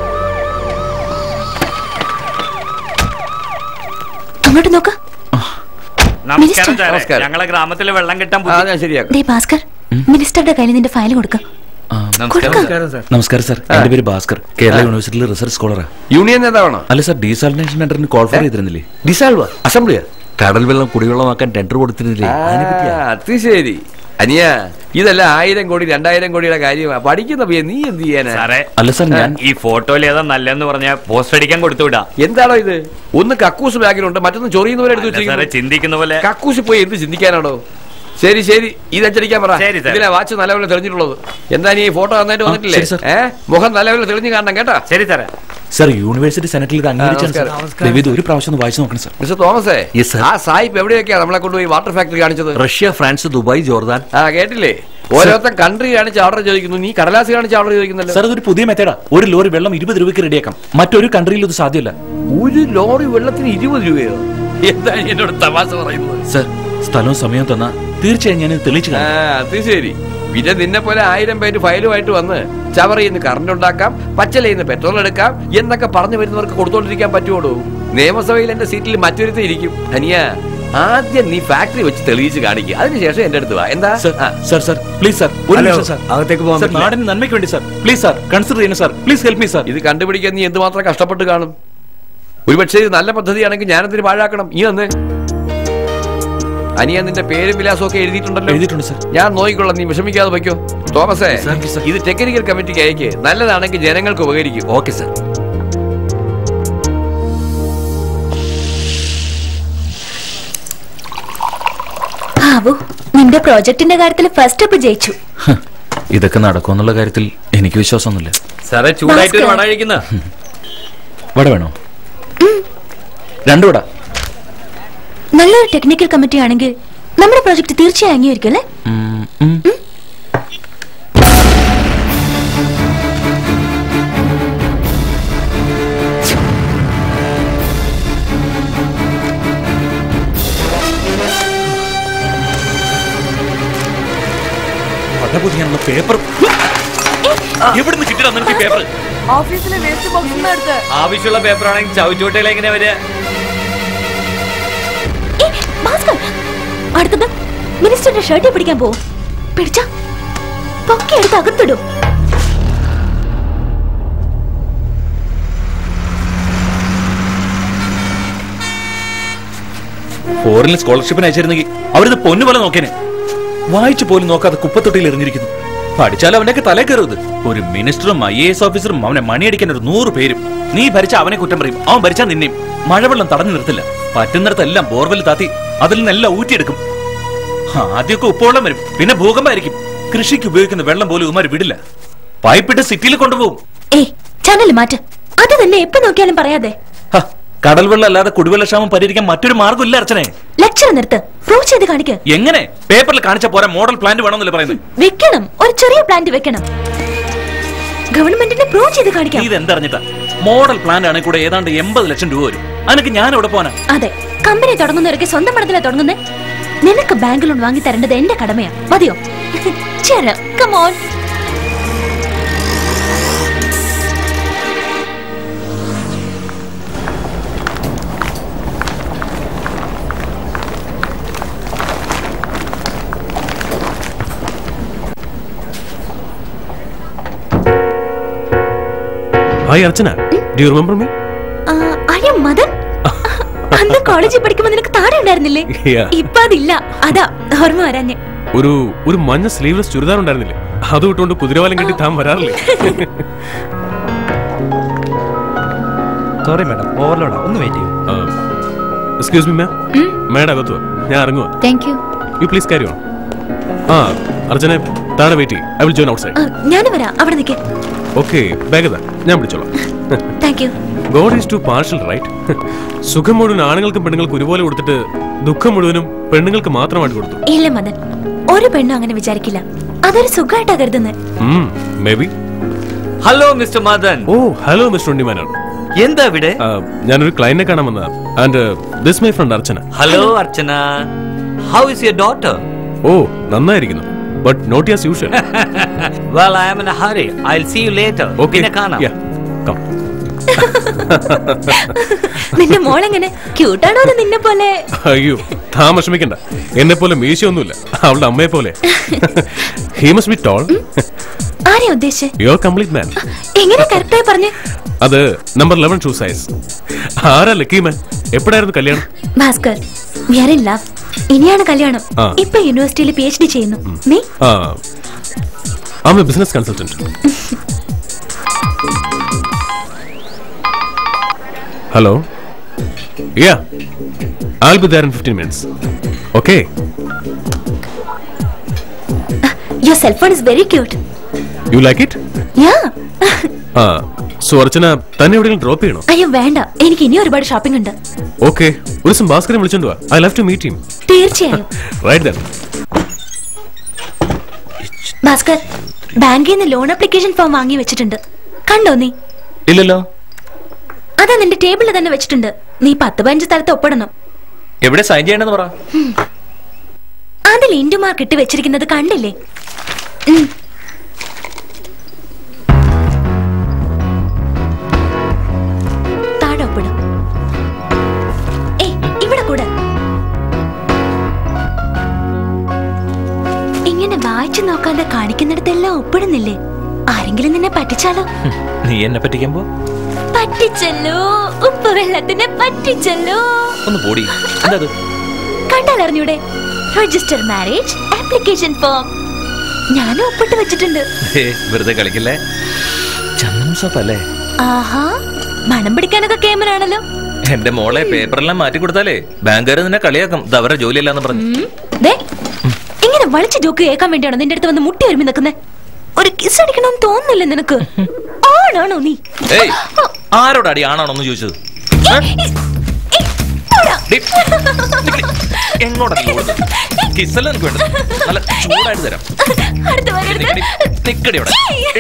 അങ്ങോട്ട് നോക്ക് നമസ്കാരം മിനിസ്റ്റർ. സാറേ നമസ്കാരം. ഞങ്ങളെ ഗ്രാമത്തിലെ വെള്ളം കിട്ടാൻ ആ ബുദ്ധി- ഞാൻ ശരിയാക്കാം ദേ ഭാസ്കർ മിനിസ്റ്ററുടെ കയ്യിൽ നിന്റെ ഫയൽ കൊടുക്ക കൊടുക്കാം നമസ്കാരം സാർ എന്റെ പേര് ഭാസ്കർ കേരള യൂണിവേഴ്സിറ്റിയിലെ റിസർച്ച് സ്കോളറാ യൂണിയൻ നേതാവാണോ അല്ല സാർ ഡീസാലിനേഷൻ ടെൻഡറിന് കോൾ ഫോർ ചെയ്തിരുന്നില്ലേ ഡിസാൾവ അസംബ്ലിയാ കടൽ വെള്ളം കുടിവെള്ളമാക്കാൻ ടെൻഡർ കൊടുത്തിരുന്നില്ലേ അതിനെ പറ്റിയാ അത് ശരി അനിയ ഇതല്ല ആയിരം കോടി രണ്ടായിരം കോടിയുടെ കാര്യമാ പഠിക്കുന്ന പയ്യൻ നീ എന്ത് ചെയ്യാനാ സാറേ അല്ല സാർ ഞാൻ ഈ ഫോട്ടോയിൽ ഏതാ നല്ലതെന്ന് പറഞ്ഞ പോസ്റ്റ് അടിക്കാൻ കൊടുത്തു വിടാം എന്താണോ ഇത് ഒന്ന് കക്കൂസ് ബാഗിലുണ്ട് മറ്റൊന്ന് ചൊറിയുന്നവരെടുത്ത് അല്ല സാറേ വെച്ചിരിക്കുന്നു ചിന്തിക്കുന്ന പോലെ കക്കൂസ് പോയി എന്ത് ചിന്തിക്കാനാണോ ശരി ശരി ഇത് അച്ചടിക്കാൻ പറ ശരി, സാർ. ഇതിലെ വാച്ച് നല്ലപോലെ തെളിഞ്ഞിട്ടുള്ളത് എന്താ നീ ഈ ഫോട്ടോ നന്നായിട്ട് വന്നിട്ടില്ലേ ശരി, സാർ. ഏ മുഖം നല്ലപോലെ തെളിഞ്ഞ് കാണണം കേട്ടാ ശരി സാറേ സാർ യൂണിവേഴ്സിറ്റി സെനറ്റിൽ ഇത് അംഗീകരിച്ചാണ് സാർ നമസ്കാരം. ദയവ് ഇത് ഒരു പ്രാവശ്യം ഒന്ന് വായിച്ചു നോക്കണം സാർ മിസ്റ്റർ തോമസേ Yes, sir. ആ സായിപ്പ് എവിടെയൊക്കെയാ നമ്മളെ കൊണ്ടുപോയി വാട്ടർ ഫാക്ടറി കാണിച്ചത് റഷ്യ ഫ്രാൻസ് ദുബായ് ജോർദാൻ ആ കേട്ടില്ലേ ഓരോരുത്തർ കൺട്രി കാണിച്ച് ഓർഡർ ചോദിക്കുന്നു നീ കടലാസ് കാണിച്ച് ഓർഡർ ചോദിക്കുന്നല്ലോ സാർ ഇതൊരു പുതിയ മെത്തേഡാ ഒരു ലോറി വെള്ളം ഇരുപത് രൂപയ്ക്ക് റെഡിയാക്കാം മറ്റൊരു കൺട്രിയിൽ ഇത് സാധ്യമല്ല ഒരു ലോറി വെള്ളത്തിന് ഇരുപത് രൂപയോ എന്താ നീ എന്നോട് തമാശ പറയുന്നത് സാർ സ്ഥലവും സമയവും തന്നാ തീർച്ചയായും ഞാൻ ഇത് തെളിയിച്ചു ആ കാണാം. അത് ശരി പിന്നെ നിന്നെ പോലെ ആയിരം പേര് ഫയലുമായിട്ട് വന്ന് ചവറയിൽ നിന്ന് കറണ്ട് ഉണ്ടാക്കാം പച്ചലയിൽ നിന്ന് പെട്രോൾ എടുക്കാം എന്നൊക്കെ പറഞ്ഞു വരുന്നവർക്ക് കൊടുത്തോണ്ടിരിക്കാൻ പറ്റുമോടോ നിയമസഭയിൽ എന്റെ സീറ്റിൽ മറ്റൊരുത്ത ഇരിക്കും ധനിയ ആദ്യം നീ ഫാക്ടറി വെച്ച് തെളിയിച്ച് കാണിക്കുക അതിനുശേഷം എന്റെ അടുത്ത് വാ എന്താ സാർ ആ. സാർ സാർ പ്ലീസ് സാർ ഒരു ഹലോ, നിമിഷം സാർ അകത്തേക്ക് പോകാൻ സാർ പറ്റില്ല. നാടിന് നന്മയ്ക്ക് വേണ്ടി സാർ പ്ലീസ് സാർ കൺസിഡർ ചെയ്യണം sir please help me sir ഇത് കണ്ടുപിടിക്കാൻ നീ എന്തുമാത്രം കഷ്ടപ്പെട്ട് കാണും ഒരുപക്ഷെ ഇത് നല്ല പദ്ധതിയാണെങ്കിൽ ഞാനെന്തിന് പാഴാക്കണം ഈ വന്നേ അനിയ നിന്റെ പേരും വിലാസവും ഒക്കെ എഴുതിയിട്ടുണ്ടല്ലോ എഴുതിയിട്ടുണ്ട് സാർ ഞാൻ നോക്കിക്കൊള്ളാം നീ വിഷമിക്കാതെ വയ്ക്കോ തോമസേ സാർ, സാർ. ഇത് ടെക്നിക്കൽ കമ്മിറ്റിക്ക് അയക്ക് നല്ലതാണെങ്കിൽ ജനങ്ങൾക്ക് ഉപകരിക്കും ഓക്കെ സാർ ആവു നിന്റെ പ്രോജക്റ്റിന്റെ കാര്യത്തിൽ ഫസ്റ്റ് അപ്പ് ജയിച്ചു ഇതൊക്കെ നടക്കുമെന്നുള്ള കാര്യത്തിൽ എനിക്ക് വിശ്വാസമൊന്നുമില്ല സാറേ ചൂടായിട്ട് ഒരു ഭാസ്കർ. വട കഴിക്കുന്ന വട വേണോ രണ്ടു വട നല്ലൊരു ടെക്നിക്കൽ കമ്മിറ്റി ആണെങ്കിൽ നമ്മുടെ പ്രോജക്റ്റ് തീർച്ചയായും അംഗീകരിക്കും അല്ലേ ഉം, ഉം. വട പൊതിയാനുള്ള പേപ്പർ എവിടുന്ന് കിട്ടിയതാ നിനക്ക് പേപ്പർ ഓഫീസിലെ വേസ്റ്റ് ബോക്സിൽ എടുത്ത് ആവശ്യമുള്ള പേപ്പർ ആണെങ്കിൽ ചവിച്ചോട്ടയിൽ എങ്ങനെ വരിക ഏ, ഭാസ്കർ അടുത്തത് മിനിസ്റ്ററുടെ ഷർട്ട് പിടിക്കാൻ പോവും പിടിച്ച പൊക്കി എടുത്ത് അകത്തിടും ഫോറിനിൽ സ്കോളർഷിപ്പിന് അയച്ചിരുന്നെങ്കിൽ അവരിത് പൊന്നുപോലെ നോക്കേനെ വായിച്ചു പോലും നോക്കാതെ കുപ്പത്തൊട്ടിയിൽ എറിഞ്ഞിരിക്കുന്നു പഠിച്ചാൽ അവന്റെ തലേ കയറുന്നത് ഒരു മിനിസ്റ്ററും ഐ എ എസ് ഓഫീസറും അവനെ മണിയടിക്കാൻ ഒരു നൂറ് പേരും നീ ഭരിച്ച അവനെ കുറ്റം പറയും അവൻ ഭരിച്ചാൽ നിന്നെയും മഴവെള്ളം തടഞ്ഞു നിർത്തില്ല പറ്റുന്നിടത്തെല്ലാം ബോർവെൽ താത്തി അതിൽ നിന്നെല്ലാം ഊറ്റിയെടുക്കും ആദ്യമൊക്കെ ഉപ്പുവെള്ളം വരും പിന്നെ ഭൂകമ്പമായിരിക്കും കൃഷിക്ക് ഉപയോഗിക്കുന്ന വെള്ളം പോലും ഉമാര് വിടില്ല പൈപ്പിട്ട് സിറ്റിയിൽ കൊണ്ടുപോകും ഏ ചാനൽ മാറ്റ് അത് തന്നെ എപ്പോ നോക്കിയാലും പറയാതെ ഹ, കടൽ വെള്ളം അല്ലാതെ കുടിവെള്ളക്ഷാമം പരിഹരിക്കാൻ മറ്റൊരു മാർഗ്ഗമില്ല അർച്ചനെ ലെക്ചർ നിർത്ത് പ്രൂവ് ചെയ്ത് കാണിക്ക് എങ്ങനെ പേപ്പറിൽ കാണിച്ച പോരാ മോഡൽ പ്ലാന്റ് വേണമെന്നല്ലേ പറയുന്നത് വെക്കണം ഒരു ചെറിയ പ്ലാന്റ് വെക്കണം ഗവൺമെന്റിനെ പ്രൂവ് ചെയ്ത് നീ കാണിക്കാം ഇത് എന്തറിഞ്ഞിട്ടാ മോഡൽ പ്ലാന്റ് ആണെങ്കിൽ കൂടെ ഏതാണ്ട് എൺപത് ലക്ഷം രൂപ വരും അതിനൊക്കെ ഞാൻ എവിടെ പോനാ അതെ കമ്പനി തുടങ്ങുന്നവരൊക്കെ സ്വന്തം പണത്തിലാ തുടങ്ങുന്നേ നിനക്ക് ബാങ്ക് ലോൺ വാങ്ങി തരേണ്ടത് എന്റെ കടമയാ മതിയോ ചേര come on hi Archana do you remember me അയ്യോ മദൻ അന്ന് കോളേജിൽ പഠിക്കുമ്പോ നിനക്ക് താടി ഉണ്ടായിരുന്നില്ലേ Yeah. ഇപ്പൊ അതില്ല അതാ ഓർമ്മ വരാഞ്ഞ് ഒരു ഒരു മഞ്ഞ സ്ലീവ്ലെസ് ചുരിദാർ ഉണ്ടായിരുന്നില്ലേ അത് വിട്ടുകൊണ്ട് കുതിരവാലം കെട്ടി താൻ വരാറില്ലേ സോറി മാഡം ഓവർലോഡാ ഒന്ന് വെയിറ്റ് ചെയ്യൂ എക്സ്ക്യൂസ് മീ മാം മാഡം അകത്തു വാ. ഞാൻ ഇറങ്ങുക thank you you please carry on ആ അർച്ചന താഴെ വെയിറ്റ് ചെയ്യും I will join outside ഞാനും വരാം അവിടെ നിൽക്കേ ഓക്കെ ബാഗ് ഇതാ ഞാൻ പിടിച്ചോളാം thank you god is too partial right സുഖം മുഴുവൻ ആണുങ്ങൾക്കും പെണ്ണുങ്ങൾക്കും ഒരുപോലെ കൊടുത്തിട്ട് ദുഃഖം മുഴുവനും പെണ്ണുങ്ങൾക്ക് മാത്രമായിട്ട് കൊടുത്തു ഇല്ല മദൻ ഒരു പെണ്ണും അങ്ങനെ വിചാരിക്കില്ല അതൊരു സുഖമായിട്ടാ കരുതുന്നത് maybe hello mister Madan oh hello mister ഉണ്ണിമാനാണ് എന്താ ഇവിടെ ഞാനൊരു ക്ലയന്റിനെ കാണാൻ വന്നതാ and this my friend Archana hello Archana how is your daughter oh നന്നായിരിക്കുന്നു but not as usual well I am in a hurry I will see you later okay പിന്നെ കാണാം കം നിന്റെ മോളെങ്ങനെ ക്യൂട്ടാണോ അത് നിന്നെ പോലെ അയ്യോ താൻ വിഷമിക്കണ്ട എന്നെ പോലെ മീശയൊന്നുമില്ല അവളുടെ അമ്മയെ പോലെ ഹി മസ്റ്റ് ബി ടോൾ ആരെയാ ഉദ്ദേശിച്ച് യുവർ കംപ്ലീറ്റ് മാൻ എങ്ങനെ കറക്റ്റായി പറഞ്ഞു അത് നമ്പർ ലെവൻ ഷൂ സൈസ് ആരാ ലക്കി മാൻ എപ്പോഴായിരുന്നു കല്യാണം Bhaskar we are in love ഇനിയാണ് കല്യാണം ആ. ഇപ്പൊ യൂണിവേഴ്സിറ്റിയിൽ പി എച്ച് ഡി ചെയ്യുന്നു നീ ആ am a business consultant hello yeah I'll be there in 15 minutes. Okay? Your cellphone is very cute You like it? Yeah ആ സോ അർച്ചന തന്നെ എവിടെയെങ്കിലും ഡ്രോപ്പ് ചെയ്യണോ അയ്യോ വേണ്ട എനിക്ക് ഇനി ഒരുപാട് ഷോപ്പിംഗ് ഉണ്ട് ഓക്കെ ഒരു ദിവസം ഭാസ്കരൻ വിളിച്ചോണ്ട് വാ I love to meet him തീർച്ചയായും റൈറ്റ് ദൻ ഭാസ്കർ ബാങ്കിൽ നിന്ന് ലോൺ അപ്ലിക്കേഷൻ ഫോം വാങ്ങി വെച്ചിട്ടുണ്ട് കണ്ടോ നീ ഇല്ലല്ലോ അതാ നിന്റെ ടേബിളിൽ തന്നെ വെച്ചിട്ടുണ്ട് നീ പത്ത് പതിനഞ്ച് സ്ഥലത്ത് ഒപ്പിടണം എവിടെ സൈൻ ചെയ്യണമെന്ന് പറ അതിൽ ഇൻഡു മാർക്ക് ഇട്ട് വെച്ചിരിക്കുന്നത് കണ്ടില്ലേ ഉം. താഴെ ഒപ്പിടും ഏയ് ഇവിടെ കൂടെ ഇങ്ങനെ വായിച്ചു നോക്കാതെ കാണിക്കുന്നിടത്തെല്ലാം ഒപ്പിടുന്നില്ലേ ആരെങ്കിലും നിന്നെ പറ്റിച്ചാലോ നീ എന്നെ പറ്റിക്കുമ്പോ പറ്റിച്ചല്ലോ ഉപ്പ് വെള്ളത്തിനെ പറ്റിച്ചല്ലോ ഒന്ന് പോടി എന്താ അത് കണ്ടാൽ അറിഞ്ഞൂടെ രജിസ്റ്റർ മാരേജ് ആപ്ലിക്കേഷൻ ഫോം ഞാനും ഒപ്പിട്ട് വെച്ചിട്ടുണ്ട് ഹേ, വെറുതെ കളിക്കില്ലേ ചന്ദനം സോപ്പ് അല്ലേ ആഹാ മണം പിടിക്കാനൊക്കെ കേമനാണല്ലോ എന്റെ മോളെ പേപ്പറെല്ലാം മാറ്റി കൊടുത്താലേ ബാങ്കുകാർ നിന്നെ കളിയാക്കും ഇത് അവരുടെ ജോലിയല്ലാന്ന് പറഞ്ഞു ഉം. ദേ ഇങ്ങനെ വലിച്ചു ജോക്ക് കേൾക്കാൻ വേണ്ടിയാണോ നിന്റെ അടുത്ത് വന്ന് മുട്ടി ഒരുമി നിൽക്കുന്നേ ഒരു കിസ് അടിക്കണമെന്ന് തോന്നുന്നില്ല നിനക്ക് ആണാണോ നീ ഏയ് ആരോടാടി ആണാണോന്ന് ചോദിച്ചത് ഡി, നിക്കടി. എങ്ങോട്ടാ നീ ഓടുന്നത്? കിസ്സല്ല നിനക്ക് വേണ്ടത് നല്ല ചൂടായിട്ട് തരാം അടുത്ത് വരരുത് നിക്കടി അവിടെ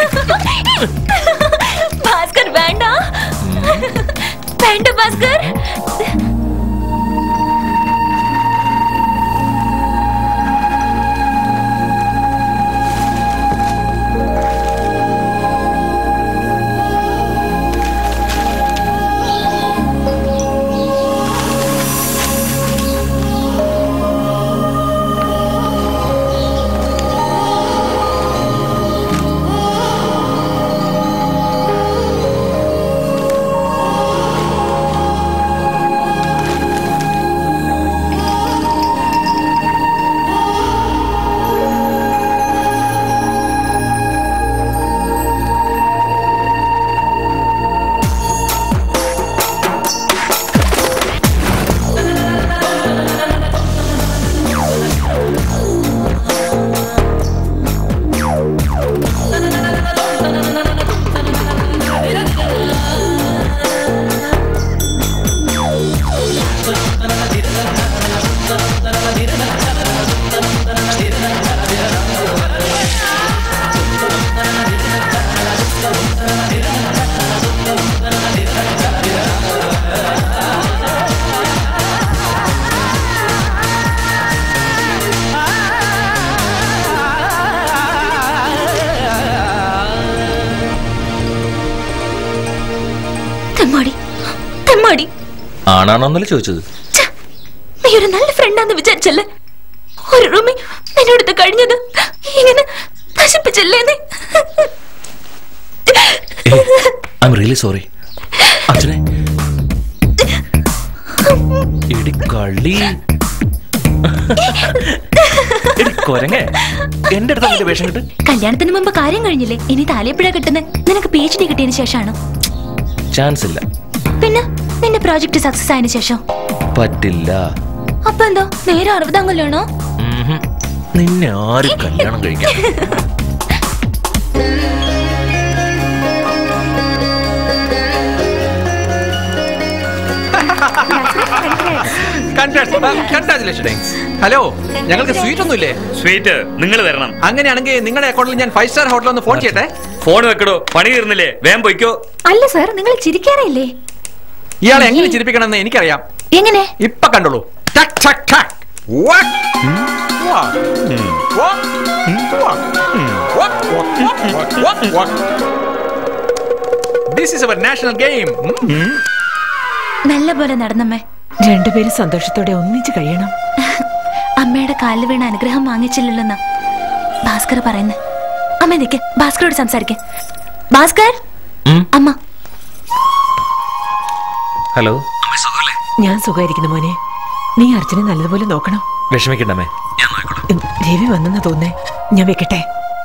ഭാസ്കർ വേണ്ട വേണ്ട ഭാസ്കർ തെമ്മാടി തെമ്മാടി ആണാണോന്നല്ലേ ചോദിച്ചത് നീ ഒരു നല്ല ഫ്രണ്ടാന്ന് വിചാരിച്ചല്ലേ ഒരു റൂമി നിന്നോടുത്ത് കഴിഞ്ഞത് ഇങ്ങനെ നശിപ്പിച്ചല്ലേ നീ ഐ എം റിയലി സോറി അച്ഛനെ എടി കള്ളി എടി കൊരങ്ങേ എന്റെ അടുത്ത് നിന്റെ വേഷം കിട്ട് കല്യാണത്തിന് മുമ്പ് കാര്യം കഴിഞ്ഞില്ലേ ഇനി താലിയപ്പുഴ കിട്ടുന്നത് നിനക്ക് പി എച്ച് ഡി കിട്ടിയതിന് ശേഷമാണ് ചാൻസ് ഇല്ല പിന്നെ നിന്റെ പ്രോജക്റ്റ് സക്സസ് ആയതിനു ശേഷം പറ്റില്ല അപ്പൊ എന്തോ നേരെ അറുപതാം കൊല്ലാണോ ഉംഹും. നിന്നെ ആര് കല്യാണം കഴിക്കാൻ കൺഗ്രാറ്റുലേഷൻ ഹലോ ഞങ്ങൾക്ക് സ്വീറ്റ് ഒന്നുമില്ലേ സ്വീറ്റ് നിങ്ങൾ തരണം അങ്ങനെയാണെങ്കിൽ നിങ്ങളുടെ അക്കൗണ്ടിൽ ഞാൻ ഫൈവ് സ്റ്റാർ ഹോട്ടലിൽ ഒന്ന് ഫോൺ ചെയ്യട്ടെ ഫോൺ വെക്കടോ പണി തീർന്നില്ലേ വേഗം പൊയ്ക്കോ അല്ല സാർ നിങ്ങൾ ചിരിക്കാറില്ലേ ഇയാളെ എങ്ങനെ ചിരിപ്പിക്കണമെന്ന് എനിക്കറിയാം എങ്ങനെ ഇപ്പൊ കണ്ടോളൂ ടക് ടക് ടക് What? What? What? What? What? What? What? What? What? This is our national game. നല്ല പോലെ നടന്നമ്മേ രണ്ടുപേരും സന്തോഷത്തോടെ ഒന്നിച്ച് കഴിയണം അമ്മയുടെ കാലിൽ വീണ അനുഗ്രഹം വാങ്ങിച്ചില്ലല്ലോന്നാ ഭാസ്കർ പറയുന്നേ അമ്മ നിക്ക് ഭാസ്കരോട് സംസാരിക്കേ ഭാസ്കർ ഉം. അമ്മ ഹലോ ഞാൻ സുഖമായിരിക്കുന്നു മോനെ നീ അർച്ചനെ നല്ലതുപോലെ നോക്കണം വിഷമിക്കണ്ടമ്മേ ഉം, രവി വന്നെന്നാ തോന്നേ ഞാൻ വെക്കട്ടെ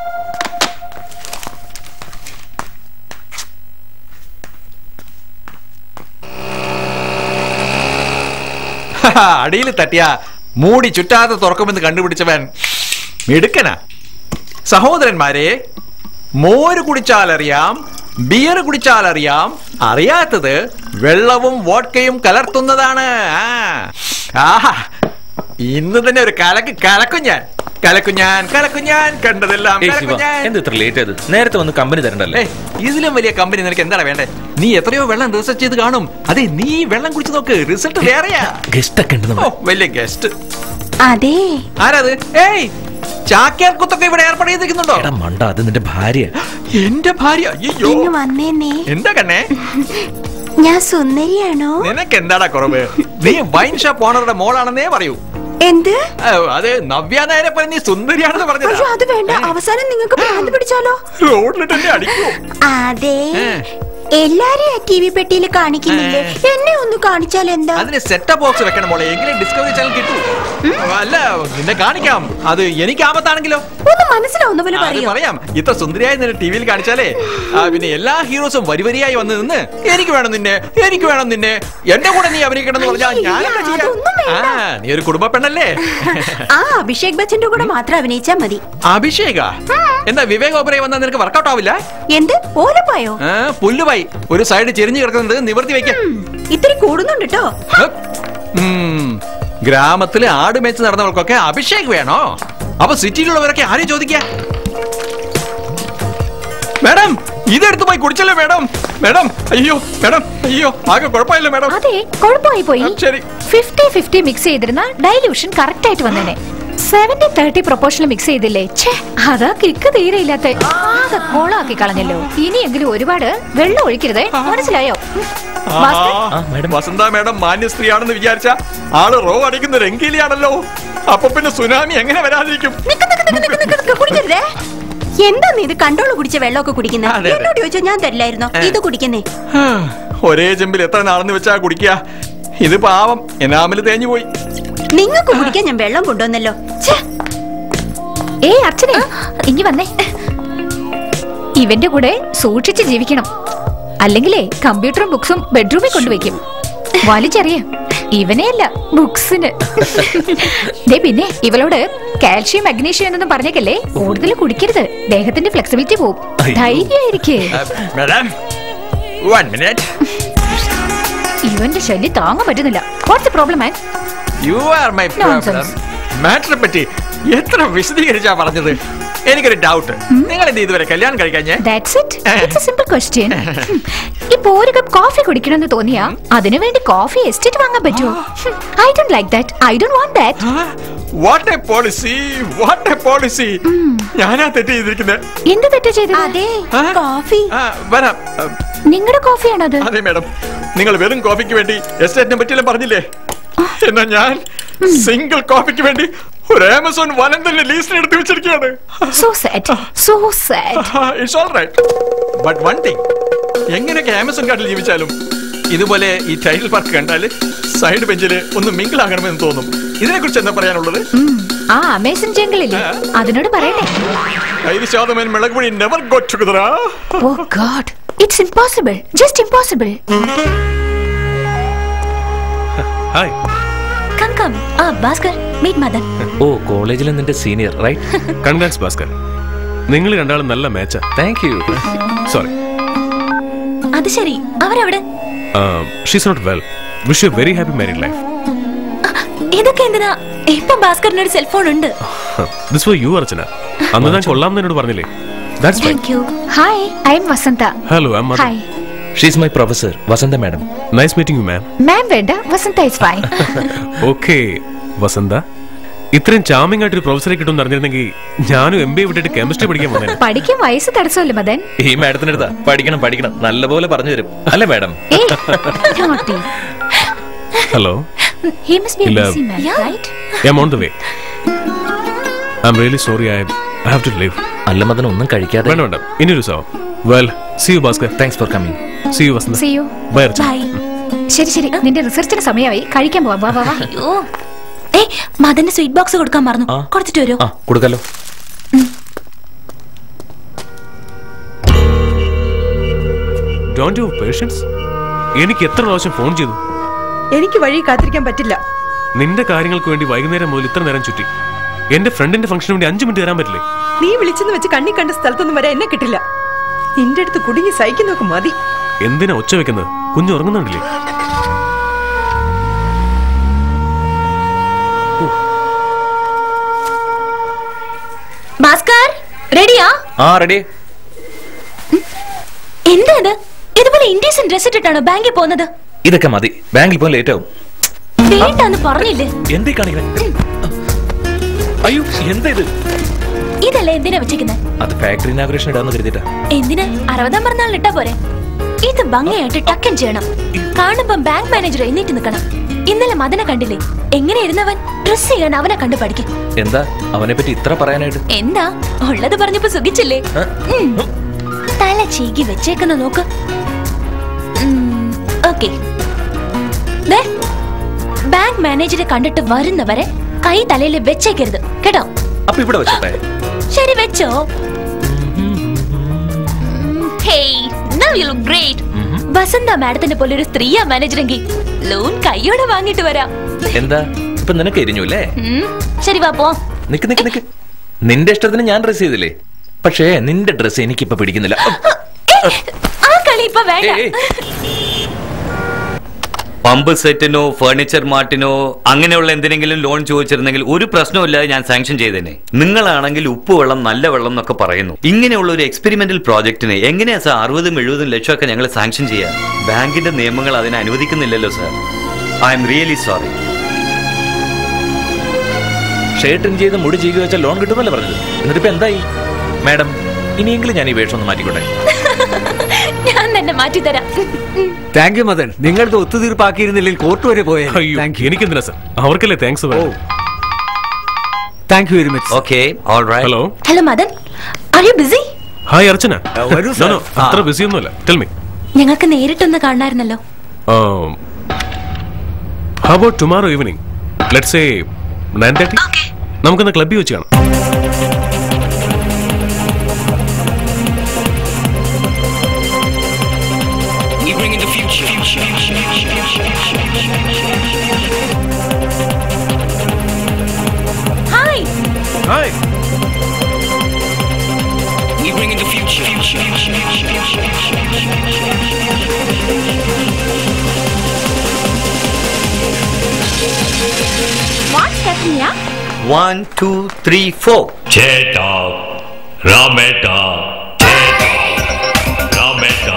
അടിയിൽ തട്ടിയ മൂടി ചുറ്റാതെ തുറക്കുമെന്ന് കണ്ടുപിടിച്ചവൻ മിടുക്കനാ സഹോദരന്മാരെ മോര് കുടിച്ചാലറിയാം ബിയർ കുടിച്ചാലറിയാം അറിയാത്തത് വെള്ളവും വോഡ്കയും കലർത്തുന്നതാണ് ആ. ആഹാ ഇന്ന് തന്നെ ഒരു കലക്ക് കലക്കും ഞാൻ കലക്കും ഞാൻ കലക്കും ഞാൻ കണ്ടതെല്ലാം ഏയ് ശിവ കലക്കും ഞാൻ എന്ത് ഇത്ര ലേറ്റ് ആയത് നേരത്തെ വന്ന് കമ്പനി തരണ്ടല്ലേ ഏയ്, ഇതിലും വലിയ കമ്പനി നിനക്ക് എന്താണ് വേണ്ടേ നീ എത്രയോ വെള്ളം റിസർച്ച് ചെയ്ത് കാണും അതെ നീ വെള്ളം കുടിച്ച് നോക്ക് റിസൾട്ട് വേറെയാ ഗസ്റ്റ് ഒക്കെ ഉണ്ട് ഓ വലിയ ഗസ്റ്റ് അതെ ആരാത് ഏയ് ചാക്യാർ കുത്തൊക്കെ ഇവിടെ ഏർപ്പാട് ചെയ്തിരിക്കുന്നുണ്ടോ എടാ മണ്ട അത് നിന്റെ ഭാര്യ എന്റെ ഭാര്യ അയ്യോ ഇന്ന് വന്നേന്നേ എന്താ കണ്ണേ ഞാൻ സുന്ദരിയാണോ നിനക്ക് എന്താടാ കുറവ് നീ വൈൻ ഷോപ്പ് ഓണറുടെ മോളാണെന്നേ പറയൂ എന്ത് ആ, അത് നവ്യ നായരെ പറഞ്ഞ് നീ സുന്ദരിയാണെന്ന് അയ്യോ പറഞ്ഞതാ അത് വേണ്ട അവസാനം നിങ്ങൾക്ക് ഭ്രാന്ത് പിടിച്ചാലോ റോഡിലിട്ട് എന്നെ അടിക്കൂ അതെ ഏ. എല്ലാരും ടി വി പെട്ടിയിൽ കാണിക്കുന്നില്ലേ എന്നെ ഒന്ന് കാണിച്ചാൽ എന്താ അതിന് സെറ്റപ്പ് ബോക്സ് വെക്കണം മോളെ എങ്കിലും ഡിസ്കവറി ചാനൽ കിട്ടൂ അല്ല നിന്നെ കാണിക്കാം അത് എനിക്ക് ആപത്താണെങ്കിലോ ഒന്ന് മനസ്സിലാവുന്ന പോലെ ആ, അത് പറയോ പറയാം ഇത്ര സുന്ദരിയായി നിന്നെ ടി വിയിൽ കാണിച്ചാലേ ആ, പിന്നെ എല്ലാ ഹീറോസും വരി വരിയായി വന്ന് നിന്ന് എനിക്ക് വേണം നിന്നെ എനിക്ക് വേണം നിന്നെ എന്റെ കൂടെ നീ അഭിനയിക്കണം എന്ന് പറഞ്ഞാൽ അയ്യയ്യ, ഞാനെന്താ ചെയ്യാ? അതൊന്നും വേണ്ട. ആ നീ ഒരു കുടുംബ പെണ്ണല്ലേ ആ അഭിഷേക് ബച്ചന്റെ കൂടെ മാത്രം അഭിനയിച്ചാ മതി അഭിഷേക എന്താ വിവേക് ഓബറെ വന്നാൽ നിനക്ക് വർക്കൗട്ട് ആവില്ല എന്ത് ഓലപ്പായോ ആ, പുല്ലുപായി ഒരു സൈഡ് ചെരിഞ്ഞു കിടക്കുന്നത് നിവർത്തി വെക്ക ഇത്തിരി കൂടുന്നുണ്ട് കേട്ടോ ഗ്രാമത്തിലെ ആട് മേച്ച് നടന്നവർക്കൊക്കെ അഭിഷേക് വേണോ അപ്പൊ സിറ്റിയിലുള്ളവരൊക്കെ ആരും ചോദിക്കാ മാഡം ഇതെടുത്ത് പോയി കുടിച്ചല്ലോ മാഡം മാഡം അയ്യോ മാഡം അയ്യോ ആകെ കുഴപ്പമില്ല മാഡം അതെ കുഴപ്പമായി പോയി ശരി ഫിഫ്റ്റി ഫിഫ്റ്റി മിക്സ് ചെയ്തിരുന്ന ഡൈല്യൂഷൻ കറക്റ്റ് ആയിട്ട് വന്നേനെ സെവന്റി തേർട്ടി പ്രൊപ്പോർഷനിൽ മിക്സ് ചെയ്തില്ലേ ഛേ അതാ കിക്ക് തീരെ ഇല്ലാത്ത ആകെ കോളാക്കി കളഞ്ഞല്ലോ ഇനിയെങ്കിലും ഒരുപാട് വെള്ളം ഒഴിക്കരുതേ മനസ്സിലായോ ഭാസ്കർ, ആഹാ. വസന്ത മാഡം മാന്യ സ്ത്രീയാണെന്ന് വിചാരിച്ച ആള് റോ അടിക്കുന്ന രംഗീലിയാണല്ലോ അപ്പൊ പിന്നെ സുനാമി എങ്ങനെ വരാതിരിക്കും നിക്ക് നിക്ക് നിക്ക് നിക്ക് നിക്ക് നിക്ക് കുടിക്കരുതേ എന്താ നീ ഇത് കണ്ടോളൂ കുടിച്ച വെള്ളമൊക്കെ കുടിക്കുന്നത് അതെ, അതെ. എന്നോട് ചോദിച്ചാൽ ഞാൻ തരില്ലായിരുന്നോ ഏ. ഇത് കുടിക്കുന്നേ ഹാ, ഒരേ ചെമ്പിൽ എത്ര നാളെന്ന് വെച്ചാ കുടിക്കുക ഇത് പാവം എനാമില് തേഞ്ഞു പോയി നിങ്ങൾക്ക് കുടിക്കാൻ ഞാൻ വെള്ളം കൊണ്ടുവന്നല്ലോ ഛേ, ഏയ് അർച്ചന ഇനി വന്നേ ഇവന്റെ കൂടെ സൂക്ഷിച്ച് ജീവിക്കണം അല്ലെങ്കിലേ കമ്പ്യൂട്ടറും ബുക്സും ബെഡ്റൂമിൽ കൊണ്ടുവയ്ക്കും വലിച്ചെറിയാം ഇവനെയല്ല ബുക്സിന് ദേ പിന്നെ ഇവളോട് കാൽഷ്യം മഗ്നീഷ്യം എന്നൊന്നും പറഞ്ഞേക്കല്ലേ കൂടുതൽ കുടിക്കരുത് ദേഹത്തിന്റെ ഫ്ലെക്സിബിലിറ്റി പോവും അയ്യോ. ധൈര്യമായിരിക്കേ മാഡം വൺ മിനിറ്റ് ഇവന്റെ ശല്യം താങ്ങാൻ പറ്റുന്നില്ല what's problem man you are my problem Nonsense. മാറ്ററെ പറ്റി എത്ര വിശദീകരിച്ചാ പറഞ്ഞത് എനിക്കൊരു ഡൗട്ട് നിങ്ങൾ എന്ത് ഇതുവരെ കല്യാണം കഴിക്കാഞ്ഞേ that's it it's a simple question ഇപ്പൊ ഒരു കപ്പ് കോഫി കുടിക്കണമെന്ന് തോന്നിയാ അതിനു വേണ്ടി കോഫി എസ്റ്റേറ്റ് വാങ്ങാൻ പറ്റുമോ I don't like that I don't want that what a policy what a policy ഞാനാ തെറ്റ് ചെയ്തിരിക്കുന്നത് എന്ത് തെറ്റ് ചെയ്തത് അതെ കോഫി വരാം ആ, നിങ്ങളുടെ കോഫിയാണത് അതെ മാഡം നിങ്ങൾ വെറും കോഫിക്ക് വേണ്ടി എസ്റ്റേറ്റിനെ പറ്റിയെല്ലാം പറഞ്ഞില്ലേ എന്നാ ഞാൻ സിംഗിൾ കോഫിക്ക് വേണ്ടി ഒരു ആമസോൺ വനം തന്നെ ലീസിന് എടുത്ത് വെച്ചിരിക്കുകയാണ് so sad so sad it's all right but one thing എങ്ങനെയൊക്കെ ആമസോൺ കാർഡിൽ ജീവിച്ചാലും ഇതുപോലെ ഈ ടൈറ്റിൽ പാർക്ക് കണ്ടാൽ സൈഡ് ബെഞ്ചിൽ ഒന്ന് മിങ്കിൾ ആകണമെന്ന് തോന്നും ഇതിനെ കുറിച്ച് എന്താ പറയാനുള്ളത് ആ അമേസൺ ജംഗിളില്ലേ അതിനോട് പറയട്ടെ കൈരി ശാതമൻ മിളകുപൊടി never go together oh God it's impossible just impossible hi come come ആ ഭാസ്കർ മീറ്റ് മദൻ ഓ കോളേജിലെ നിന്റെ സീനിയർ റൈറ്റ് കൺഗ്രാറ്റ്സ് ഭാസ്കർ നിങ്ങൾ രണ്ടാളും നല്ല മാച്ചാ താങ്ക് യു സോറി അത് ശരി അവരവിടെ she's not well wish you very happy married life ഇതൊക്കെ എന്തിനാ ഇപ്പൊ ഭാസ്കറിന് ഒരു സെൽഫോൺ ഉണ്ട് ദിസ് ഫോർ യു അർച്ചന അന്ന് ഞാൻ കൊള്ളാം എന്നോട് പറഞ്ഞില്ലേ that's fine thank you hi I'm Vasantha hello I hi she's my professor Vasantha madam nice meeting you ma'am ma'am വേണ്ട Vasantha is fine okay Vasantha ഇത്രയും ചാമിങ് ആയിട്ടൊരു പ്രൊഫസറെ കിട്ടുമെന്ന് അറിഞ്ഞിരുന്നെങ്കിൽ ഞാനും എം ബി എ വിട്ടിട്ട് കെമിസ്ട്രി പഠിക്കാൻ വന്നേ പഠിക്കാൻ വയസ്സ് തടസ്സമല്ലേ മദൻ ഈ മാഡത്തിന്റെ അടുത്താ പഠിക്കണം പഠിക്കണം നല്ലപോലെ പറഞ്ഞു തരും അല്ലേ മാഡം ഏയ് naughty. Hello He must be a ഇല്ല. busy man, Yeah. right? I'm on the way I'm really sorry I I have to leave അല്ല മദൻ ഒന്നും കഴിക്കാതെ വേണ്ട വേണ്ട ഇനി ഒരു സാവം well see you Bhaskar thanks for coming see you Vasantha See you. Bye Archana bye ശരി ശരി നിന്റെ റിസർച്ചിന് സമയമായി കഴിക്കാൻ പോവാം വാ വാ വാ അയ്യോ ഏ മദന്റെ സ്വീറ്റ് ബോക്സ് കൊടുക്കാൻ മറന്നു കൊടുത്തിട്ട് വരുമോ ആ കൊടുക്കാലോ ഡോണ്ട് യു പേഷ്യൻസ് എനിക്ക് എത്ര പ്രാവശ്യം ഫോൺ ചെയ്തു എനിക്ക് വഴി കാത്തിരിക്കാൻ പറ്റില്ല നിന്റെ കാര്യങ്ങൾക്ക് വേണ്ടി വൈകുന്നേരം മുതൽ ഇത്ര നേരം ചുറ്റി എന്റെ ഫ്രണ്ടിന്റെ ഫംഗ്ഷന് വേണ്ടി അഞ്ചു മിനിറ്റ് തരാൻ പറ്റില്ലേ നീ വിളിച്ചെന്ന് വെച്ച് കണ്ണി കണ്ട സ്ഥലത്തൊന്നും വരെ എന്നെ കിട്ടില്ല നിന്റെ അടുത്ത് കുടുങ്ങി സഹിക്കുന്നൊക്കെ മതി എന്തിനാ ഒച്ച വെക്കുന്നത് കുഞ്ഞു ഉറങ്ങുന്നുണ്ടല്ലേ ഭാസ്കർ റെഡിയാ ആ റെഡി എന്താ ഇത് ഇതുപോലെ ഇന്ത്യൻ ഡ്രസ് ഇട്ടിട്ടാണോ ബാങ്കിൽ പോകുന്നത് ഇതൊക്കെ മതി ബാങ്കിൽ പോകാൻ ലേറ്റ് ആവും വേണ്ടാന്ന് പറഞ്ഞില്ലേ എന്തേ കാണിക്കണേ അയ്യോ എന്താ ഇത് ഇതല്ല എന്തിനാ വെച്ചിരിക്കുന്നത് അത് ഫാക്ടറി ഇനാഗ്രേഷൻ ഇടാന്ന് കരുതിട്ടാ എന്തിന് അറുപതാം പിറന്നാളിന് ഇട്ടാ പോരെ ഇത് ഭംഗിയായിട്ട് ടക്കൻ ചെയ്യണം കാണുമ്പം ബാങ്ക് മാനേജർ എഴുന്നേറ്റ് നിൽക്കണം ഇന്നലെ മദനെ കണ്ടില്ലേ എങ്ങനെ ഇരുന്നവൻ ഡ്രസ് ചെയ്യാൻ അവനെ കണ്ടു പഠിക്കും എന്താ അവനെ പറ്റി ഇത്ര പറയാനായിട്ട് എന്താ ഉള്ളത് പറഞ്ഞപ്പോ സുഖിച്ചില്ലേ ഉം. തല ചീകി വെച്ചേക്കുന്ന നോക്ക് ഓക്കെ ബാങ്ക് മാനേജറെ കണ്ടിട്ട് വരുന്നവരെ കൈ തലയിൽ വെച്ചേക്കരുത് കേട്ടോ അപ്പൊ ഇവിടെ വെച്ചോട്ടെ ശരി വെച്ചോ hey now you look great Vasantha മാഡത്തിനെ പോലെ ഒരു സ്ത്രീയാ മാനേജറെങ്കിൽ ലോൺ കൈയോടെ വാങ്ങിട്ട് വരാം എന്താ ഇപ്പൊ നിനക്ക് എരിഞ്ഞു അല്ലേ ഉം, ശരി വാ പോ നിക്ക് നിക്ക് നിക്ക് നിന്റെ ഇഷ്ടത്തിന് ഞാൻ ഡ്രസ് ചെയ്തില്ലേ പക്ഷേ നിന്റെ ഡ്രസ് എനിക്കിപ്പൊ പിടിക്കുന്നില്ല ആ കളി ഇപ്പൊ വേണ്ട പമ്പ് സെറ്റിനോ ഫർണിച്ചർ മാർട്ടിനോ അങ്ങനെയുള്ള എന്തിനെങ്കിലും ലോൺ ചോദിച്ചിരുന്നെങ്കിൽ ഒരു പ്രശ്നമില്ലാതെ ഞാൻ സാങ്ഷൻ ചെയ്തേനെ നിങ്ങളാണെങ്കിൽ ഉപ്പ് വെള്ളം നല്ല വെള്ളം എന്നൊക്കെ പറയുന്നു ഇങ്ങനെയുള്ള ഒരു എക്സ്പെരിമെന്റൽ പ്രോജക്റ്റിന് എങ്ങനെയാ സാർ അറുപതും എഴുപതും ലക്ഷമൊക്കെ ഞങ്ങൾ സാങ്ഷൻ ചെയ്യാം ബാങ്കിന്റെ നിയമങ്ങൾ അതിനെ അനുവദിക്കുന്നില്ലല്ലോ sir I'm really sorry ഷേർട്ടിൻ ചെയ്ത് മുടി ചീകി വെച്ച ലോൺ കിട്ടുമല്ലോ പറഞ്ഞത് എന്നിട്ടിപ്പോ എന്തായി മാഡം ഇനിയെങ്കിലും ഞാൻ ഈ വേഷം ഒന്ന് മാറ്റിക്കോട്ടെ ഞാൻ തന്നെ മാറ്റിത്തരാം താങ്ക് യു മദൻ നിങ്ങളുടെ ഒത്തുതീർപ്പാക്കിയിരുന്നില്ലെങ്കിൽ കോർട്ട് വരെ പോയേ അയ്യോ എനിക്കെന്തിനാ സർ അവർക്കല്ലേ thanks thank you very much okay all right hello hello Madan are you busy hi Archana വരൂ No, no, അത്ര ബിസി ഒന്നുമല്ല ടെൽ മീ ഞങ്ങൾക്ക് നേരിട്ടൊന്ന് കാണാമായിരുന്നല്ലോ how about tomorrow evening let's say nine thirty നമുക്കൊന്ന് ക്ലബ്ബിൽ വെച്ച് കാണാം We bring in the future. Hi hi We bring in the future. What's happening yeah one two three four ചേട്ടാ രാമേട്ടാ രാമേട്ടാ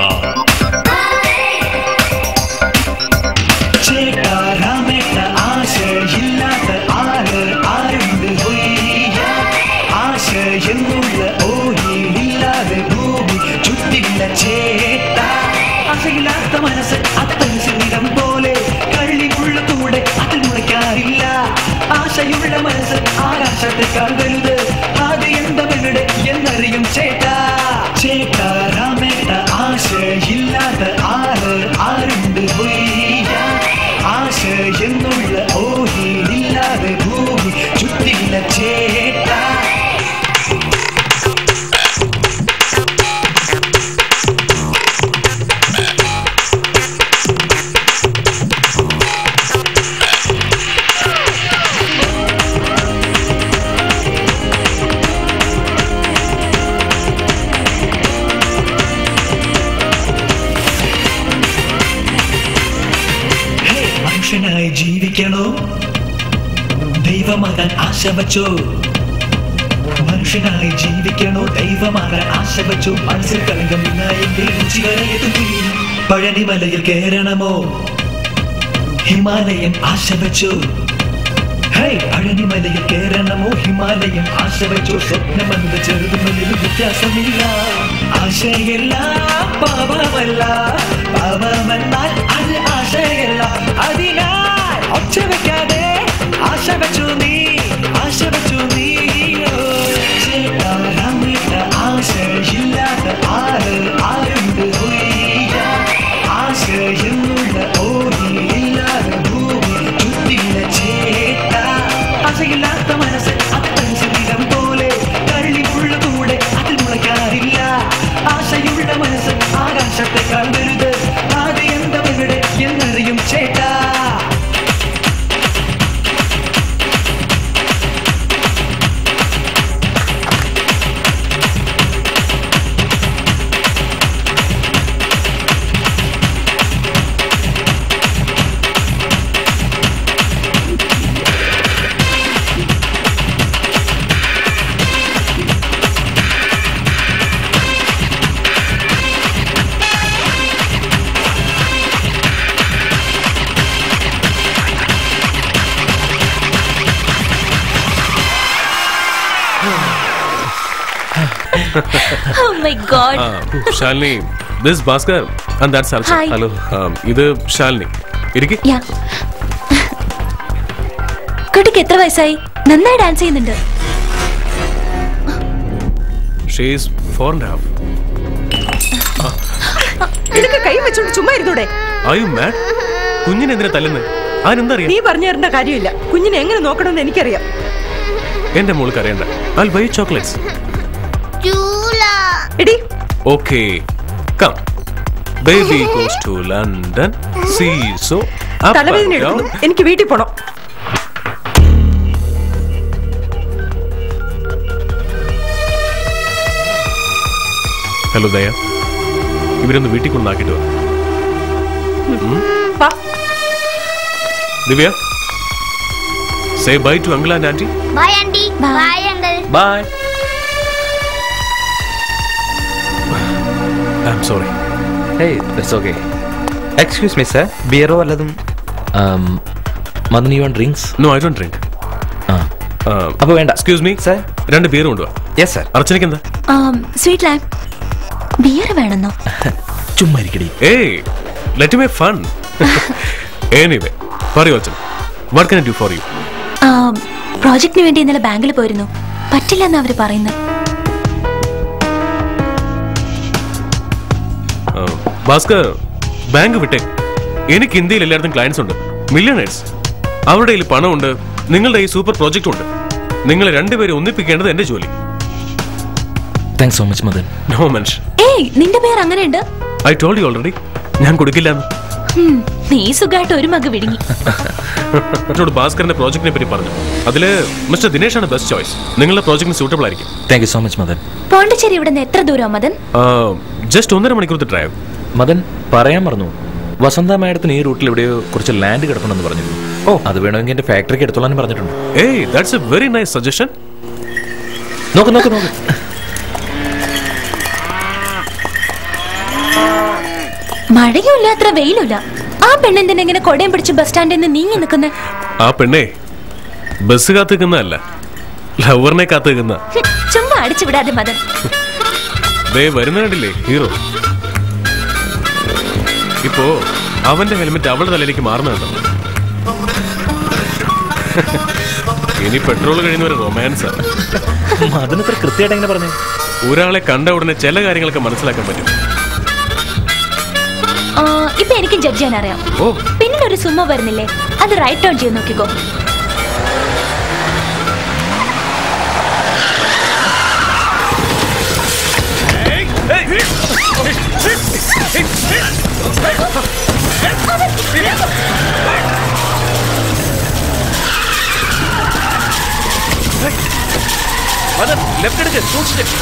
ചേട്ടാ രാമേട്ട ആശയില്ലാത്ത ആര് ആരുണ്ട് ഹൊയ്യ ആശ എന്നുള്ള ഓരിയില്ലാതെ ഭൂമി ചുറ്റില്ല ചേട്ട ആശയില്ലാത്ത മനസ്സ് അത്തനുസ നിലം പോലെ കള്ളിമുള്ള കൂടെ അതിൽ മുളയ്ക്കാറില്ല ആശയുള്ള മനസ്സ് ആകാശത്തെക്കാൾ വലുത് അത് എന്തവരുടെ എന്നറിയും ചേട്ടാ ചേട്ടാ രാമേട്ട ആശയില്ലാത്ത ആര് ആരുണ്ട് ഹൊയ്യ ആശ എന്നുള്ള ഓഹിയില്ലാതെ ഭൂമി ചുറ്റില്ല ചേട്ടാ ഹേ, മനുഷ്യനായി ജീവിക്കണോ ദൈവമാകാൻ ആശ വച്ചോ മനുഷ്യനായി ജീവിക്കണോ ദൈവമാകാൻ ആശ വച്ചോ മനസ്സിൽ കളങ്കം വിനായെങ്കിൽ രുചി വരെയെത്തുകി പഴനിമലയിൽ കയറണമോ ഹിമാലയം ആശ വച്ചോ ഹേ പഴനിമലയിൽ കയറണമോ ഹിമാലയം ആശ വച്ചോ സ്വപ്നമെന്നത് ചെറുതും വലുതും വ്യത്യാസമില്ല ആശയല്ല പാപമല്ല പാപമെന്നാൽ അത് ആശയല്ല അതിനാൽ ഒച്ച വെക്കാതെ ആശ വെച്ചു നീ ആശ വെച്ചു നീ ഓ, ചേട്ടാ രാമേട്ട Oh my God. Shalini this Bhaskar and that's Archana Hi. Hello ഇത് ശാലിനി ഇരിക്കി Yeah. കുട്ടിക്ക് എത്ര വയസ്സായി നന്നായി ഡാൻസ് ചെയ്യുന്നുണ്ട് ഷീസ് ഫോർ ആൻഡ് ഹാഫ് നിനക്ക് കൈ വെച്ചോണ്ട് ചുമ്മാ ഇരുന്നൂടെ ആർ യു മാഡ് കുഞ്ഞിനെ എന്തിനാ തല്ലുന്നത് അതിനെന്താ അറിയാം നീ പറഞ്ഞു തരേണ്ട കാര്യമില്ല കുഞ്ഞിനെ എങ്ങനെ നോക്കണമെന്ന് എനിക്കറിയാം എന്റെ മോൾക്ക് അറിയണ്ട ഐ ബൈ ചോക്ലേറ്റ്സ് എടി okay come baby goes to London see so തലവേദന എടുക്കുന്നു എനിക്ക് വീട്ടിൽ പോണം ഹലോ ദയ ഇവരൊന്ന് വീട്ടിൽ കൊണ്ടാക്കിട്ട് വാ വാ. Divya say bye to uncle and aunty bye aunty bye uncle bye I am sorry hey that's okay excuse me sir ബിയറോ വല്ലതും Madan you want drinks no I don't drink അപ്പോൾ വേണ്ട എക്സ്ക്യൂസ് മീ സർ രണ്ട് ബിയർ കൊണ്ടുവാ yes sir അർച്ചനയ്ക്ക് എന്താ sweet lime beer വേണമെന്നോ ചുമ്മാ ഇരിക്കടി ഏയ് ലെറ്റ് മേ ഫൺ എനിവേ പറയൂ Archana what can I do for you പ്രോജക്റ്റിന് വേണ്ടി ഇന്നലെ ബാങ്കിൽ പോയിരുന്നു പറ്റില്ലെന്ന് അവര് പറയുന്നത് ഭാസ്കർ ബാങ്ക് വിട്ടേ എനിക്ക് ഇന്ത്യയിൽ എല്ലായിടത്തും ക്ലയൻസ് ഉണ്ട് മില്യണേഴ്സ് അവരുടെ കയ്യിൽ പണമുണ്ട് നിങ്ങളുടെ ഈ സൂപ്പർ പ്രോജക്റ്റ് ഉണ്ട് നിങ്ങളെ രണ്ടുപേരെ ഒന്നിപ്പിക്കേണ്ടത് എന്റെ ജോലി thanks so much Madan no മനുഷ്യൻ ഏയ് നിന്റെ പേര് അങ്ങനെയുണ്ട് ഐ ടോൾഡ് യു ഓൾറെഡി ഞാൻ കൊടുക്കില്ല ഹും, നീ സുഖമായിട്ട് ഒരു മക വിഴുങ്ങി എന്നോട് ഭാസ്കറിന്റെ പ്രോജക്റ്റിനെ പറ്റി പറഞ്ഞു അതില് മിസ്റ്റർ ദിനേഷ് ആണ് ബെസ്റ്റ് ചോയ്സ് നിങ്ങളുടെ പ്രോജക്റ്റിന് സൂട്ടബിൾ ആയിരിക്കും thank you so much Madan Pondicherry ഇവിടെ നിന്ന് എത്ര ദൂരം മദൻ ജസ്റ്റ് ഒന്നര മണിക്കൂറത്തെ ഡ്രൈവ് മദൻ പറയാൻ മറന്നു വസന്ത മാഡത്തിന് ഈ റൂട്ടിൽ എവിടെയോ കുറച്ച് ലാൻഡ് കിടപ്പുണ്ടെന്ന് പറഞ്ഞിരുന്നു ഓ അത് വേണമെങ്കിൽ എന്റെ ഫാക്ടറിക്ക് എടുത്തോളാൻ പറഞ്ഞിട്ടുണ്ട് ഏയ് that's a very nice suggestion നോക്ക് നോക്ക് നോക്ക് മഴയുമില്ല അത്ര വെയിലുമില്ല ആ പെണ്ണെന്തിനെ ഇങ്ങനെ കൊടയും പിടിച്ച് ബസ് സ്റ്റാൻഡിൽ നിന്ന് നീങ്ങി നിൽക്കുന്നേ ആ പെണ്ണേ ബസ് കാത്തു നിൽക്കുന്നതല്ല ലവറിനെ കാത്തു നിൽക്കുന്ന ചുമ്മാ അടിച്ചു വിടാതെ മദൻ ദേ വരുന്ന കണ്ടില്ലേ ഹീറോ ഇപ്പോ അവന്റെ ഹെൽമെറ്റ് അവളുടെ തലയിലേക്ക് മാറുന്നുണ്ടോ ഇനി പെട്രോൾ കഴിയുന്ന റൊമാൻസ് മദൻ ഇത്ര കൃത്യമായിട്ട് എങ്ങനെ പറഞ്ഞു ഒരാളെ കണ്ട ഉടനെ ചില കാര്യങ്ങളൊക്കെ മനസ്സിലാക്കാൻ പറ്റും ആ, ഇപ്പൊ എനിക്ക് ജഡ്ജ് ചെയ്യാൻ അറിയാം ഓ പിന്നിലൊരു സുമ വരുന്നില്ലേ അത് റൈറ്റ് ടേൺ ചെയ്ത് നോക്കിക്കോ മദൻ ലെഫ്റ്റ് എടുക്ക് സൂക്ഷിച്ച്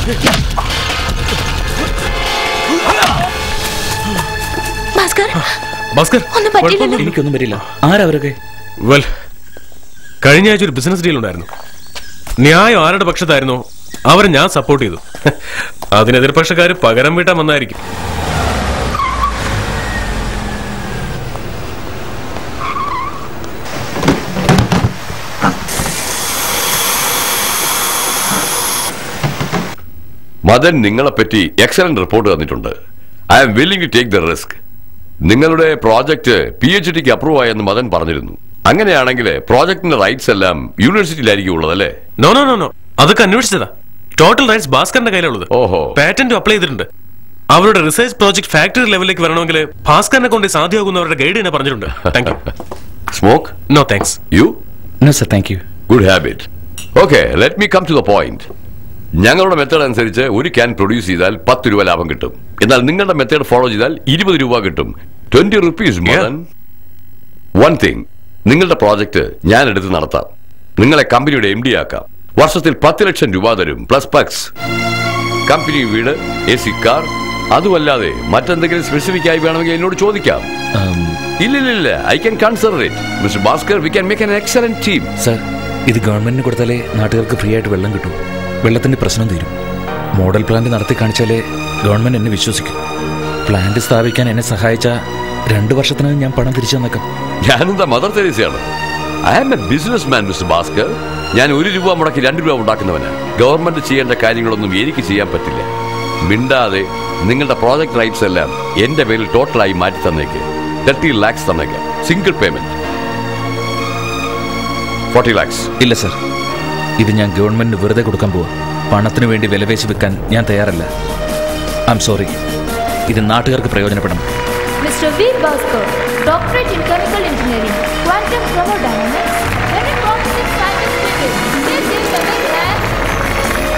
ഭാസ്കർ ഭാസ്കർ ഒന്നും പറ്റില്ലല്ലോ എനിക്കൊന്നും വരില്ല ആരവരൊക്കെ വെൽ കഴിഞ്ഞ ആഴ്ച ഒരു ബിസിനസ് ഡീൽ ഉണ്ടായിരുന്നു ന്യായം ആരുടെ പക്ഷത്തായിരുന്നോ അവരെ ഞാൻ സപ്പോർട്ട് ചെയ്തു അതിന് എതിർപക്ഷക്കാർ പകരം വീട്ടാൻ വന്നായിരിക്കും മദൻ നിങ്ങളെപ്പറ്റി എക്സലന്റ് റിപ്പോർട്ട് തന്നിട്ടുണ്ട് I am willing to take the risk നിങ്ങളുടെ പ്രോജക്റ്റ് പി എച്ച് ഡിക്ക് അപ്രൂവ് ആയെന്ന് മദൻ പറഞ്ഞിരുന്നു അങ്ങനെയാണെങ്കിൽ പ്രോജക്ടിന്റെ റൈറ്റ്സ് എല്ലാം യൂണിവേഴ്സിറ്റിയിലായിരിക്കും ഉള്ളതല്ലേ നോ നോ നോ നോ അതൊക്കെ അന്വേഷിച്ചതാ ടോട്ടൽ റൈറ്റ്സ് ഭാസ്കറിന്റെ കയ്യിലുള്ളത് ഓഹോ പാറ്റന്റ് അപ്ലൈ ചെയ്തിട്ടുണ്ട് അവരുടെ റിസർച്ച് പ്രോജക്ട് ഫാക്ടറി ലെവലിലേക്ക് വരണമെങ്കിൽ ഭാസ്കറിനെ കൊണ്ട് സാധ്യമാകുന്നവരുടെ ഗൈഡ് തന്നെ പറഞ്ഞിട്ടുണ്ട് thank you smoke no thanks you no sir thank you good habit okay let me come to the point ഞങ്ങളുടെ മെത്തേഡ് അനുസരിച്ച് ഒരു ക്യാൻ പ്രൊഡ്യൂസ് ചെയ്താൽ പത്ത് രൂപ ലാഭം കിട്ടും എന്നാൽ നിങ്ങളുടെ മെത്തേഡ് ഫോളോ ചെയ്താൽ ഇരുപത് രൂപ കിട്ടും ട്വന്റി റുപ്പീസ് വൺ തിങ് നിങ്ങളുടെ പ്രോജക്റ്റ് ഞാൻ എടുത്ത് നടത്താം നിങ്ങളെ കമ്പനിയുടെ എം ഡി ആക്കാം വർഷത്തിൽ പത്ത് ലക്ഷം രൂപ തരും പ്ലസ് പക്സ് കമ്പനി വീട് എ സി കാർ അതുമല്ലാതെ മറ്റെന്തെങ്കിലും സ്പെസിഫിക് ആയി വേണമെങ്കിൽ എന്നോട് ചോദിക്കാം ഇല്ലില്ല I can consider it mister Bhaskar we can make an excellent team sir ഇത് ഗവൺമെന്റിന് കൊടുത്താലേ നാട്ടുകാർക്ക് ഫ്രീ ആയിട്ട് വെള്ളം കിട്ടൂ വെള്ളത്തിന്റെ പ്രശ്നം തീരും മോഡൽ പ്ലാന്റ് നടത്തി കാണിച്ചാലേ ഗവൺമെന്റ് എന്നെ വിശ്വസിക്കും പ്ലാന്റ് സ്ഥാപിക്കാൻ എന്നെ സഹായിച്ച രണ്ടു വർഷത്തിനകം ഞാൻ പണം തിരിച്ചു തന്നേക്കാം ഞാനെന്താ മദർ തെരേസയാണ് I am a businessman mister Bhaskar ഞാൻ ഒരു രൂപ മുടക്കി രണ്ട് രൂപ ഉണ്ടാക്കുന്നവന് ഗവൺമെന്റ് ചെയ്യേണ്ട കാര്യങ്ങളൊന്നും എനിക്ക് ചെയ്യാൻ പറ്റില്ല മിണ്ടാതെ നിങ്ങളുടെ പ്രോജക്ട് റൈറ്റ്സ് എല്ലാം എന്റെ പേരിൽ ടോട്ടലായി മാറ്റി തന്നേക്ക് തേർട്ടി ലാക്സ് തന്നേക്ക് സിംഗിൾ പേയ്മെന്റ് ഫോർട്ടി ലാക്സ് ഇല്ല സർ ഇത് ഞാൻ ഗവൺമെന്റിന് വെറുതെ കൊടുക്കാൻ പോവാ പണത്തിന് വേണ്ടി വിലപേശി വെക്കാൻ ഞാൻ തയ്യാറല്ല ഐ എം സോറി ഇത് നാട്ടുകാർക്ക് പ്രയോജനപ്പെടണം Mr. V. Bhaskar, doctorate in chemical engineering, quantum thermodynamics, very promising scientist student. Please give him a big hand.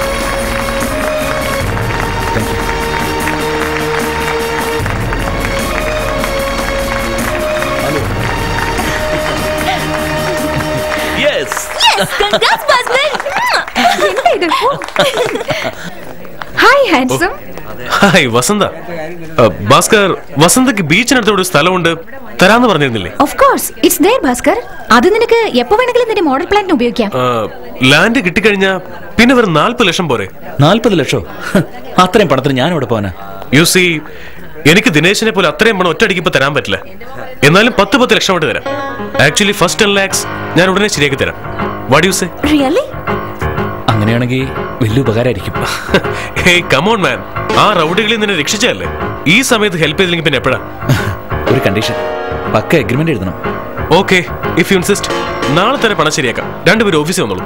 Yes Congrats, Bhaskar! എന്താ ഇത്? ഹായ് ഹാൻസം ഹായ് വസന്ത ആ, ഭാസ്കർ വസന്തക്ക് ബീച്ചിനടുത്ത് ഒരു സ്ഥലമുണ്ട് തരാന്ന് പറഞ്ഞിരുന്നില്ലേ of course it's there Bhaskar അത് നിനക്ക് എപ്പോ വേണമെങ്കിലും നിന്റെ മോഡൽ പ്ലാന്റിന് ഉപയോഗിക്കാം ആ, ലാൻഡ് കിട്ടിക്കഴിഞ്ഞാ പിന്നെ വെറും നാല്പത് ലക്ഷം പോരെ നാൽപ്പത് ലക്ഷോ ഹ്, അത്രയും പണത്തിന് ഞാൻ ഇവിടെ പോവാനാ യു സി എനിക്ക് ദിനേശിനെ പോലെ അത്രയും പണം ഒറ്റയടിക്ക് ഇപ്പൊ തരാൻ പറ്റില്ല എന്നാലും പത്ത് പത്ത് ലക്ഷം ആയിട്ട് തരാം ആക്ച്വലി ഫസ്റ്റ് ടെൻ ലാക്സ് ഞാൻ ഉടനെ ശരിയാക്കി തരാം വാട്ട് യു സേ റിയലി അങ്ങനെയാണെങ്കിൽ വലിയ ഉപകാരമായിരിക്കും ഹേയ് കമോൺ മാൻ ആ റൗഡികളിൽ നിന്നെ രക്ഷിച്ചല്ലേ ഈ സമയത്ത് ഹെൽപ്പ് ചെയ്തില്ലെങ്കിൽ പിന്നെ എപ്പോഴാ ഒരു കണ്ടീഷൻ പക്ക എഗ്രിമെന്റ് എഴുതണം ഓക്കെ ഇഫ് യു ഇൻസിസ്റ്റ് നാളെ തന്നെ പണം ശരിയാക്കാം രണ്ടുപേരും ഓഫീസിൽ വന്നോളൂ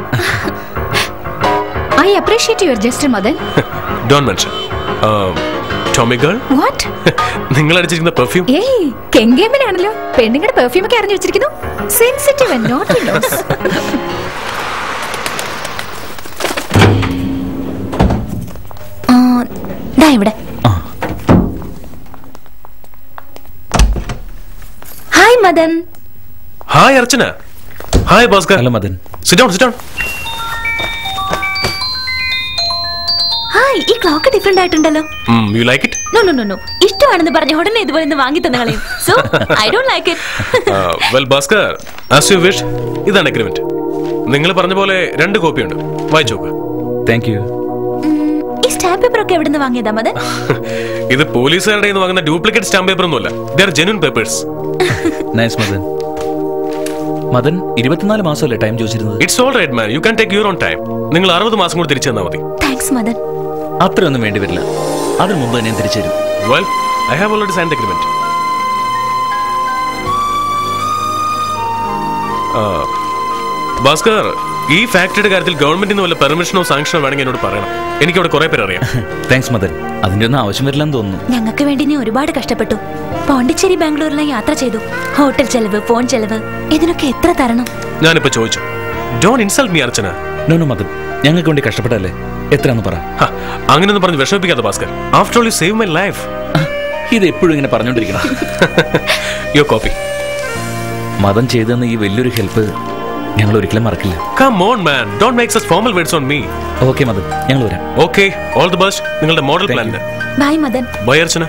I appreciate your just Madan don't mention Tommy Girl what നിങ്ങൾ അടിച്ചിരിക്കുന്ന പെർഫ്യൂം ഏയ് കെങ്കേമനാണല്ലോ പെണ്ണുങ്ങളുടെ പെർഫ്യൂം ഒക്കെ അറിഞ്ഞു വെച്ചിരിക്കുന്നു സെൻസിറ്റീവ് ആൻഡ് നോട്ട് നോസ് ദാ ഇവിടെ hi Madan hi Archana hi Bhaskar hello Madan sit down sit down hi ഈ ക്ലോക്ക് ഡിഫറെന്റ് ആയിട്ടുണ്ടല്ലോ you like it no no no no ഇഷ്ടമാണെന്ന് പറഞ്ഞ ഉടനെ ഇതുപോലെ ഒന്ന് വാങ്ങി തന്നെ കളയും so I don't like it well Bhaskar as you wish ഇതാണ് അഗ്രിമെന്റ് നിങ്ങൾ പറഞ്ഞ പോലെ രണ്ട് കോപ്പിയുണ്ട് വായിച്ചു നോക്ക് താങ്ക് യു ഈ സ്റ്റാമ്പ് പേപ്പർ ഒക്കെ എവിടെ നിന്ന് വാങ്ങിയതാ മദൻ ഇത് പോലീസുകാരുടെ കയ്യിൽ നിന്ന് വാങ്ങുന്ന ഡ്യൂപ്ലിക്കേറ്റ് സ്റ്റാമ്പ് പേപ്പർ ഒന്നുമല്ല they're genuine papers nice Madan Madan ഇരുപത്തിനാല് മാസമല്ലേ ടൈം ചോദിച്ചിരുന്നത് it's all right man you can take your own time നിങ്ങൾ അറുപത് മാസം കൂടി തിരിച്ചു തന്നാൽ മതി താങ്ക്സ് മദൻ അത്രയൊന്നും വേണ്ടി വരില്ല അതിന് മുമ്പ് തന്നെ ഞാൻ തിരിച്ചു തരും well I have already signed agreement Bhaskar ഈ ഫാക്ടറിയുടെ കാര്യത്തിൽ ഗവൺമെന്റിന് വല്ല പെർമിഷനോ സാങ്ഷനോ വേണമെങ്കിൽ എന്നോട് പറയണം എനിക്ക് അവിടെ കുറെ പേര് അറിയാം താങ്ക്സ് മദൻ അതിന്റെ ഒന്നും ആവശ്യം വരില്ലെന്ന് തോന്നുന്നു ഞങ്ങൾക്ക് വേണ്ടി നീ ഒരുപാട് കഷ്ടപ്പെട്ടു പോണ്ടിച്ചേരി ബാംഗ്ലൂരിലെ യാത്ര ചെയ്തു ഹോട്ടൽ ചെലവ് ഫോൺ ചെലവ് ഇതിനൊക്കെ എത്ര തരണം ഞാനിപ്പോ ചോദിച്ചു don't insult me Archana no no Madan ഞങ്ങൾക്ക് വേണ്ടി കഷ്ടപ്പെട്ടല്ലേ എത്രയാന്ന് പറ ഹ, അങ്ങനെയൊന്നും പറഞ്ഞ് വിഷമിപ്പിക്കാത്ത Bhaskar after all you save my life ഇത് എപ്പോഴും ഇങ്ങനെ പറഞ്ഞുകൊണ്ടിരിക്കണം യോ കോപ്പി മദൻ ചെയ്തെന്ന ഈ വലിയൊരു ഹെൽപ്പ് ഞങ്ങൾ ഒരിക്കലും മറക്കില്ല come on man don't make such formal words on me okay Madan ഞങ്ങൾ വരാം ഓക്കെ ഓൾ ദി ബെസ്റ്റ് നിങ്ങളുടെ model plant bye Madan bye Archana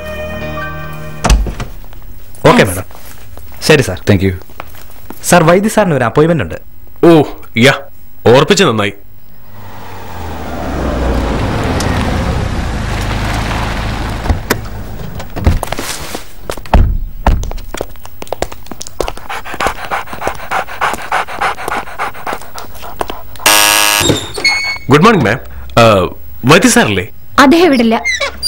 okay madam ശരി sir thank you sir Vaidya സാറിന് ഒരു അപ്പോയിന്റ്മെന്റ് ഉണ്ട് ഓ യാ ഓർപ്പിച്ച് നന്നായി ഗുഡ് മോർണിംഗ് മാം വൈദ്യ സാറല്ലേ അദ്ദേഹം വിടില്ല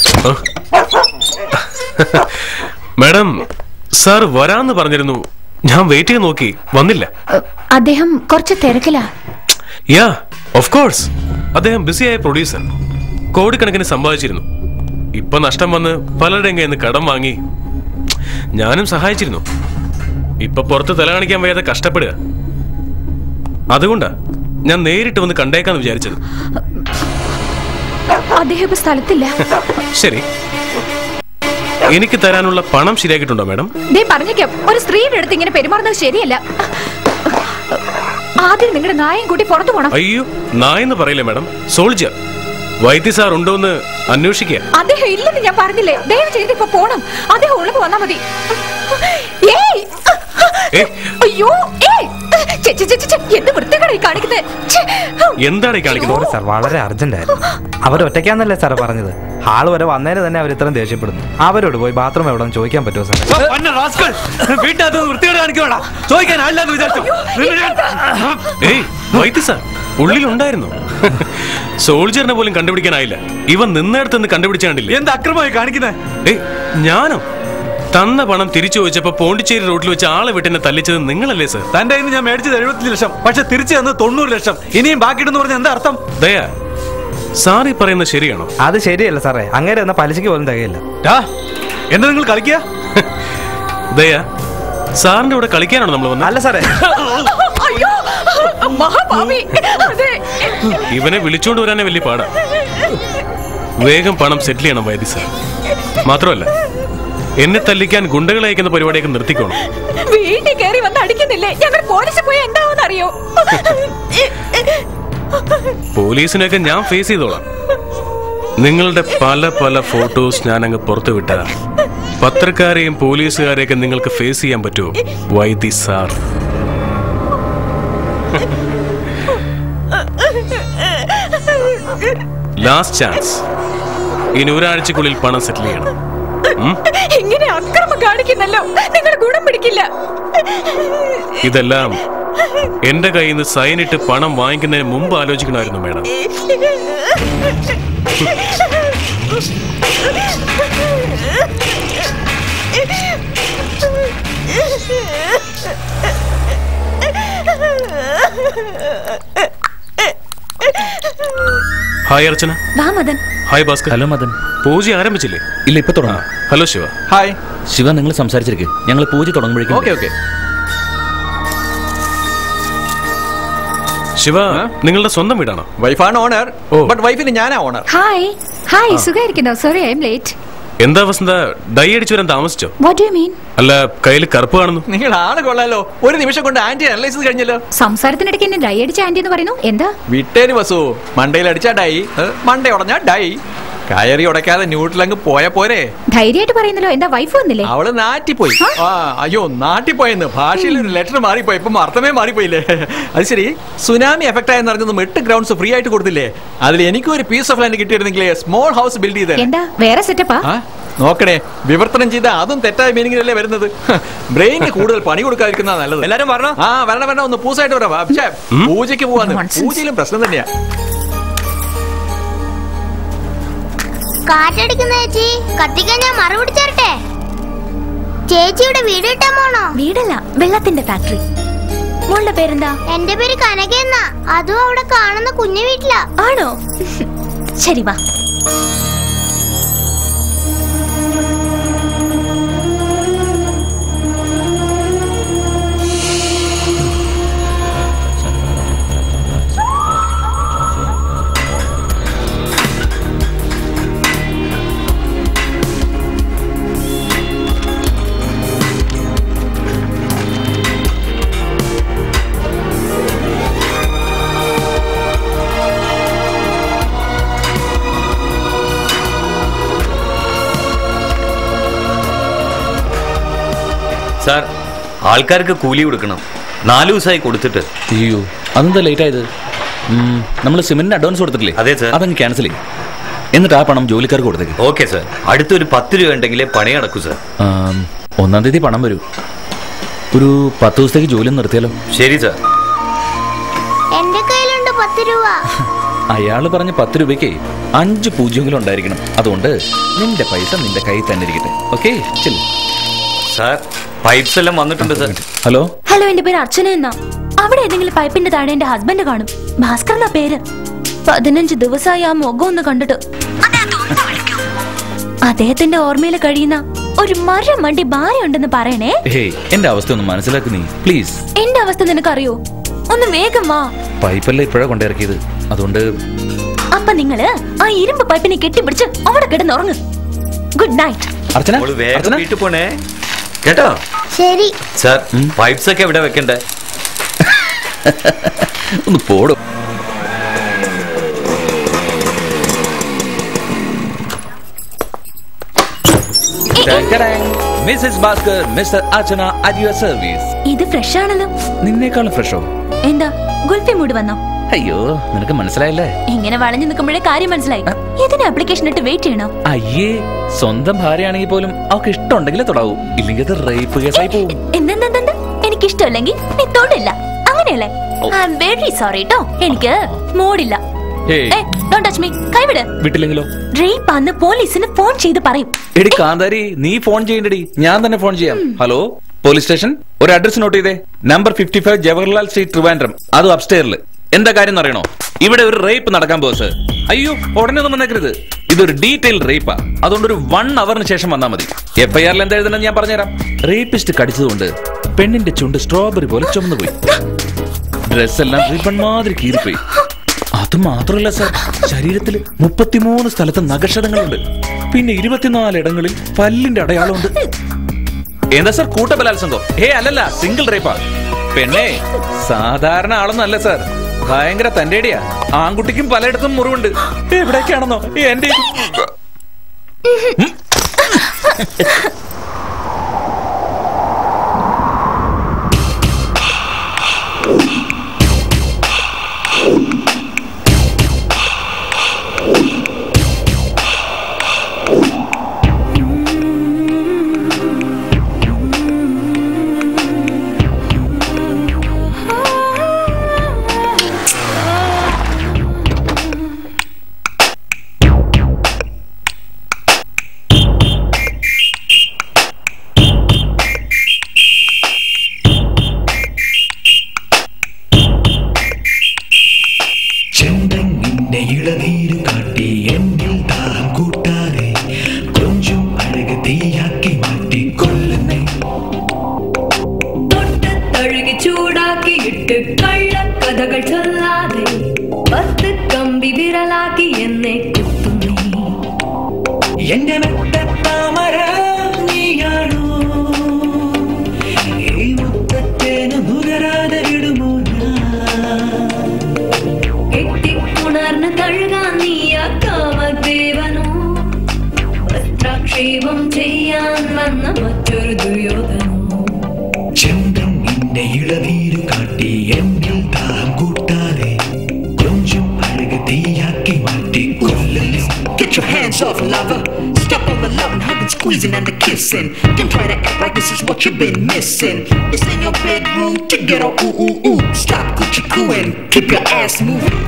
മാഡം സാർ വരാന്ന് പറഞ്ഞിരുന്നു ഞാൻ വെയിറ്റ് ചെയ്ത് നോക്കി വന്നില്ല ഏഹ്, അദ്ദേഹം കുറച്ച് തിരക്കിലാ യാ ഓഫ് കോഴ്സ് അദ്ദേഹം ബിസിയായ പ്രൊഡ്യൂസർ കോടിക്കണക്കിന് സമ്പാദിച്ചിരുന്നു ഇപ്പൊ നഷ്ടം വന്ന് പലരുടെയും കയ്യിൽ നിന്ന് കടം വാങ്ങി ഞാനും സഹായിച്ചിരുന്നു ഇപ്പൊ പുറത്ത് തല കാണിക്കാൻ വയ്യാതെ കഷ്ടപ്പെടുക അതുകൊണ്ടാ ഞാൻ നേരിട്ട് വന്ന് കണ്ടേക്കാന്ന് വിചാരിച്ചത് അദ്ദേഹം ഇപ്പൊ സ്ഥലത്തില്ല ശരി എനിക്ക് തരാനുള്ള പണം ശരിയാക്കിയിട്ടുണ്ടോ മാഡം ദേ പറഞ്ഞേക്കാം ഒരു സ്ത്രീയുടെ അടുത്ത് ഇങ്ങനെ പെരുമാറുന്നത് ശരിയല്ല ആദ്യം നിങ്ങളുടെ നായം കൂട്ടി പുറത്തു പോണം അയ്യോ നായെന്ന് പറയില്ലേ മാഡം സോൾജർ വൈദ്യ സാർ ഉണ്ടോ എന്ന് അന്വേഷിക്കുക അദ്ദേഹം ഇല്ലെന്ന് ഞാൻ പറഞ്ഞില്ലേ ദയവ് ചെയ്ത് ഇപ്പൊ പോണം അദ്ദേഹം ഉള്ളത് വന്നാ മതി ഏയ് ഏ അയ്യോ ഏയ് ഛെ, ഛെ, ഛെ, ഛെ, ഛെ, എന്ത് വൃത്തികളായി കാണിക്കുന്നത് ഛെ, എന്താണ് ഈ കാണിക്കുന്നത് സോറി സാർ വളരെ അർജന്റ് ആയിരുന്നു അവർ ഒറ്റയ്ക്കാന്നല്ലേ സാർ പറഞ്ഞത് ഹാള് വരെ വന്നേനെ തന്നെ അവർ ഇത്രയും ദേഷ്യപ്പെടുന്നു അവരോട് പോയി ബാത്റൂം എവിടെ ചോദിക്കാൻ പറ്റുമോ സാർ വീട്ടിനകത്ത് വൃത്തിയോട് കാണിക്കണ ചോദിക്കാൻ അല്ലാന്ന് വിചാരിച്ചു ഏയ് വൈദ്യ സാർ ഉള്ളിലുണ്ടായിരുന്നു സോൾജറിനെ പോലും കണ്ടുപിടിക്കാനായില്ല ഇവൻ നിന്നിടത്ത് നിന്ന് കണ്ടുപിടിച്ച കണ്ടില്ലേ എന്ത് അക്രമമായി കാണിക്കുന്നത് ഏയ് ഞാനോ തന്ന പണം തിരിച്ചു ചോദിച്ചപ്പോ പോണ്ടിച്ചേരി റോഡിൽ വെച്ച് ആളെ വിട്ടെന്നെ തല്ലിച്ചത് നിങ്ങളല്ലേ സർ തന്റെ കയ്യിൽ നിന്ന് ഞാൻ മേടിച്ചത് എഴുപത്തി ലക്ഷം പക്ഷെ തിരിച്ചു തന്നത് തൊണ്ണൂറ് ലക്ഷം ഇനിയും ബാക്കിയിട്ടെന്ന് പറഞ്ഞ എന്താ അർത്ഥം ദയാ സാർ ഈ പറയുന്നത് ശരിയാണോ അത് ശരിയല്ല സാറേ അങ്ങേരെ എന്ന പലിശയ്ക്ക് പോലും തികയില്ല എന്താ നിങ്ങൾ കളിക്കുക ദയാ സാറിന്റെ കൂടെ കളിക്കാനാണോ നമ്മൾ വന്നത് അല്ല സാറേ അയ്യോ മഹാഭാവി അതെ ഇവനെ വിളിച്ചോണ്ട് വരാനേ വലിയ പാടാ വേഗം പണം സെറ്റിൽ ചെയ്യണം വൈദ്യ സാർ മാത്രമല്ല എന്നെ തല്ലിക്കാൻ ഗുണ്ടകളെ അയക്കുന്ന പരിപാടിയൊക്കെ നിർത്തിക്കോണം വീട്ടിൽ കയറി വന്ന് അടിക്കുന്നില്ലേ ഞങ്ങൾ പോലീസിൽ പോയി എന്താവെന്ന് അറിയോ പോലീസിനെയൊക്കെ ഞാൻ ഫേസ് ചെയ്തോളാം നിങ്ങളുടെ പല പല ഫോട്ടോസ് ഞാൻ അങ്ങ് പുറത്തു വിട്ട പത്രക്കാരെയും പോലീസുകാരെയൊക്കെ നിങ്ങൾക്ക് ഫേസ് ചെയ്യാൻ പറ്റുമോ വൈദ്യ സാർ ലാസ്റ്റ് ചാൻസ് ഇനി ഒരാഴ്ചക്കുള്ളിൽ പണം സെറ്റിൽ ചെയ്യണം ഉം? ഇങ്ങനെ അക്രമം കാണിക്കുന്നല്ലോ നിങ്ങൾ ഗുണം പിടിക്കില്ല ഇതെല്ലാം എന്റെ കയ്യിൽ നിന്ന് സൈനിട്ട് പണം വാങ്ങിക്കുന്നതിന് മുമ്പ് ആലോചിക്കണമായിരുന്നു മേഡം ഹായ് അർച്ചന വാ മദൻ ഹായ് ഭാസ്കർ ഹലോ മദൻ പൂജ ആരംഭിച്ചില്ലേ ഇല്ല ഇപ്പൊ തുടങ്ങാം ഹലോ ശിവ ഹായ് ശിവ നിങ്ങൾ സംസാരിച്ചിരിക്കും ഞങ്ങൾ പൂജ തുടങ്ങുമ്പോഴേക്കും ഓക്കെ ഓക്കെ ശിവ നിങ്ങളുടെ സ്വന്തം വീടാണോ വൈഫാണ് ഓണർ ബട്ട് വൈഫിന് ഞാനാ ഓണർ ഹായ് ഹായ് സുഖായിരിക്കുന്നോ സോറി ഐ എം ലേറ്റ് എന്താ വസന്ത ഡൈ അടിച്ചു വരാൻ താമസിച്ചോ വാട്ട് യു മീൻ അല്ല കയ്യിൽ കറുപ്പ് കാണുന്നു നിങ്ങൾ ആള് കൊള്ളാലോ ഒരു നിമിഷം കൊണ്ട് ആന്റി അനലൈസ് ചെയ്ത് കഴിഞ്ഞല്ലോ സംസാരത്തിനിടയ്ക്ക് എന്നെ ഡൈ അടിച്ച ആന്റി എന്ന് പറയുന്നു എന്താ വിട്ടേന് വസു മണ്ടയിൽ അടിച്ചാ ഡൈ മണ്ടേ ഉടഞ്ഞാ ഡൈ കയറി ഉടയ്ക്കാതെ ന്യൂട്രലങ്ങ് പോയ പോരെ ധൈര്യമായിട്ട് പറയുന്നല്ലോ എന്താ വൈഫ് വന്നില്ലേ അവള് നാറ്റിപ്പോയി ആ അയ്യോ നാട്ടിപ്പോയെന്ന് ഭാഷയിൽ ഒരു ലെറ്റർ മാറിപ്പോയി ഇപ്പം അർത്ഥമേ മാറിപ്പോയില്ലേ അത് ശരി സുനാമി എഫക്ട് ആയെന്ന് അറിഞ്ഞതും എട്ട് ഗ്രൗണ്ട്സ് ഫ്രീ ആയിട്ട് കൊടുത്തില്ലേ അതിൽ എനിക്കും ഒരു പീസ് ഓഫ് ലാൻഡ് കിട്ടിയിരുന്നെങ്കിൽ സ്മോൾ ഹൗസ് ബിൽഡ് ചെയ്തേ എന്താ വേറെ സെറ്റപ്പാ ആ, നോക്കണേ വിവർത്തനം ചെയ്ത അതും തെറ്റായ മീനിങ്ങിലല്ലേ വരുന്നത് ബ്രെയിന് കൂടുതൽ പണി കൊടുക്കാതിരിക്കുന്ന നല്ലത് എല്ലാരും വരണം ആ വരണം വരണം ഒന്ന് പൂസായിട്ട് വരാം പക്ഷേ പൂജയ്ക്ക് പോവാന്ന് പൂജയിലും പ്രശ്നം തന്നെയാ കാറ്റടിക്കുന്ന ചേച്ചി കത്തിക്കാൻ ഞാൻ മറ പിടിച്ചേരട്ടെ ചേച്ചിയുടെ വീട് കിട്ടാൻ പോണോ വീടല്ല വെള്ളത്തിന്റെ ഫാക്ടറി മോളുടെ പേരെന്താ എന്റെ പേര് കനകയെന്നാ അതും അവിടെ കാണുന്ന കുഞ്ഞു വീട്ടിലാ ആണോ ശരി വാ സാർ ആൾക്കാർക്ക് കൂലി കൊടുക്കണം നാലു ദിവസമായി കൊടുത്തിട്ട് അയ്യോ അതെന്താ ലേറ്റ് ആയത് നമ്മൾ സിമെന്റിന് അഡ്വാൻസ് കൊടുത്തിട്ടില്ലേ അതെ സാർ അതങ്ങ് ക്യാൻസൽ ചെയ്യും എന്നിട്ട് ആ പണം ജോലിക്കാർക്ക് കൊടുത്തേക്ക് ഓക്കെ സാർ അടുത്തൊരു പത്ത് രൂപ ഉണ്ടെങ്കിലേ പണി നടക്കൂ സാർ ആം, ഒന്നാം തീയതി പണം വരൂ ഒരു പത്ത് ദിവസത്തേക്ക് ജോലി ഒന്ന് നിർത്തിയാലോ ശരി സാർ എന്റെ കയ്യിലുണ്ട് പത്ത് രൂപ അയാൾ പറഞ്ഞ പത്ത് രൂപയ്ക്ക് അഞ്ച് പൂജ്യമെങ്കിലും ഉണ്ടായിരിക്കണം അതുകൊണ്ട് നിന്റെ പൈസ നിന്റെ കയ്യിൽ തന്നെ ഇരിക്കട്ടെ ഓക്കെ ചെല്ലു സാർ പൈപ്സ് എല്ലാം വന്നിട്ടുണ്ട് സാർ ഹലോ ഹലോ എന്റെ പേര് അർച്ചന എന്നാ അവിടെ ഏതെങ്കിലും പൈപ്പിന്റെ താഴെ എന്റെ ഹസ്ബൻഡ് കാണും ഭാസ്കർ എന്നാ പേര് പതിനഞ്ച് ദിവസമായി ആ മുഖം ഒന്ന് കണ്ടിട്ട് അദ്ദേഹത്തിന്റെ ഓർമ്മയിൽ കഴിയുന്ന ഒരു മരം വണ്ടി ഭാര്യ ഉണ്ടെന്ന് പറയണേ ഹേയ് എന്റെ അവസ്ഥ ഒന്ന് മനസ്സിലാക്ക് നീ പ്ലീസ് എന്റെ അവസ്ഥ നിനക്കറിയോ ഒന്ന് വേഗം വാ പൈപ്പല്ല ഇപ്പോഴാ കൊണ്ടിറക്കിയത് അതുകൊണ്ട് അപ്പൊ നിങ്ങള് ആ ഇരുമ്പ് പൈപ്പിനെ കെട്ടിപ്പിടിച്ച് അവിടെ കിടന്നുറങ്ങ് ഗുഡ് നൈറ്റ് അർച്ചന മോള് വേഗം വീട്ടിൽ പോണേ കേട്ടോ ശരി സാർ പൈപ്സ് ഒക്കെ എവിടെ വെക്കണ്ടേ ഒന്ന് പോടും Mrs Bhaskar mister Archana at your service ഇത് ഫ്രഷ് ആണല്ലോ നിന്നേക്കാളും ഫ്രഷോ എന്താ ഗുൽഫി മൂഡ് വന്നോ അയ്യോ നിനക്ക് മനസ്സിലായില്ലേ ഇങ്ങനെ വളഞ്ഞു നിൽക്കുമ്പോഴേ കാര്യം മനസ്സിലായി ഇതിന് ആപ്ലിക്കേഷൻ ഇട്ട് വെയിറ്റ് ചെയ്യണോ അയ്യേ സ്വന്തം ഭാര്യയാണെങ്കിൽ പോലും അവൾക്ക് ഇഷ്ടമുണ്ടെങ്കിലേ തൊടാവൂ ഇല്ലെങ്കിൽ അത് റേപ്പ് കേസായി പോവും എന്തെന്തെന്ത് എനിക്ക് ഇഷ്ടമല്ലെങ്കിൽ നീ തൊടില്ല അങ്ങനെയല്ലേ ഐ എം വെരി സോറി കേട്ടോ എനിക്ക് മൂടില്ല ഹേയ് ഡോണ്ട് ടച്ച് മീ കൈവിട് വിട്ടില്ലെങ്കിലോ റേപ്പ് അന്ന് പോലീസിന് ഫോൺ ചെയ്ത് പറയും എടി കാന്താരി നീ ഫോൺ ചെയ്യണ്ടടി ഞാൻ തന്നെ ഫോൺ ചെയ്യാം ഹലോ പോലീസ് സ്റ്റേഷൻ ഒരു അഡ്രസ് നോട്ട് ചെയ്തേ number fifty five Jawaharlal street Trivandrum അതും അപ്സ്റ്റേറിൽ എന്താ കാര്യം എന്ന് അറിയണോ ഇവിടെ ഒരു റേപ്പ് നടക്കാൻ പോസ് അയ്യോ ഉടനെ ഒന്നും വന്നേക്കരുത് ഇതൊരു ഡീറ്റെയിൽ റേപ്പാ അതുകൊണ്ട് ഒരു വൺ അവറിന് ശേഷം വന്നാൽ മതി എഫ് ഐ ആറിൽ എന്താ എഴുതണം ഞാൻ പറഞ്ഞുതരാം റേപ്പിസ്റ്റ് കടിച്ചതുകൊണ്ട് പെണ്ണിന്റെ ചുണ്ട് സ്ട്രോബെറി പോലെ ചുമന്നു പോയി ഡ്രസ് എല്ലാം റിബൺ മാതിരി കീറിപ്പോയി അത് മാത്രമല്ല സാർ ശരീരത്തിൽ മുപ്പത്തിമൂന്ന് സ്ഥലത്ത് നഖക്ഷതങ്ങളുണ്ട് പിന്നെ ഇരുപത്തിനാല് ഇടങ്ങളിൽ പല്ലിന്റെ അടയാളമുണ്ട് എന്താ സാർ കൂട്ടബലാത്സംഗം ഏ അല്ലല്ല സിംഗിൾ റേപ്പാ പെണ്ണേ സാധാരണ ആളൊന്നും അല്ല സാർ ഭയങ്കര തന്റേടിയാ ആൺകുട്ടിക്കും പലയിടത്തും മുറിവുണ്ട് എവിടേക്കാണെന്നോ എന്റെ ചെന്തങ്ങിന്റെ ഇളനീര് കാട്ടി എന്നിൽ ദാഹം കൂട്ടാതെ കൊഞ്ചും അഴക് തീയാക്കി മാറ്റി കൊല്ലുന്നേ തഴുകി ചൂടാക്കിയിട്ട് കള്ളക്കഥകൾ ചൊല്ലാതെ പത്ത് കമ്പി വിരലാക്കി എന്നെ കുത്തുന്നേ എന്റെ മെത്തത്താമര നീയാണോ ഈ മുത്തത്തേന് നുകരാതെ ഇടുമോ കെട്ടിക്കുണർന്ന് തഴുകാൻ നീയ കാമദേവനോ വസ്ത്രാക്ഷേപം ചെയ്യാൻ വന്ന മറ്റൊരു ദുര്യോധനോ ചെന്തങ്ങിന്റെ ഇളനീര് കാട്ടി എന്നിൽ ദാഹം കൂട്ടാതെ കൊഞ്ചും അഴക് തീയാക്കി മാറ്റി കൊല്ലുന്നേ Get your hands off, lover. Stop all the loving, hugging, squeezing, and the kissing. Don't try to act like this is what you've been missing. It's in your bedroom to get all ooh ooh ooh. Stop coochie cooing, keep your ass moving.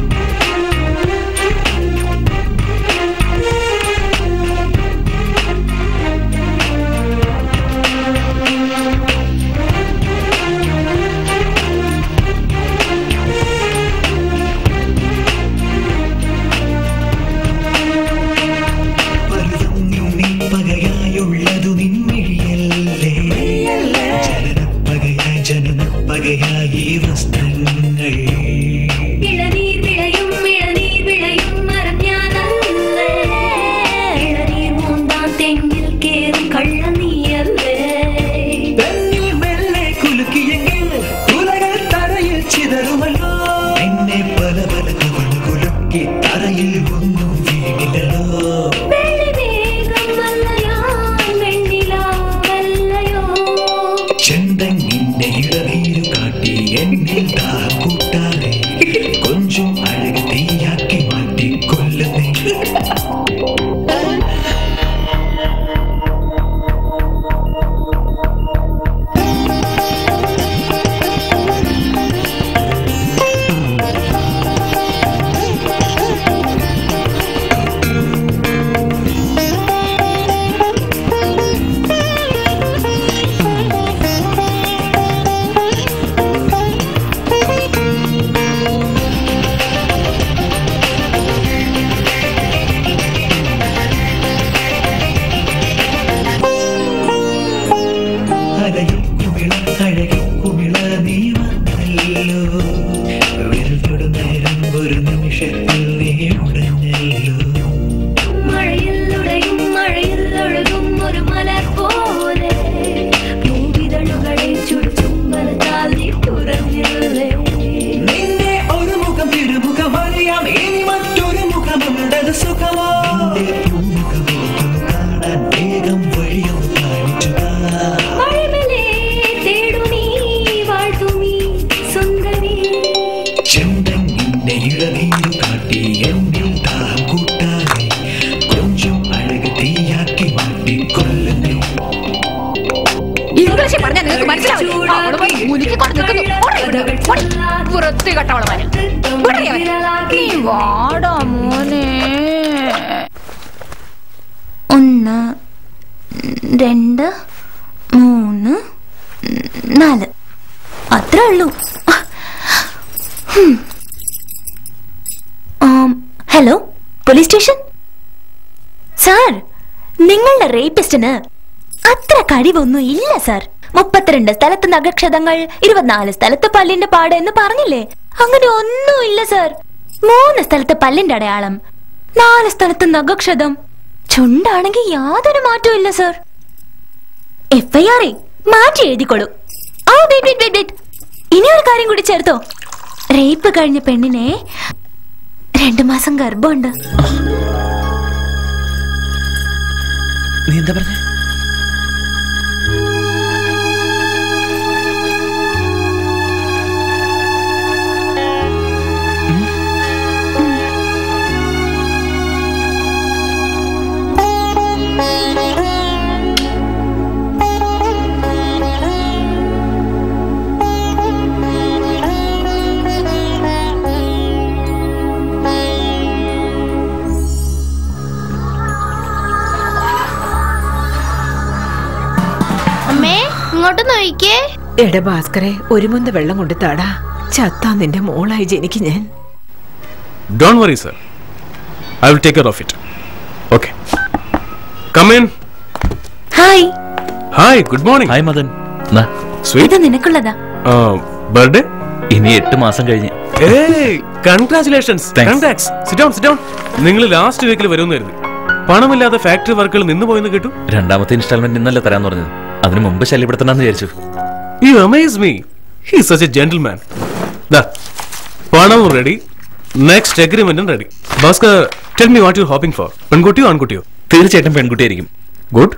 പകയായുള്ളതു നിൻമിഴിയല്ലേ ജനനപ്പകയായി ജനനപ്പകയായി ഈ വസ്ത്രങ്ങൾ ഇളനീർ നിനക്ക് മനസ്സിലാവില്ലേ അവള് പോയി മുനിക്ക് കൊണ്ട് നിൽക്കുന്നു ഓടി ഇവിടുന്ന്. ഓടി. വൃത്തികെട്ടവള് മോനെ. വിടടി അവനെ. നീ വാടാ മോനെ ഒന്ന് രണ്ട് മൂന്ന് നാല് അത്രേ ഉള്ളൂ ഹും. ആം, ഹലോ പോലീസ് സ്റ്റേഷൻ സാർ നിങ്ങളുടെ റേപ്പിസ്റ്റിന് അത്ര കഴിവൊന്നും ഇല്ല സാർ മുപ്പത്തിരണ്ട് സ്ഥലത്ത് നഗക്ഷതങ്ങൾ ഇരുപത്തിനാല് സ്ഥലത്ത് പല്ലിന്റെ പാട് എന്ന് പറഞ്ഞില്ലേ അങ്ങനെ ഒന്നുമില്ല സാർ മൂന്ന് സ്ഥലത്ത് പല്ലിന്റെ അടയാളം നാല് സ്ഥലത്ത് നഗക്ഷതം ചുണ്ടാണെങ്കിൽ യാതൊരു മാറ്റവും ഇല്ല സാർ എഫ്ഐആറെ മാറ്റി എഴുതിക്കൊള്ളൂ ആ വെയിറ്റ് വെയിറ്റ് വെയിറ്റ് വെയിറ്റ് ഇനി ഒരു കാര്യം കൂടി ചേർത്തോ റേപ്പ് കഴിഞ്ഞ പെണ്ണിനെ രണ്ടു മാസം ഗർഭമുണ്ട് നീ എന്താ പറഞ്ഞേ അമ്മേ ഇങ്ങോട്ട് നോക്കിക്കേ എട ഭാസ്കരെ ഒരു മുന്ത വെള്ളം കൊണ്ട് താടാ ചത്താ നിന്റെ മോളായി ജനിക്ക് ഞാൻ don't worry sir I will take care of it okay come in hi hi good morning hi Madan ഇത് നിനക്കുള്ളതാ ബർത്ത്ഡേ ഇനി എട്ട് മാസം കഴിഞ്ഞ് ഏയ് congratulations congrats sit down sit down നിങ്ങൾ ലാസ്റ്റ് വീക്കിൽ വരുമെന്നായിരുന്നു പണമില്ലാതെ ഫാക്ടറി വർക്കുകൾ നിന്ന് പോയെന്ന് കേട്ടു രണ്ടാമത്തെ ഇൻസ്റ്റാൾമെന്റ് ഇന്നല്ലേ തരാന്ന് പറഞ്ഞത് അതിനു മുമ്പ് ശല്യപ്പെടുത്തണമെന്ന് വിചാരിച്ചു you amaze me he such a gentleman ദാ പണവും റെഡി നെക്സ്റ്റ് അഗ്രിമെന്റും ready Bhaskar tell me what you hoping for പെൺകുട്ടിയോ ആൺകുട്ടിയോ തീർച്ചയായിട്ടും പെൺകുട്ടിയായിരിക്കും ഗുഡ്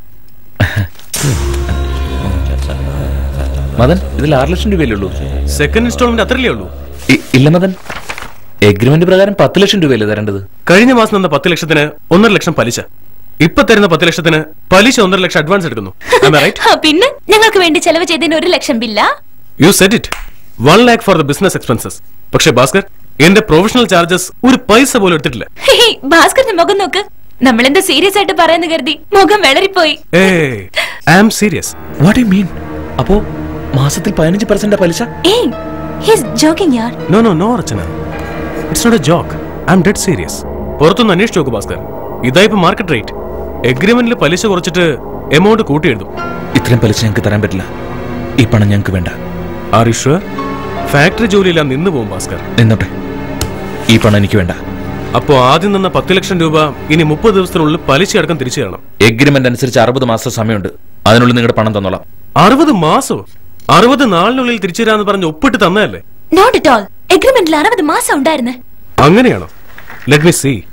മദൻ ഇതിൽ ആറ് ലക്ഷം രൂപയല്ലേ ഉള്ളൂ സെക്കൻഡ് ഇൻസ്റ്റാൾമെന്റ് അത്രയല്ലേ ഉള്ളൂ ഇ- ഇല്ല മദൻ എഗ്രിമെന്റ് പ്രകാരം പത്ത് ലക്ഷം രൂപയല്ലേ തരേണ്ടത് കഴിഞ്ഞ മാസം തന്ന പത്ത് ലക്ഷത്തിന് ഒന്നര ലക്ഷം പലിശ ഇപ്പൊ തരുന്ന പത്ത് ലക്ഷത്തിന് പലിശ ഒന്നര ലക്ഷം അഡ്വാൻസ് എടുക്കുന്നു റൈറ്റ് ആ, പിന്നെ ഞങ്ങൾക്ക് വേണ്ടി ചെലവ് ചെയ്തതിന് ഒരു ലക്ഷം ബില്ല you set it one lakh for the business expenses പക്ഷേ ഭാസ്കർ എന്റെ പ്രൊഫഷണൽ ചാർജസ് ഒരു പൈസ പോലും എടുത്തിട്ടില്ല ഭാസ്കറിന്റെ മുഖം നോക്ക് നമ്മളെന്താ സീരിയസ് ആയിട്ട് പറയുന്ന കരുതി മുഖം വെളറിപ്പോയി ഏ I am serious what you mean അപ്പോ മാസത്തിൽ പതിനഞ്ച് പെർസെന്റ് പലിശ ഏയ് ഹിസ് ജോക്കിംഗ് യാർ no no no Archana it's not a joke I'm dead serious പുറത്തൊന്ന് അന്വേഷിച്ച് നോക്ക് ഭാസ്കർ ഇതാ ഇപ്പൊ മാർക്കറ്റ് റേറ്റ് എഗ്രിമെന്റിൽ പലിശ കുറച്ചിട്ട് എമൗണ്ട് കൂട്ടി എഴുതും ഇത്രയും പലിശ ഞങ്ങൾക്ക് തരാൻ പറ്റില്ല ഈ പണം ഞങ്ങൾക്ക് വേണ്ട ആർ യു ഷുവർ ഫാക്ടറി ജോലിയെല്ലാം നിന്ന് പോകും ഭാസ്കർ നിന്നോട്ടെ ഈ പണം എനിക്ക് വേണ്ട അപ്പോ ആദ്യം തന്ന പത്ത് ലക്ഷം രൂപ ഇനി മുപ്പത് ദിവസത്തിനുള്ളിൽ പലിശ അടക്കം തിരിച്ചു തരണം എഗ്രിമെന്റ് അനുസരിച്ച് അറുപത് മാസം സമയമുണ്ട് അതിനുള്ളിൽ നിങ്ങളുടെ പണം തന്നോളാം അറുപത് മാസോ അറുപത് നാളിനുള്ളിൽ തിരിച്ചു തരാന്ന് പറഞ്ഞ് ഒപ്പിട്ട് തന്നതല്ലേ നോട്ട് ഇറ്റ് ഓൾ എഗ്രിമെന്റിൽ അറുപത് മാസം ഉണ്ടായിരുന്നു അങ്ങനെയാണോ let me see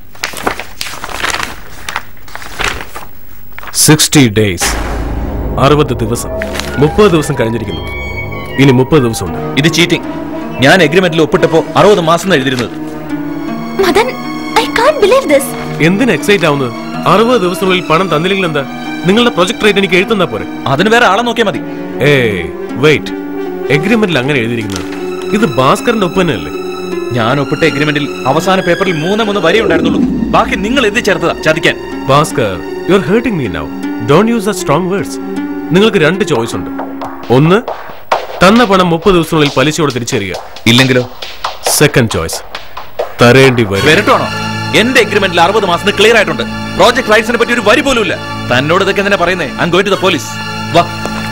sixty days അറുപത് ദിവസം മുപ്പത് ദിവസം കഴിഞ്ഞിരിക്കുന്നു ഇനി മുപ്പത് ദിവസമുണ്ട് ഇത് ചീറ്റിംഗ് ഞാൻ എഗ്രിമെന്റിൽ ഒപ്പിട്ടപ്പോ അറുപത് മാസം എഴുതിയിരുന്നത് Madan I can't believe this എന്തിനാ എക്സൈറ്റ് ആവുന്നത് അറുപത് ദിവസത്തിനുള്ളിൽ പണം തന്നില്ലെങ്കിൽ എന്താ നിങ്ങളുടെ പ്രൊജക്ട് റേറ്റ് എനിക്ക് എഴുതുന്നാ പോരെ അതിന് വേറെ ആളെ നോക്കിയാൽ മതി ഏ വെയിറ്റ് എഗ്രിമെന്റിൽ അങ്ങനെ എഴുതിയിരിക്കുന്നത് ഇത് ഭാസ്കറിന്റെ ഒപ്പനല്ലേ ഞാൻ ഒപ്പിട്ട എഗ്രിമെന്റിൽ അവസാന പേപ്പറിൽ മൂന്ന് മൂന്ന് വരി ഉണ്ടായിരുന്നുള്ളൂ ബാക്കി നിങ്ങൾ എഴുതി ചേർത്തതാ ചതിക്കാൻ Bhaskar you are hurting me now don't use a strong words നിങ്ങൾക്ക് രണ്ട് ചോയ്സ് ഉണ്ട് ഒന്ന് തന്ന പണം മുപ്പത് ദിവസത്തിനുള്ളിൽ പലിശയോടെ തിരിച്ചറിയുക ഇല്ലെങ്കിലോ സെക്കൻഡ് ചോയ്സ് തരേണ്ടി വരും വരട്ടാണോ എന്റെ എഗ്രിമെന്റിൽ അറുപത് മാസത്തിന് ക്ലിയർ ആയിട്ടുണ്ട് പ്രോജക്ട് റൈറ്റ്സിനെ പറ്റി ഒരു വരി പോലും ഇല്ല തന്നോട് ഇതൊക്കെ എന്തിനാ പറയുന്നേ I going to the police വാ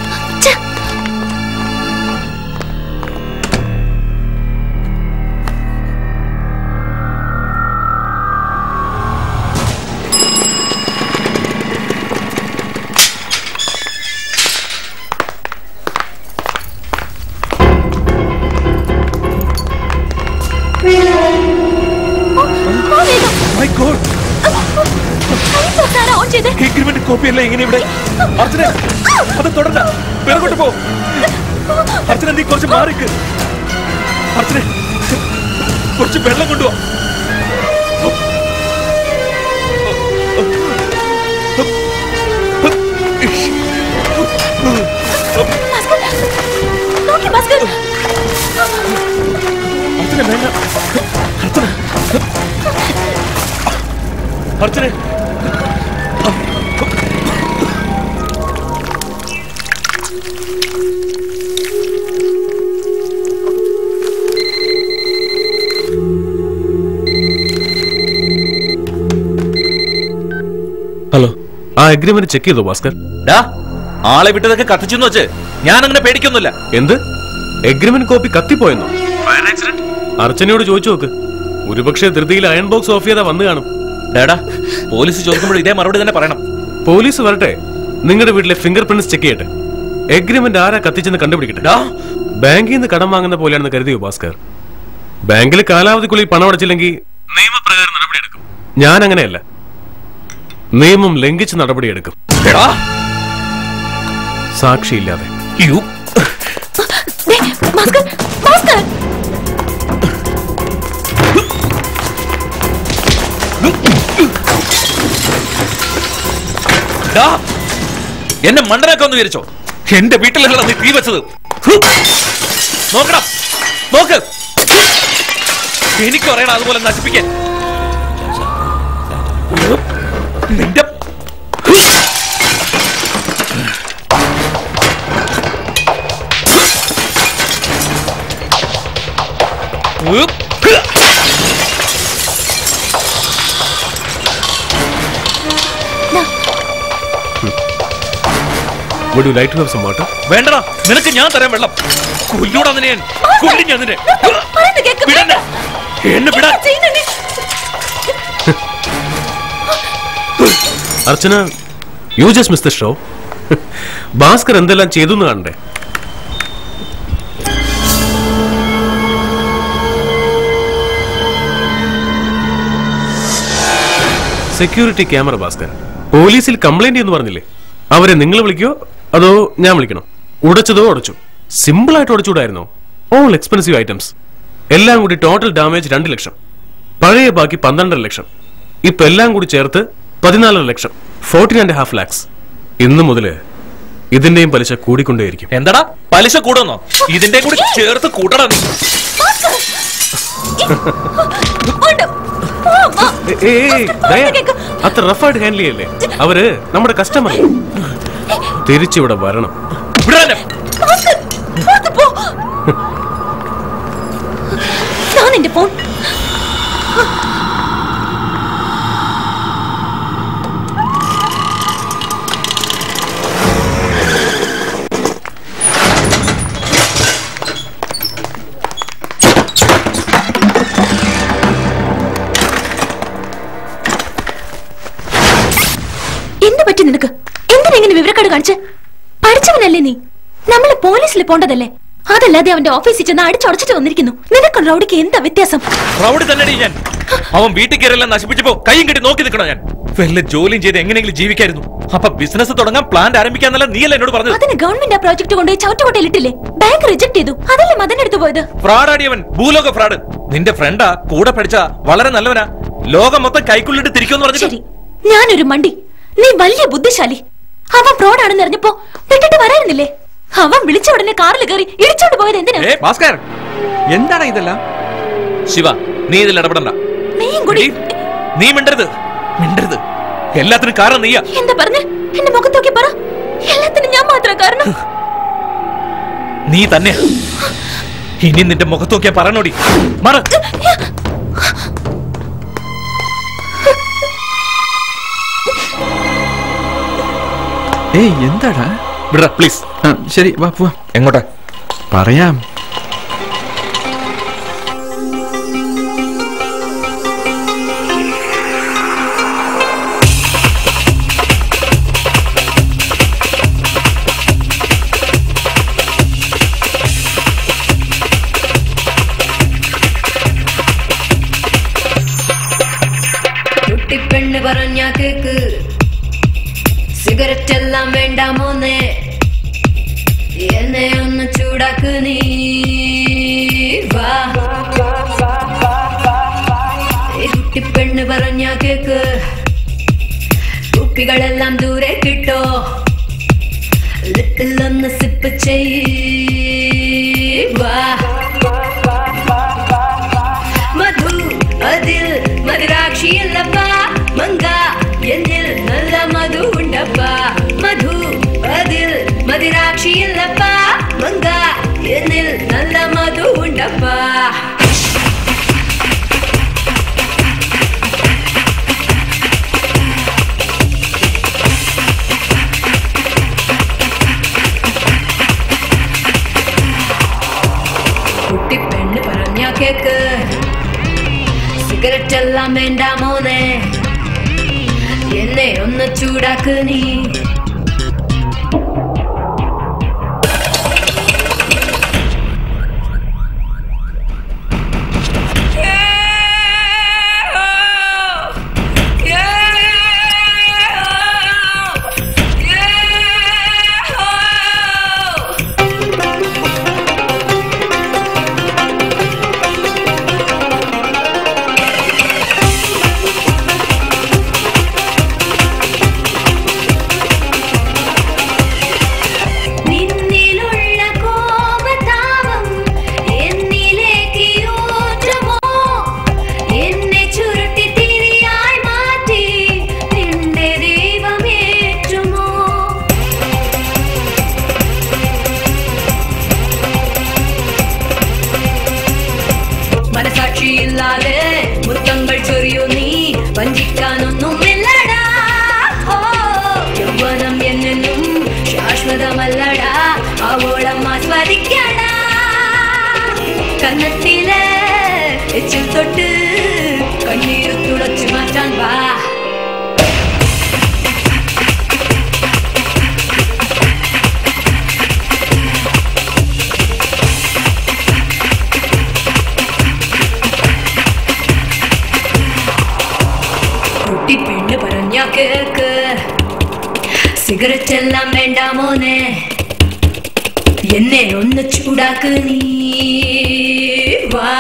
മൈ ഗോഡ് ഓൺ ചെയ്തേ എഗ്രിമെന്റ് കോപ്പി അല്ല എങ്ങനെ ഇവിടെ അർച്ചന അത് തുടരണ്ട പിറകോട്ട് പോ അർച്ചന നീ കുറച്ച് മാറിക്ക് അർച്ചന കുറച്ച് വെള്ളം കൊണ്ടുവാ ഭാസ്കർ അർച്ചനെ ഹലോ ആ അഗ്രിമെന്റ് ചെക്ക് ചെയ്തോ ഭാസ്കർ ഡാ ആളെ വിട്ടതൊക്കെ കത്തിച്ചെന്ന് വെച്ച് ഞാൻ അങ്ങനെ പേടിക്കൊന്നുമില്ല എന്ത് എഗ്രിമെന്റ് കോപ്പി കത്തിപ്പോയെന്നോ അർച്ചനയോട് ചോദിച്ചു നോക്ക് ഒരുപക്ഷെ ധൃതിയിൽ അയൺ ബോക്സ് ഓഫ് ചെയ്താ വന്നു കാണും ഡാടാ പോലീസ് ചോദിക്കുമ്പോൾ ഇതേ മറുപടി തന്നെ പറയണം പോലീസ് വരട്ടെ നിങ്ങളുടെ വീട്ടിലെ ഫിംഗർ പ്രിന്റ്സ് ചെക്ക് ചെയ്യട്ടെ എഗ്രിമെന്റ് ആരാ കത്തിച്ചെന്ന് കണ്ടുപിടിക്കട്ടെ ബാങ്കിൽ നിന്ന് കടം വാങ്ങുന്ന പോലെയാണെന്ന് കരുതിയോ ഭാസ്കർ ബാങ്കിൽ കാലാവധിക്കുള്ളിൽ പണം അടച്ചില്ലെങ്കിൽ നിയമപ്രകാരം നടപടിയെടുക്കും ഞാൻ അങ്ങനെയല്ല നിയമം ലംഘിച്ച് നടപടിയെടുക്കും സാക്ഷിയില്ലാതെ ഭാസ്കർ ഭാസ്കർ ഡാ, എന്നെ മണ്ടനാക്കാന്ന് വിചാരിച്ചോ എന്റെ വീട്ടിലുള്ള നീ തീ വെച്ചത് ഹ്. നോക്കണം നോക്ക് എനിക്ക് പറയണം അതുപോലെ നശിപ്പിക്കാൻ നിന്റെ Would you like to have some water? വേണ്ടടാ നിനക്ക് ഞാൻ തരാൻ വെള്ളം കൊല്ലൂടാ നിന്നെ ഞാൻ കൊല്ലും ഞാൻ നിന്നെ വിടന്നെ. എന്നെ വിടാൻ Archana you just miss the show Bhaskar എന്തെല്ലാം ചെയ്തു എന്ന് കാണണ്ടേ സെക്യൂരിറ്റി ക്യാമറ ഭാസ്കർ പോലീസിൽ കംപ്ലൈന്റ് എന്ന് പറഞ്ഞില്ലേ അവരെ നിങ്ങൾ വിളിക്കോ അതോ ഞാൻ വിളിക്കണോ ഉടച്ചതോ ഉടച്ചു സിമ്പിൾ ആയിട്ട് ഉടച്ചുകൂടായിരുന്നോ ഓൾ എക്സ്പെൻസീവ് ഐറ്റംസ് എല്ലാം കൂടി ടോട്ടൽ ഡാമേജ് രണ്ട് ലക്ഷം പഴയ ബാക്കി പന്ത്രണ്ടര ലക്ഷം ഇപ്പൊ എല്ലാം കൂടി ചേർത്ത് പതിനാലര ലക്ഷം ഫോർട്ടീൻ ആൻഡ് ഹാഫ് ലാക്സ് ഇന്നു മുതല് ഇതിന്റെയും പലിശ കൂടിക്കൊണ്ടേയിരിക്കും എന്താടാ പലിശ കൂടുന്നോ ഇതിന്റെ കൂടി ചേർത്ത് കൂട്ടടാ നീ ഏയ്, ഏയ്, ഏയ്, ദയ, അത്ര റഫായിട്ട് ഹാൻഡിൽ ചെയ്യല്ലേ അവര് നമ്മുടെ കസ്റ്റമർ തിരിച്ചിവിടെ വരണം ഞാൻ നിന്റെ ഫോൺ എന്ത് പറ്റി നിനക്ക് എന്തിനാ ഇങ്ങനെ വിവരക്കേട് കാണിച്ച് പഠിച്ചവനല്ലേ നീ നമ്മള് പോലീസിൽ പോണ്ടതല്ലേ അതല്ലാതെ അവന്റെ ഓഫീസിൽ ചെന്ന് അടിച്ചുടച്ചിട്ട് വന്നിരിക്കുന്നു നിനക്കും റൗഡിക്ക് എന്താ വ്യത്യാസം റൗഡി തന്നെടി ഞാൻ അവൻ വീട്ടിൽ കയറിയെല്ലാം നശിപ്പിച്ചപ്പോ കൈയും കെട്ടി നോക്കി നിൽക്കണോ ഞാൻ വല്ല ജോലിയും ചെയ്ത് എങ്ങനെയെങ്കിലും ജീവിക്കായിരുന്നു അപ്പൊ ബിസിനസ് തുടങ്ങാൻ പ്ലാൻ ആരംഭിക്കാന്നല്ല നീയല്ല എന്നോട് പറഞ്ഞത് അതിന് ഗവൺമെന്റ് ആ പ്രോജക്ട് കൊണ്ടുപോയി ചവിട്ടുകൊട്ടയിൽ ഇട്ടില്ലേ ബാങ്ക് റിജക്ട് ചെയ്തു അതല്ലേ മദൻ എടുത്തു പോയത് ഫ്രോഡാടിയവൻ ഭൂലോക ഫ്രോഡ് നിന്റെ ഫ്രണ്ടാ കൂടെ പഠിച്ച വളരെ നല്ലവനാ ലോകം മൊത്തം കൈക്കുള്ളിട്ട് തിരിക്കുമെന്ന് പറഞ്ഞിട്ട് ഞാനൊരു മണ്ടി നീ വലിയ ബുദ്ധിശാലി അവൻ ഫ്രോഡാണെന്ന് അറിഞ്ഞപ്പോ വിട്ടിട്ട് വരായിരുന്നില്ലേ അവൻ വിളിച്ച ഉടനെ കാറിൽ കയറി ഇടിച്ചോണ്ട് പോയത് എന്തിനാ ഭാസ്കർ എന്താണ് ഇതെല്ലാം ശിവ നീ ഇതിൽ ഇടപെടണ്ട നീയും കൂടി നീ മിണ്ടരുത് മിണ്ടരുത് എല്ലാത്തിനും കാരണം നീയാ എന്താ പറഞ്ഞ എന്റെ മുഖത്തൊക്കെ പറ എല്ലാത്തിനും ഞാൻ മാത്രം കാരണം നീ തന്നെ ഇനി നിന്റെ മുഖത്ത് നോക്കിയാ പറഞ്ഞോടി മറ ഏയ് എന്താടാ വിട പ്ലീസ് ശരി വാ പോവാം എങ്ങോട്ടാ പറയാം കുട്ടിപ്പെണ്ണ് പറഞ്ഞ കേക്ക് സിഗരറ്റ് എല്ലാം വേണ്ടാമോന്നേ എന്നെ ഒന്ന് ചൂടാക്ക് നീ വാ ഈ കുട്ടിപ്പെണ്ണ് പറഞ്ഞ കേക്ക് കുപ്പികളെല്ലാം ദൂരെ കിട്ടോ ലിറ്റിൽ ഒന്ന് സിപ്പ് ചെയ്യ് വാ മധു അതിൽ മധുരാക്ഷിയല്ലപ്പ മങ്കാ മനസാക്ഷിയില്ലപ്പാ മങ്ക എന്നിൽ നല്ല മധു ഉണ്ടപ്പാ കുട്ടി പെണ്ണ് പറഞ്ഞ കേക്ക് സിഗരറ്റ് എല്ലാം വേണ്ട മോനെ എന്നെ ഒന്ന് ചൂടാക്ക് നീ നിന്നിലുള്ള കോപതാപം എന്നിലേക്ക് ഊറ്റുമോ എന്നെ ചുരുട്ടി തിരിയായി മാറ്റി നിന്റെ ദൈവമേറ്റുമോ മനസാക്ഷിയില്ലാതെ മുത്തങ്ങൾ ചൊറിയൂ നീ വഞ്ചിക്കാനൊന്നും ഇല്ലടാ ഓ യൗവനം എന്നെന്നും ശാശ്വതമല്ലടാ അവോളം ആസ്വദിക്കടാ കന്നത്തില് എച്ചിൽ തൊട്ട് കണ്ണീര് തുടച്ചു മാറ്റാൻ വാ കുട്ടി പെണ്ണ് പറഞ്ഞ കേക്ക് സിഗരറ്റ് എല്ലാം വേണ്ട മോനെ എന്നെ ഒന്ന് ചൂടാക്ക് നീ വാ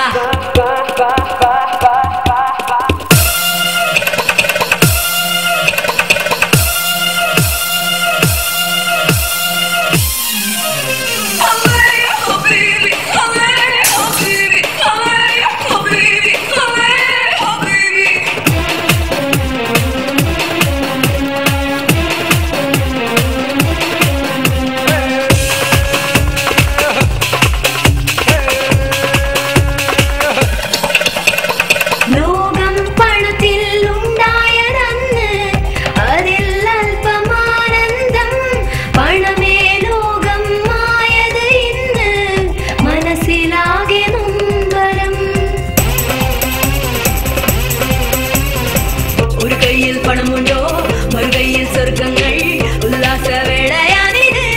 ലോകം പണത്തിൽ ഉണ്ടായതന്ന് അതിൽ അല്പമാനന്ദം പണമേ ലോകം മായത് ഇന്ന് മനസ്സിലാകെ നൊമ്പരം ഒരു കയ്യിൽ പണമുണ്ടോ മറു കയ്യിൽ സ്വർഗങ്ങൾ ഉല്ലാസവേളയാണിത്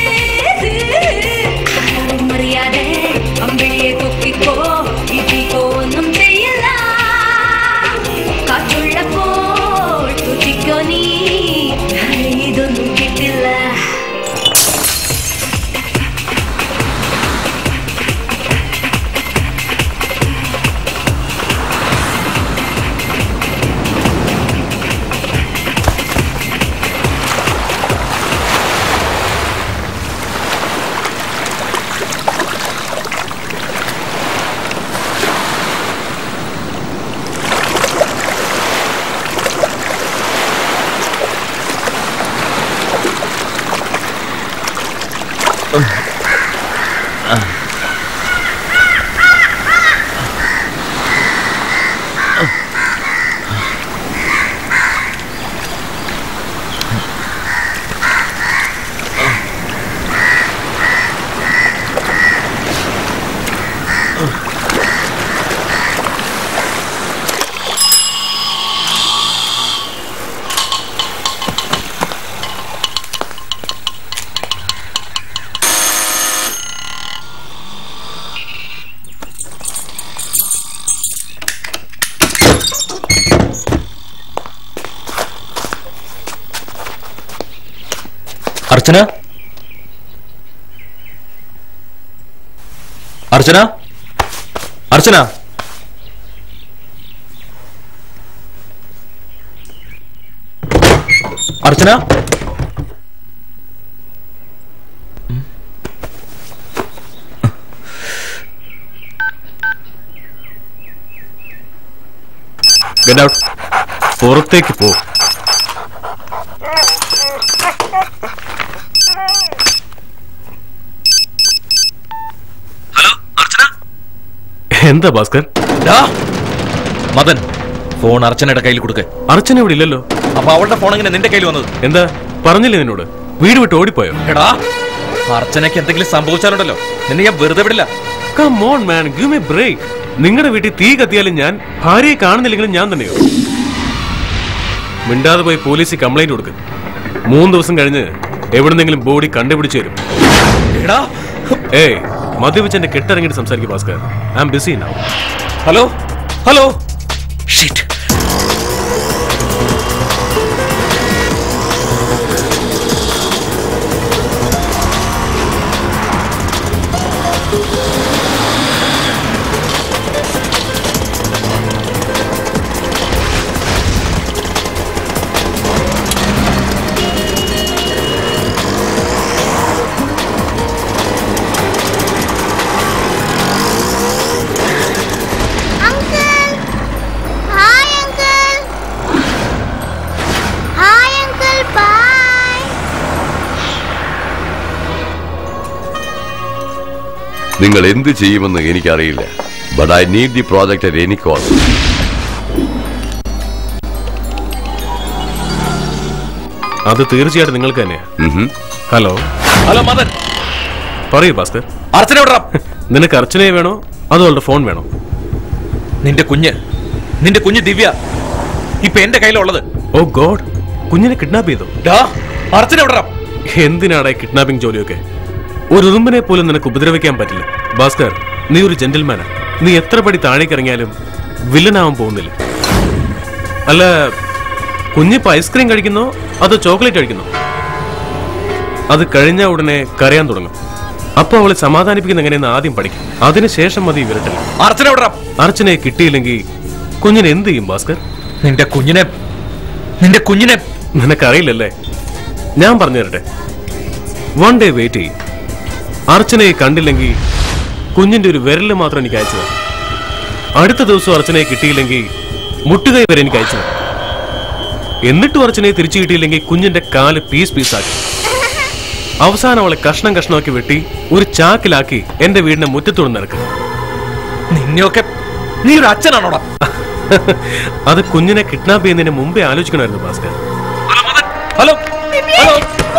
ആരും അറിയാതെ അമ്പിളിയെ കൊക്കിക്കോ ഇപ്പിക്കോ ഒന്നും ചെയ്യില്ല കാറ്റുള്ളപ്പോൾ തുറ്റിക്കോ നീ ഇതൊന്നും കിട്ടില്ല അർച്ചന അർച്ചന അർച്ചന അർച്ചന ഗെറ്റ് ഔട്ട് പുറത്തേക്ക് പോ എന്താ ഭാസ്കർ മദൻ ഫോൺ അർച്ചനയുടെ കയ്യിൽ കൊടുക്ക അർച്ചന ഇവിടെ ഇല്ലല്ലോ അപ്പൊ അവളുടെ ഫോൺ എങ്ങനെ നിന്റെ കയ്യിൽ വന്നത് എന്താ പറഞ്ഞില്ലേ നിന്നോട് വീട് വിട്ട് ഓടിപ്പോയോ എടാ അർച്ചനയ്ക്ക് എന്തെങ്കിലും സംഭവിച്ചാലുണ്ടല്ലോ നിന്നെ ഞാൻ വെറുതെ വിടില്ല come on man give me break നിങ്ങളുടെ വീട്ടിൽ തീ കത്തിയാലും ഞാൻ ഭാര്യയെ കാണുന്നില്ലെങ്കിലും ഞാൻ തന്നെയോ മിണ്ടാതെ പോയി പോലീസിൽ കംപ്ലൈന്റ് കൊടുക്ക് മൂന്ന് ദിവസം കഴിഞ്ഞ് എവിടെന്നെങ്കിലും ബോഡി കണ്ടുപിടിച്ചു തരും ഏയ് മദ്യപിച്ച് എന്റെ കെട്ടിറങ്ങിയിട്ട് സംസാരിക്കും Bhaskar I am busy now hello hello hi uncle hi uncle bye നിങ്ങൾ എന്ത് ചെയ്യുമെന്ന് എനിക്കറിയില്ല but I need the project at any cost അത് തീർച്ചയായിട്ടും നിങ്ങൾക്ക് തന്നെയാ ഹലോ ഹലോ മദൻ പറയൂ ഭാസ്കർ അർച്ചന എവിടെടാ? നിനക്ക് അർച്ചനയെ വേണോ അതോ അവളുടെ ഫോൺ വേണോ നിന്റെ കുഞ്ഞ് നിന്റെ കുഞ്ഞ് ദിവ്യ ഇപ്പൊ എന്റെ കയ്യിലുള്ളത് ഓ ഗോഡ് കുഞ്ഞിനെ കിഡ്നാപ്പ് ചെയ്തോ അർച്ചന എവിടെടാ? എന്തിനാടാ ഈ കിഡ്നാപ്പിംഗ് ജോലിയൊക്കെ ഒരു ഉറുമ്പിനെ പോലും നിനക്ക് ഉപദ്രവിക്കാൻ പറ്റില്ല ഭാസ്കർ നീ ഒരു ജെന്റിൽമാനാ നീ എത്ര പടി താഴേക്ക് ഇറങ്ങിയാലും വില്ലനാവാൻ പോകുന്നില്ല അല്ല കുഞ്ഞിപ്പോ ഐസ്ക്രീം കഴിക്കുന്നോ അതോ ചോക്ലേറ്റ് കഴിക്കുന്നോ അത് കഴിഞ്ഞ ഉടനെ കരയാൻ തുടങ്ങും അപ്പൊ അവളെ സമാധാനിപ്പിക്കുന്ന എങ്ങനെയെന്ന് ആദ്യം പഠിക്കും അതിനുശേഷം മതി വിരട്ടൽ അർച്ചന എവിടെടാ? അർച്ചനയെ കിട്ടിയില്ലെങ്കിൽ കുഞ്ഞിനെ എന്ത് ചെയ്യും ഭാസ്കർ നിന്റെ കുഞ്ഞിനെ നിന്റെ കുഞ്ഞിനെ നിനക്കറിയില്ലല്ലേ ഞാൻ പറഞ്ഞു തരട്ടെ വൺ ഡേ വെയിറ്റ് ചെയ്യും അർച്ചനയെ കണ്ടില്ലെങ്കിൽ കുഞ്ഞിന്റെ ഒരു വിരല് മാത്രം എനിക്ക് അയച്ചു തരാം അടുത്ത ദിവസം അർച്ചനയെ കിട്ടിയില്ലെങ്കിൽ മുട്ടുകൈ വരെ എനിക്ക് അയച്ചു തരാം എന്നിട്ടും അർച്ചനയെ തിരിച്ചു കിട്ടിയില്ലെങ്കിൽ കുഞ്ഞിന്റെ കാല് പീസ് പീസാക്കി അവസാനം അവളെ കഷ്ണം കഷ്ണമാക്കി വെട്ടി ഒരു ചാക്കിലാക്കി എന്റെ വീടിന്റെ മുറ്റത്തോട് നിറക്കും നിന്നെയൊക്കെ നീ ഒരു അച്ഛനാണോടാ അത് കുഞ്ഞിനെ കിഡ്നാപ്പ് ചെയ്യുന്നതിന് മുമ്പേ ആലോചിക്കണമായിരുന്നു ഭാസ്കർ ഹലോ ഹലോ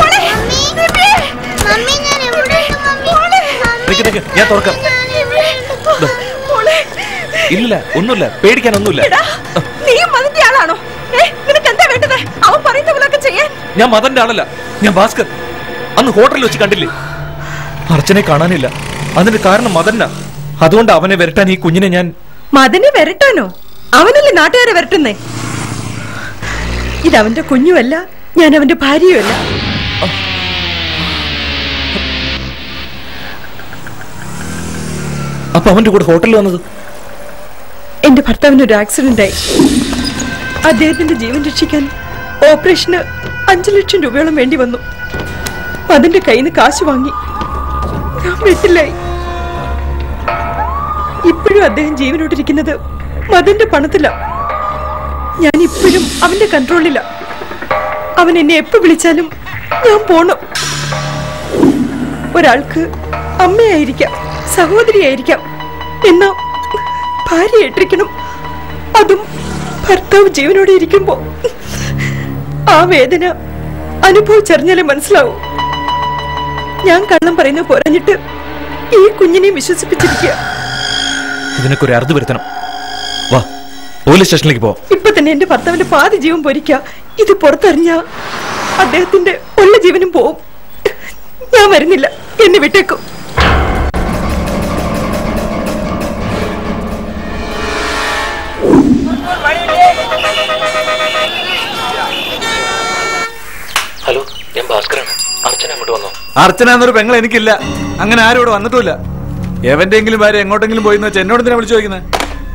മമ്മി ഞാൻ എവിടെ നിക്ക് നിക്ക് ഞാൻ തുറക്കാം ദാ. ഇല്ല ഒന്നുമില്ല പേടിക്കാനൊന്നുമില്ല നീയും അതിന്റെ ആളാണോ ഏ നിനക്ക് എന്താ വേണ്ടത് അവൻ പറയുന്ന പോലൊക്കെ ചെയ്യാൻ ഞാൻ മദന്റെ ആളല്ല ഞാൻ ഭാസ്കർ അന്ന് ഹോട്ടലിൽ വെച്ച് കണ്ടില്ലേ അർച്ചനെ കാണാനില്ല അതിന്റെ കാരണം മദന്ന അതുകൊണ്ട് അവനെ വരട്ടാൻ ഈ കുഞ്ഞിനെ ഞാൻ മദനെ വരട്ടാനോ അവനല്ലേ നാട്ടുകാരെ വരട്ടുന്നേ ഇതവന്റെ കുഞ്ഞുമല്ല ഞാൻ അവന്റെ ഭാര്യയുമല്ല അപ്പൊ അവന്റെ കൂടെ ഹോട്ടലിൽ വന്നത് എന്റെ ഭർത്താവിന് ഒരു ആക്സിഡന്റ് ആയി അദ്ദേഹത്തിന്റെ ജീവൻ രക്ഷിക്കാൻ ഓപ്പറേഷന് അഞ്ചു ലക്ഷം രൂപയോളം വേണ്ടി വന്നു അതിന്റെ കയ്യിൽ നിന്ന് കാശ് വാങ്ങി ഞാൻ വീട്ടിലായി ഇപ്പോഴും അദ്ദേഹം ജീവനോട്ടിരിക്കുന്നത് മതന്റെ പണത്തില ഞാൻ ഇപ്പോഴും അവന്റെ കൺട്രോളില അവൻ എന്നെ എപ്പോ വിളിച്ചാലും ഞാൻ പോണം ഒരാൾക്ക് അമ്മയായിരിക്കാം സഹോദരിയായിരിക്കാം എന്നാ ഭാര്യയായിട്ടിരിക്കണം അതും ഭർത്താവ് ജീവനോടെ ഇരിക്കുമ്പോ ആ വേദന അനുഭവിച്ചറിഞ്ഞാലേ മനസ്സിലാവൂ ഞാൻ കള്ളം പറയുന്ന പോരഞ്ഞിട്ട് ഈ കുഞ്ഞിനെ വിശ്വസിപ്പിച്ചിരിക്കുക ഇതിനൊക്കെ ഒരു അറുതി വരുത്തണം വാ പോലീസ് സ്റ്റേഷനിലേക്ക് പോ ഇപ്പൊ തന്നെ എന്റെ ഭർത്താവിന്റെ പാതി ജീവൻ പൊരിക്ക ഇത് പുറത്തറിഞ്ഞ അദ്ദേഹത്തിന്റെ ഉള്ള ജീവനും പോവും ഞാൻ വരുന്നില്ല എന്നെ വിട്ടേക്കും ഹലോ ഞാൻ ഭാസ്കറാണ് അർച്ചന അങ്ങോട്ട് വന്നോ അർച്ചന എന്നൊരു പെങ്ങൾ എനിക്കില്ല അങ്ങനെ ആരും ഇവിടെ വന്നിട്ടുമില്ല എവന്റെങ്കിലും ഭാര്യ എങ്ങോട്ടെങ്കിലും പോയി എന്ന് വെച്ചാൽ എന്നോട് എന്തിനാ വിളിച്ചു ചോദിക്കുന്നത്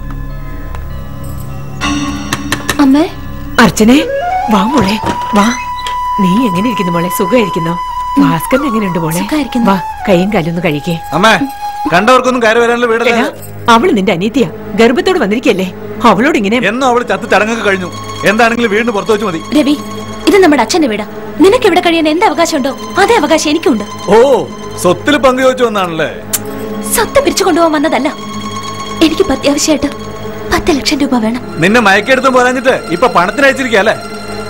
അമ്മേ അർച്ചനെ വാ മോളെ വാ നീ എങ്ങനെ ഇരിക്കുന്നു മോളെ സുഖമായിരിക്കുന്നോ ഭാസ്കരൻ എങ്ങനെയുണ്ട് മോളെ വാ കൈയും കാലൊന്ന് കഴിക്കേ അമ്മേ കണ്ടവർക്കൊന്നും കയറി വരാനുള്ള വീടല്ല എടാ, അവള് നിന്റെ അനീതിയാ ഗർഭത്തോട് വന്നിരിക്കല്ലേ അവളോട് ഇങ്ങനെ എന്നോ അവള് ചത്ത് ചടങ്ങൊക്കെ കഴിഞ്ഞു എന്താണെങ്കിലും വീടിന് പുറത്തു വെച്ച് മതി രവി ഇത് നമ്മുടെ അച്ഛന്റെ വീടാ നിനക്ക് ഇവിടെ കഴിയാൻ എന്ത് അവകാശമുണ്ടോ അതേ അവകാശം എനിക്കുണ്ട് ഓ സ്വത്തിൽ പങ്കു ചോദിച്ചു വന്നാണല്ലേ സ്വത്ത് പിരിച്ചു കൊണ്ടുപോകാൻ വന്നതല്ല എനിക്കിപ്പോ അത്യാവശ്യമായിട്ട് പത്ത് ലക്ഷം രൂപ വേണം നിന്നെ മയക്കെടുത്തും പോരാഞ്ഞിട്ട് ഇപ്പൊ പണത്തിന് അയച്ചിരിക്കുക അല്ലേ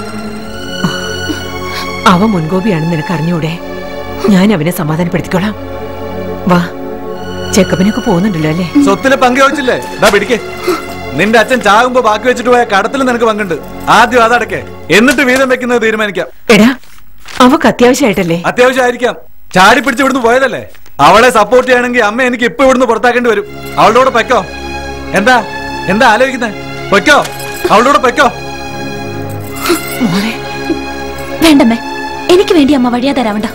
അവ മുൻകോപിയാണെന്ന് നിനക്ക് അറിഞ്ഞൂടെ ഞാൻ അവനെ സമാധാനപ്പെടുത്തിക്കോളാം വാ ചെക്കപ്പിനൊക്കെ പോകുന്നുണ്ടല്ലോ അല്ലേ സ്വത്തില് പങ്ക് ചോദിച്ചില്ലേ ദാ പിടിക്കേ നിന്റെ അച്ഛൻ ചാകുമ്പോ ബാക്കി വെച്ചിട്ട് പോയ കടത്തിൽ നിനക്ക് പങ്കുണ്ട് ആദ്യം അതടക്കേ എന്നിട്ട് വീതം വെക്കുന്നത് തീരുമാനിക്കാം എടാ അവക്ക് അത്യാവശ്യമായിട്ടല്ലേ അത്യാവശ്യമായിരിക്കാം ചാടി പിടിച്ച് ഇവിടുന്ന് പോയതല്ലേ അവളെ സപ്പോർട്ട് ചെയ്യണമെങ്കിൽ അമ്മ എനിക്ക് ഇപ്പൊ ഇവിടുന്ന് പുറത്താക്കേണ്ടി വരും അവളുടെ കൂടെ പൊയ്ക്കോ എന്താ എന്താ ആലോചിക്കുന്നത് പൊയ്ക്കോ അവളുടെ കൂടെ പൊയ്ക്കോ വേണ്ടമ്മേ എനിക്ക് വേണ്ടി അമ്മ വഴിയാ തരാവണ്ട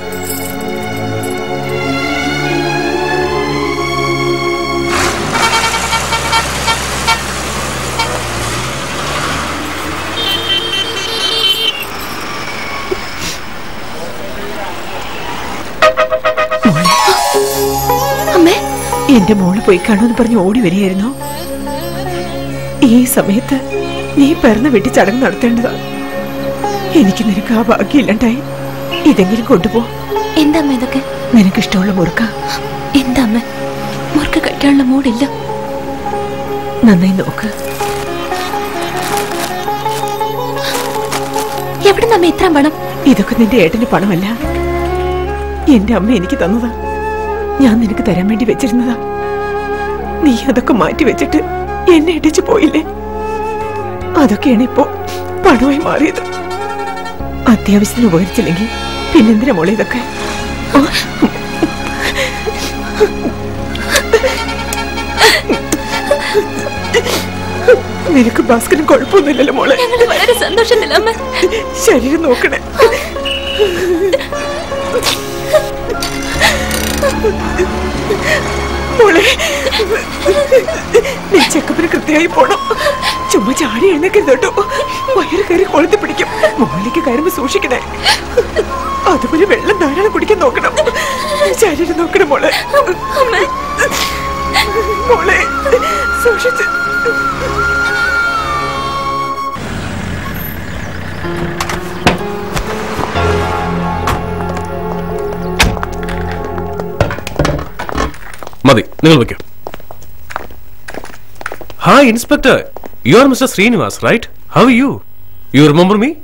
അമ്മേ എന്റെ മോള് പോയി കാണുമെന്ന് പറഞ്ഞ് ഓടി വരികയായിരുന്നു ഈ സമയത്ത് നീ പിറന്ന വീട്ടിൽ ചടങ്ങ് നടത്തേണ്ടതാ എനിക്ക് നിനക്ക് ആ ഭാഗ്യമില്ലണ്ടായി ഇതെങ്കിലും കൊണ്ടുപോ എന്താ അമ്മ ഇതൊക്കെ നിനക്കിഷ്ടമുള്ള മുറുക്ക എന്താ അമ്മ മുറുക്ക് കെട്ടാനുള്ള മൂടില്ല നന്നായി നോക്ക് എവിടെ നമ്മ ഇത്ര പണം ഇതൊക്കെ നിന്റെ ഏട്ടന്റെ പണമല്ല എന്റെ അമ്മ എനിക്ക് തന്നതാ ഞാൻ നിനക്ക് തരാൻ വേണ്ടി വെച്ചിരുന്നതാ നീ അതൊക്കെ മാറ്റി വെച്ചിട്ട് എന്നെ ഇടിച്ചു പോയില്ലേ അതൊക്കെയാണ് ഇപ്പോ പണമായി മാറിയത് അത്യാവശ്യത്തിന് ഉപകരിച്ചില്ലെങ്കിൽ പിന്നെന്തിനാ മോളെ ഇതൊക്കെ നിനക്ക് ഭാസ്കരൻ കുഴപ്പമൊന്നുമില്ലല്ലോ മോളെ ഞങ്ങൾ വളരെ സന്തോഷത്തില്ല അമ്മ ശരീരം നോക്കണേ മോളെ നീ ചെക്കപ്പിന് കൃത്യമായി പോണം ചുമ്മാ ചാടി എഴുന്നേക്കരുത് കേട്ടോ വയറ് കയറി കൊളുത്തി പിടിക്കും മുകളിലേക്ക് കയറുമ്പോ സൂക്ഷിക്കണേ അതുപോലെ വെള്ളം ധാരാളം കുടിക്കാൻ നോക്കണം ശരീരം നോക്കണം മോളെ മോളെ സൂക്ഷിച്ച് മതി നിങ്ങൾ വെക്കൂ hi inspector you are mister Srinivas right how you you remember me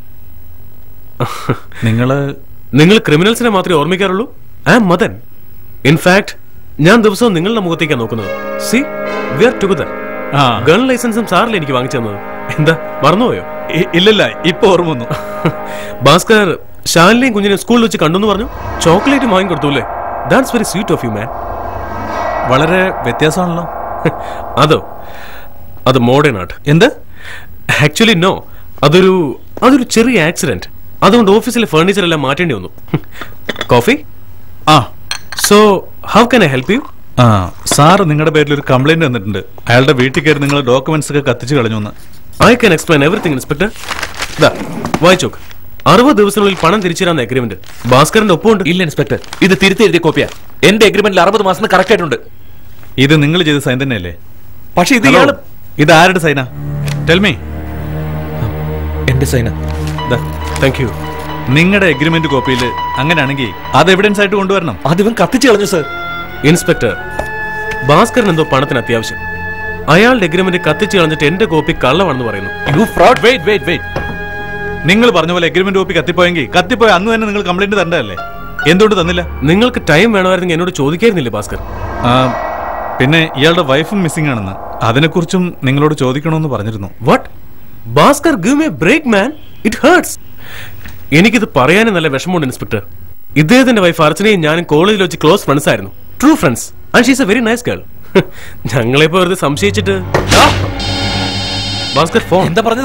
നിങ്ങള് നിങ്ങൾ ക്രിമിനൽസിനെ മാത്രമേ ഓർമ്മിക്കാറുള്ളൂ ഐ ആം മദൻ ഇൻഫാക്ട് ഞാൻ ദിവസവും നിങ്ങളുടെ മുഖത്തേക്കാണ് നോക്കുന്നത് see we are together gun ലൈസൻസും സാറിൽ എനിക്ക് വാങ്ങിച്ചു തന്നത് എന്താ മറന്നുപോയോ ഇല്ലല്ല ഇപ്പൊ ഓർമ്മ വന്നു ഭാസ്കർ ഷാലിനെയും കുഞ്ഞിനെ സ്കൂളിൽ വെച്ച് കണ്ടെന്ന് പറഞ്ഞു ചോക്ലേറ്റ് വാങ്ങി കൊടുത്തു അല്ലേ that's very sweet of you man വളരെ വ്യത്യാസമാണല്ലോ അതോ അത് മോഡേൺ ആർട്ട് എന്ത് ആക്ച്വലി നോ അതൊരു അതൊരു ചെറിയ ആക്സിഡന്റ് അതുകൊണ്ട് ഓഫീസിലെ ഫർണിച്ചർ എല്ലാം മാറ്റേണ്ടി വന്നു കോഫി ആ so how can I help you ആ സാറ് നിങ്ങളുടെ പേരിൽ ഒരു കംപ്ലൈന്റ് വന്നിട്ടുണ്ട് അയാളുടെ വീട്ടിൽ കയറി നിങ്ങൾ ഡോക്യുമെന്റ്സ് ഒക്കെ കത്തിച്ചു കളഞ്ഞു എന്ന് I can explain everything inspector ദാ വായിച്ചോക്ക് അറുപത് ദിവസത്തിനുള്ളിൽ പണം തിരിച്ചു തരാൻ എഗ്രിമെന്റ് ഭാസ്കറിന്റെ ഒപ്പമുണ്ട് ഇല്ല ഇൻസ്പെക്ടർ ഇത് തിരുത്തി എഴുതിയ കോപ്പിയാ എന്റെ എഗ്രിമെന്റിൽ അറുപത് മാസം കറക്റ്റ് ആയിട്ടുണ്ട് ഇത് നിങ്ങൾ ചെയ്ത സൈൻ തന്നെയല്ലേ പക്ഷെ ഇത് Hello? ഇയാള് ഇത് ആരുടെ സൈനാ ടെൽമി എന്റെ സൈന താങ്ക് യു നിങ്ങളുടെ എഗ്രിമെന്റ് കോപ്പിയിൽ അങ്ങനെയാണെങ്കിൽ അത് എവിഡൻസ് ആയിട്ട് കൊണ്ടുവരണം അതിവൻ കത്തിച്ചു കളഞ്ഞു സർ ഇൻസ്പെക്ടർ ഭാസ്കറിന് എന്തോ പണത്തിന് അത്യാവശ്യം അയാളുടെ എഗ്രിമെന്റ് കത്തിച്ചു കളഞ്ഞിട്ട് എന്റെ കോപ്പി കള്ളമാണെന്ന് പറയുന്നു you fraud wait wait wait നിങ്ങൾ പറഞ്ഞ പോലെ എഗ്രിമെന്റ് കോപ്പി കത്തിപ്പോയെങ്കിൽ കത്തിപ്പോയ അന്ന് തന്നെ നിങ്ങൾ കംപ്ലൈന്റ് തരണ്ടല്ലേ എന്തുകൊണ്ട് തന്നില്ല നിങ്ങൾക്ക് ടൈം വേണമായിരുന്നെങ്കിൽ എന്നോട് ചോദിക്കായിരുന്നില്ലേ ഭാസ്കർ ആ, പിന്നെ ഇയാളുടെ വൈഫും മിസ്സിംഗ് ആണെന്ന് അതിനെക്കുറിച്ചും നിങ്ങളോട് ചോദിക്കണമെന്ന് പറഞ്ഞിരുന്നു what Bhaskar give me break man it hurts എനിക്കിത് പറയാനും നല്ല വിഷമമുണ്ട് ഇൻസ്പെക്ടർ ഇദ്ദേഹത്തിന്റെ വൈഫ് അർച്ചനയും ഞാനും കോളേജിൽ വെച്ച് ക്ലോസ് ഫ്രണ്ട്സ് ആയിരുന്നു true friends and she's a very nice girl ഞങ്ങളെ ഇപ്പൊ വെറുതെ സംശയിച്ചിട്ട് ആ! ഭാസ്കർ ഫോൺ എന്താ പറഞ്ഞത്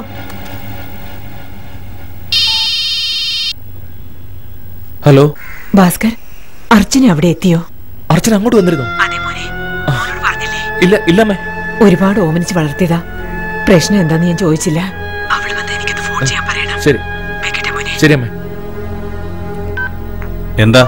ഹലോ ഭാസ്കർ അർച്ചന അവിടെ എത്തിയോ അർച്ചന അങ്ങോട്ട് വന്നിരുന്നു ഇല്ല ഇല്ലമ്മേ ഒരുപാട് ഓമനിച്ച് വളർത്തിയതാ പ്രശ്നം എന്താന്ന് ഞാൻ ചോദിച്ചില്ല ശരി ശരി അമ്മേ എന്താ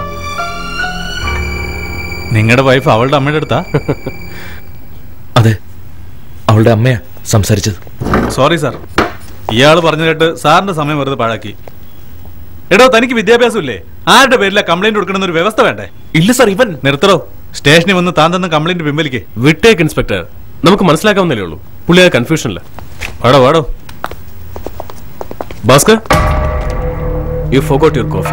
നിങ്ങളുടെ വൈഫ് അവളുടെ അമ്മയുടെ അടുത്താ അതെ അവളുടെ അമ്മയാ സംസാരിച്ചത് സോറി സാർ ഇയാൾ പറഞ്ഞു കേട്ട് സാറിന്റെ സമയം വെറുതെ പാഴാക്കി എടോ തനിക്ക് വിദ്യാഭ്യാസം ഇല്ലേ ആരുടെ പേരില കംപ്ലൈന്റ് കൊടുക്കണമെന്ന് ഒരു വ്യവസ്ഥ വേണ്ടേ ഇല്ല സാർ ഇവൻ നിർത്തറോ സ്റ്റേഷനിൽ വന്ന് താൻ തന്ന കംപ്ലൈന്റ് പിൻവലിക്കേ വിട്ടേക്ക് ഇൻസ്പെക്ടർ നമുക്ക് മനസ്സിലാക്കാവുന്നല്ലേ ഉള്ളൂ പുള്ളി ആ കൺഫ്യൂഷനില്ല വാടോ വാടോ Bhaskar you forgot your coffee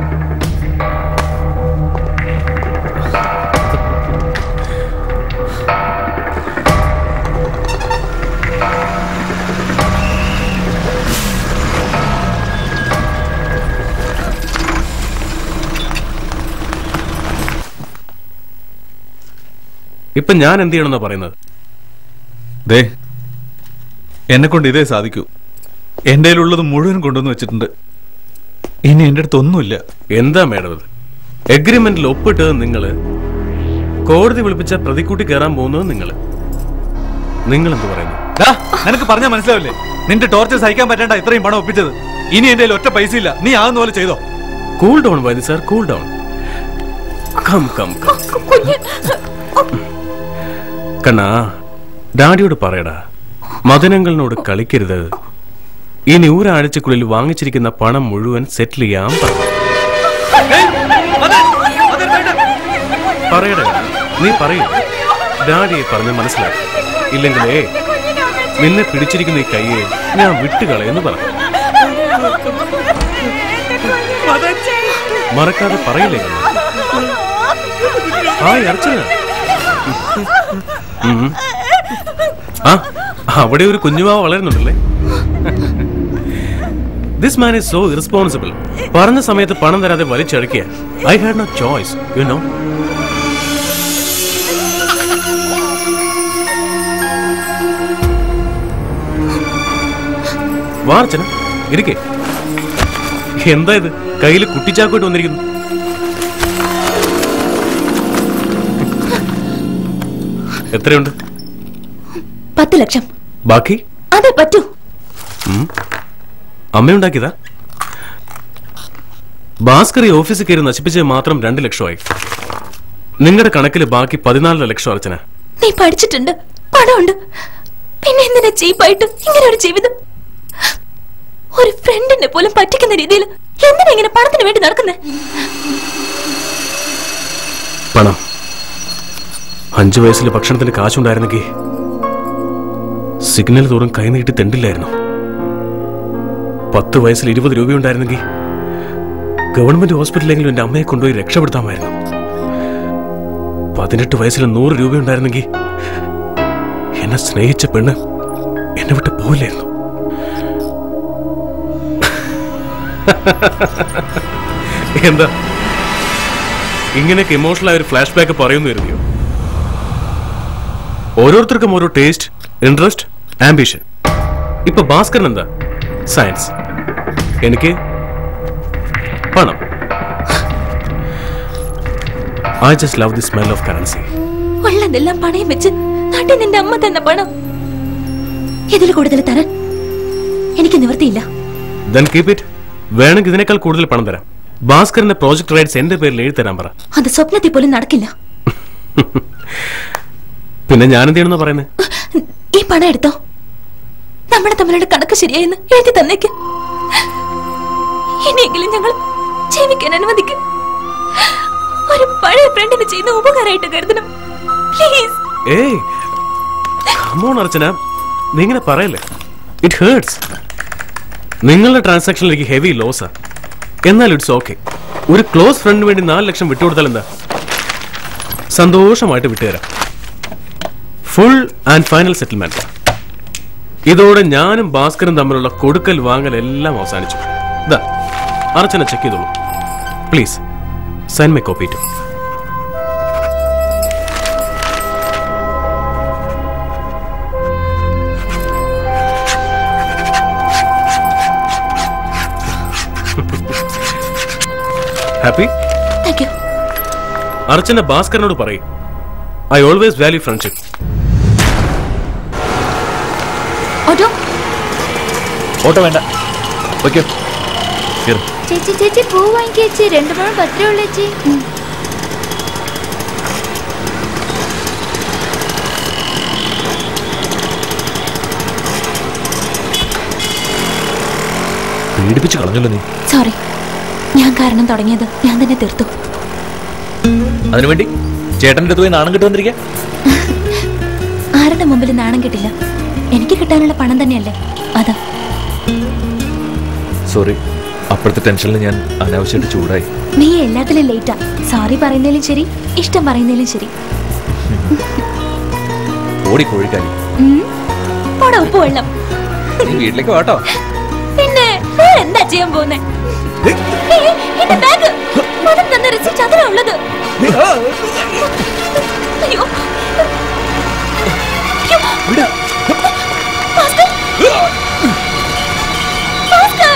ഇപ്പൊ ഞാൻ എന്ത് ചെയ്യണമെന്നാ പറയുന്നത് ദേ എന്നെ കൊണ്ട് ഇതേ സാധിക്കൂ എൻ്റെ കയ്യിലുള്ളത് മുഴുവൻ കൊണ്ടുവന്ന് വെച്ചിട്ടുണ്ട് ഇനി എൻ്റെ അടുത്ത് ഒന്നുമില്ല എന്താ മേഡം ഇത് എഗ്രിമെന്റിൽ ഒപ്പിട്ടത് നിങ്ങള് കോടതി വിളിപ്പിച്ച പ്രതിക്കൂട്ടി കയറാൻ പോകുന്നത് നിങ്ങള് നിങ്ങൾ എന്ത് പറയുന്നു ദാ, നിനക്ക് പറഞ്ഞാൽ മനസ്സിലാവില്ലേ നിന്റെ ടോർച്ചർ സഹിക്കാൻ പറ്റേണ്ട ഇത്രയും പണം ഒപ്പിച്ചത് ഇനി എന്റെ കയ്യിൽ ഒറ്റ പൈസ ഇല്ല നീ ആവുന്ന പോലെ ചെയ്തോ cool down Vaidya sir cool down come come come കണ്ണാ ഡാഡിയോട് പറയടാ മദനങ്ങളിനോട് കളിക്കരുത് ഇനി ഒരാഴ്ചക്കുള്ളിൽ വാങ്ങിച്ചിരിക്കുന്ന പണം മുഴുവൻ സെറ്റിൽ ചെയ്യാൻ പറ പറയടാ നീ പറയൂ ഡാഡിയെ പറഞ്ഞ് മനസ്സിലാക്കും ഇല്ലെങ്കിലേ നിന്നെ പിടിച്ചിരിക്കുന്ന ഈ കയ്യെ ഞാൻ വിട്ടുകളയെന്ന് പറ മറക്കാതെ പറയില്ലേ ഹായ് അർച്ചന ഉം. ആ അവിടെ ഒരു കുഞ്ഞുമാവ് വളരുന്നുണ്ടല്ലേ this man is so irresponsible പറഞ്ഞ സമയത്ത് പണം തരാതെ വലിച്ചടക്കിയ I had no choice you know വാർച്ചന ഇരിക്കേ എന്താ ഇത് കയ്യിൽ കുട്ടിച്ചാക്കോട്ട് വന്നിരിക്കുന്നു എത്രയുണ്ട് പത്ത് ലക്ഷം ബാക്കി അതെ പറ്റൂ ഉം. അമ്മയുണ്ടാക്കിയതാ ഭാസ്കർ ഈ ഓഫീസിൽ കയറി നശിപ്പിച്ചത് മാത്രം രണ്ട് ലക്ഷമായി നിങ്ങളുടെ കണക്കിൽ ബാക്കി പതിനാലര ലക്ഷം അർച്ചന നീ പഠിച്ചിട്ടുണ്ട് പണമുണ്ട് പിന്നെ എന്തിനാ ചീപ്പായിട്ട് ഇങ്ങനെ ഒരു ജീവിതം ഒരു ഫ്രണ്ടിനെ പോലും പറ്റിക്കുന്ന രീതിയിൽ എന്തിനാ ഇങ്ങനെ പണത്തിന് വേണ്ടി നടക്കുന്നേ പണം അഞ്ചു വയസ്സിൽ ഭക്ഷണത്തിന് കാശുണ്ടായിരുന്നെങ്കിൽ സിഗ്നൽ തോറും കൈനീട്ടി തെണ്ടില്ലായിരുന്നു പത്ത് വയസ്സിൽ ഇരുപത് രൂപയുണ്ടായിരുന്നെങ്കിൽ ഗവൺമെന്റ് ഹോസ്പിറ്റലിലെങ്കിലും എന്റെ അമ്മയെ കൊണ്ടുപോയി രക്ഷപ്പെടുത്താമായിരുന്നു പതിനെട്ട് വയസ്സിൽ നൂറ് രൂപയുണ്ടായിരുന്നെങ്കിൽ എന്നെ സ്നേഹിച്ച പെണ്ണ് എന്നെ വിട്ട് പോയില്ലായിരുന്നു എന്താ ഇങ്ങനെയൊക്കെ ഇമോഷണൽ ആയ ഒരു ഫ്ലാഷ് ബാക്ക് പറയുന്നു കരുതിയോ ഓരോരുത്തർക്കും ഓരോ ടേസ്റ്റ് ഇൻട്രസ്റ്റ് ആംബിഷൻ ഇപ്പൊ ഭാസ്കരൻ എന്താ സയൻസ് എനിക്ക് പണം I just love the smell of currency ഉള്ളതെല്ലാം പണയം വെച്ച് നാട്ടിൽ നിന്റെ അമ്മ തന്നെ പണം ഇതിൽ കൂടുതൽ തരാൻ എനിക്ക് നിവൃത്തിയില്ല ദെൻ കീപ് ഇറ്റ് വേണമെങ്കിൽ ഇതിനേക്കാൾ കൂടുതൽ പണം തരാം ഭാസ്കറിന്റെ പ്രോജക്ട് റൈറ്റ്സ് എന്റെ പേരിൽ എഴുതി തരാൻ പറ അത് സ്വപ്നത്തിൽ പോലും നടക്കില്ല പിന്നെ ഞാൻ എന്ത് ചെയ്യണമെന്ന് പറയുന്നത് ഈ പണം എടുത്തോ നമ്മുടെ തമ്മിലുള്ള കണക്ക് ശരിയായെന്ന് എഴുതി തന്നേക്ക് ഇനിയെങ്കിലും ഞങ്ങൾ ജീവിക്കാൻ അനുവദിക്കും ഒരു പഴയ ഫ്രണ്ടിന് ചെയ്യുന്ന ഉപകാരമായിട്ട് കരുതണം പ്ലീസ് ഏയ് കമോൺ അർച്ചന നീ ഇങ്ങനെ പറയല്ലേ ഇറ്റ് ഹേർട്സ് നിങ്ങളുടെ ട്രാൻസാക്ഷനിലേക്ക് ഹെവി ലോസാ എന്നാൽ ഇറ്റ്സ് ഓക്കെ ഒരു ക്ലോസ് ഫ്രണ്ടിന് വേണ്ടി നാല് ലക്ഷം വിട്ടുകൊടുത്താൽ എന്താ സന്തോഷമായിട്ട് വിട്ടുതരാം ഫുൾ ആൻഡ് ഫൈനൽ സെറ്റിൽമെന്റ് ഇതോടെ ഞാനും ഭാസ്കറും തമ്മിലുള്ള കൊടുക്കൽ വാങ്ങൽ എല്ലാം അവസാനിച്ചു ദാ അർച്ചന ചെക്ക് ചെയ്തോളൂ please sign my copy too happy thank you Archana ഭാസ്കരനോട് പറയും I always value friendship auto auto വേണ്ട ഓക്കെ ചേച്ചി ചേച്ചി പൂ വാങ്ങിക്കുക ചേച്ചി രണ്ടു പഴം പത്രേ ഉള്ളു ചേച്ചി ഉം. പീഡിപ്പിച്ച് കളഞ്ഞല്ലോ നീ സോറി ഞാൻ കാരണം തുടങ്ങിയത് ഞാൻ തന്നെ തീർത്തു അതിനുവേണ്ടി ചേട്ടൻ്റെ അടുത്ത് പോയി നാണം കിട്ടു വന്നിരിക്കുക ആ ആരുടെ മുമ്പിൽ നാണം കിട്ടില്ല എനിക്ക് കിട്ടാനുള്ള പണം തന്നെയല്ലേ അതാ സോറി അപ്പോഴത്തെ ടെൻഷനിൽ ഞാൻ അനാവശ്യമായിട്ട് ചൂടായി നീ എല്ലാത്തിലും ലേറ്റാ സോറി പറയുന്നതിലും ശരി ഇഷ്ടം പറയുന്നതിലും ശരി ഓടി കോഴിക്കാലി ഉം. പോടാ ഉപ്പ് വെള്ളം നീ വീട്ടിലേക്ക് വാട്ടോ പിന്നെ വേറെ എന്താ ചെയ്യാൻ പോകുന്നേ ഏയ്, എന്റെ ബാഗ് മതം തന്ന റിസിപ്റ്റ് അതിലാ ഉള്ളത് അയ്യോ അയ്യോ. ഭാസ്കർ. ഭാസ്കർ.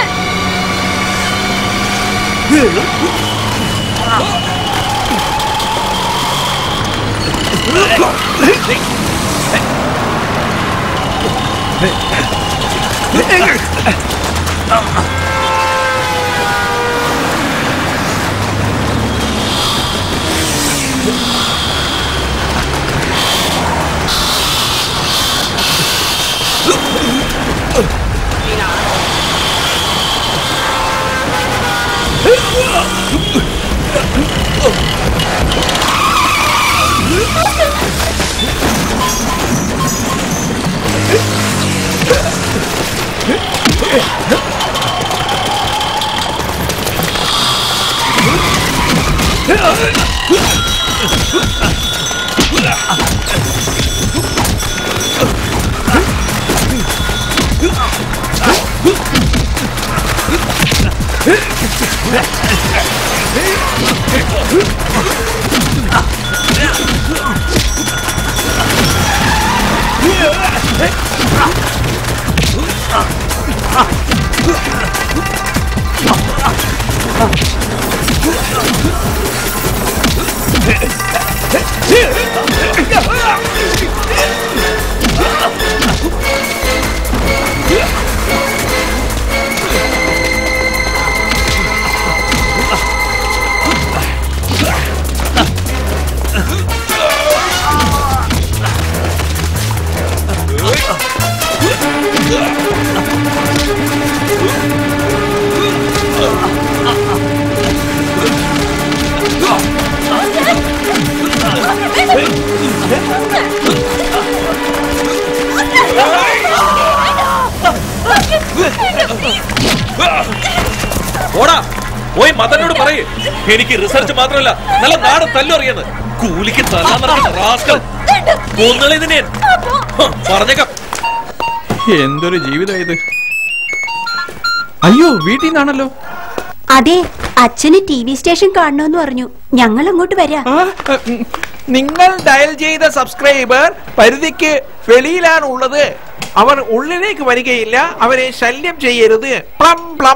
ഓടാ പോയി മദനോട് പറയേ എനിക്ക് റിസർച്ച് മാത്രമല്ല നല്ല നാടൻ തല്ലു അറിയാന്ന് കൂലിക്ക് തല്ലാന്നിറങ്ങുന്ന പറഞ്ഞേക്കാം എന്തൊരു ജീവിതം ഇത് അയ്യോ വീട്ടിൽ നിന്നാണല്ലോ അതെ അച്ഛന് ടി വി സ്റ്റേഷൻ കാണണമെന്ന് പറഞ്ഞു ഞങ്ങൾ അങ്ങോട്ട് വരാം നിങ്ങൾ ഡയൽ ചെയ്ത സബ്സ്ക്രൈബർ പരിധിക്ക് വെളിയിലാണ് ഉള്ളത് അവർ ഉള്ളിലേക്ക് വരികയില്ല അവരെ ശല്യം ചെയ്യരുത് പ്ലം പ്ലം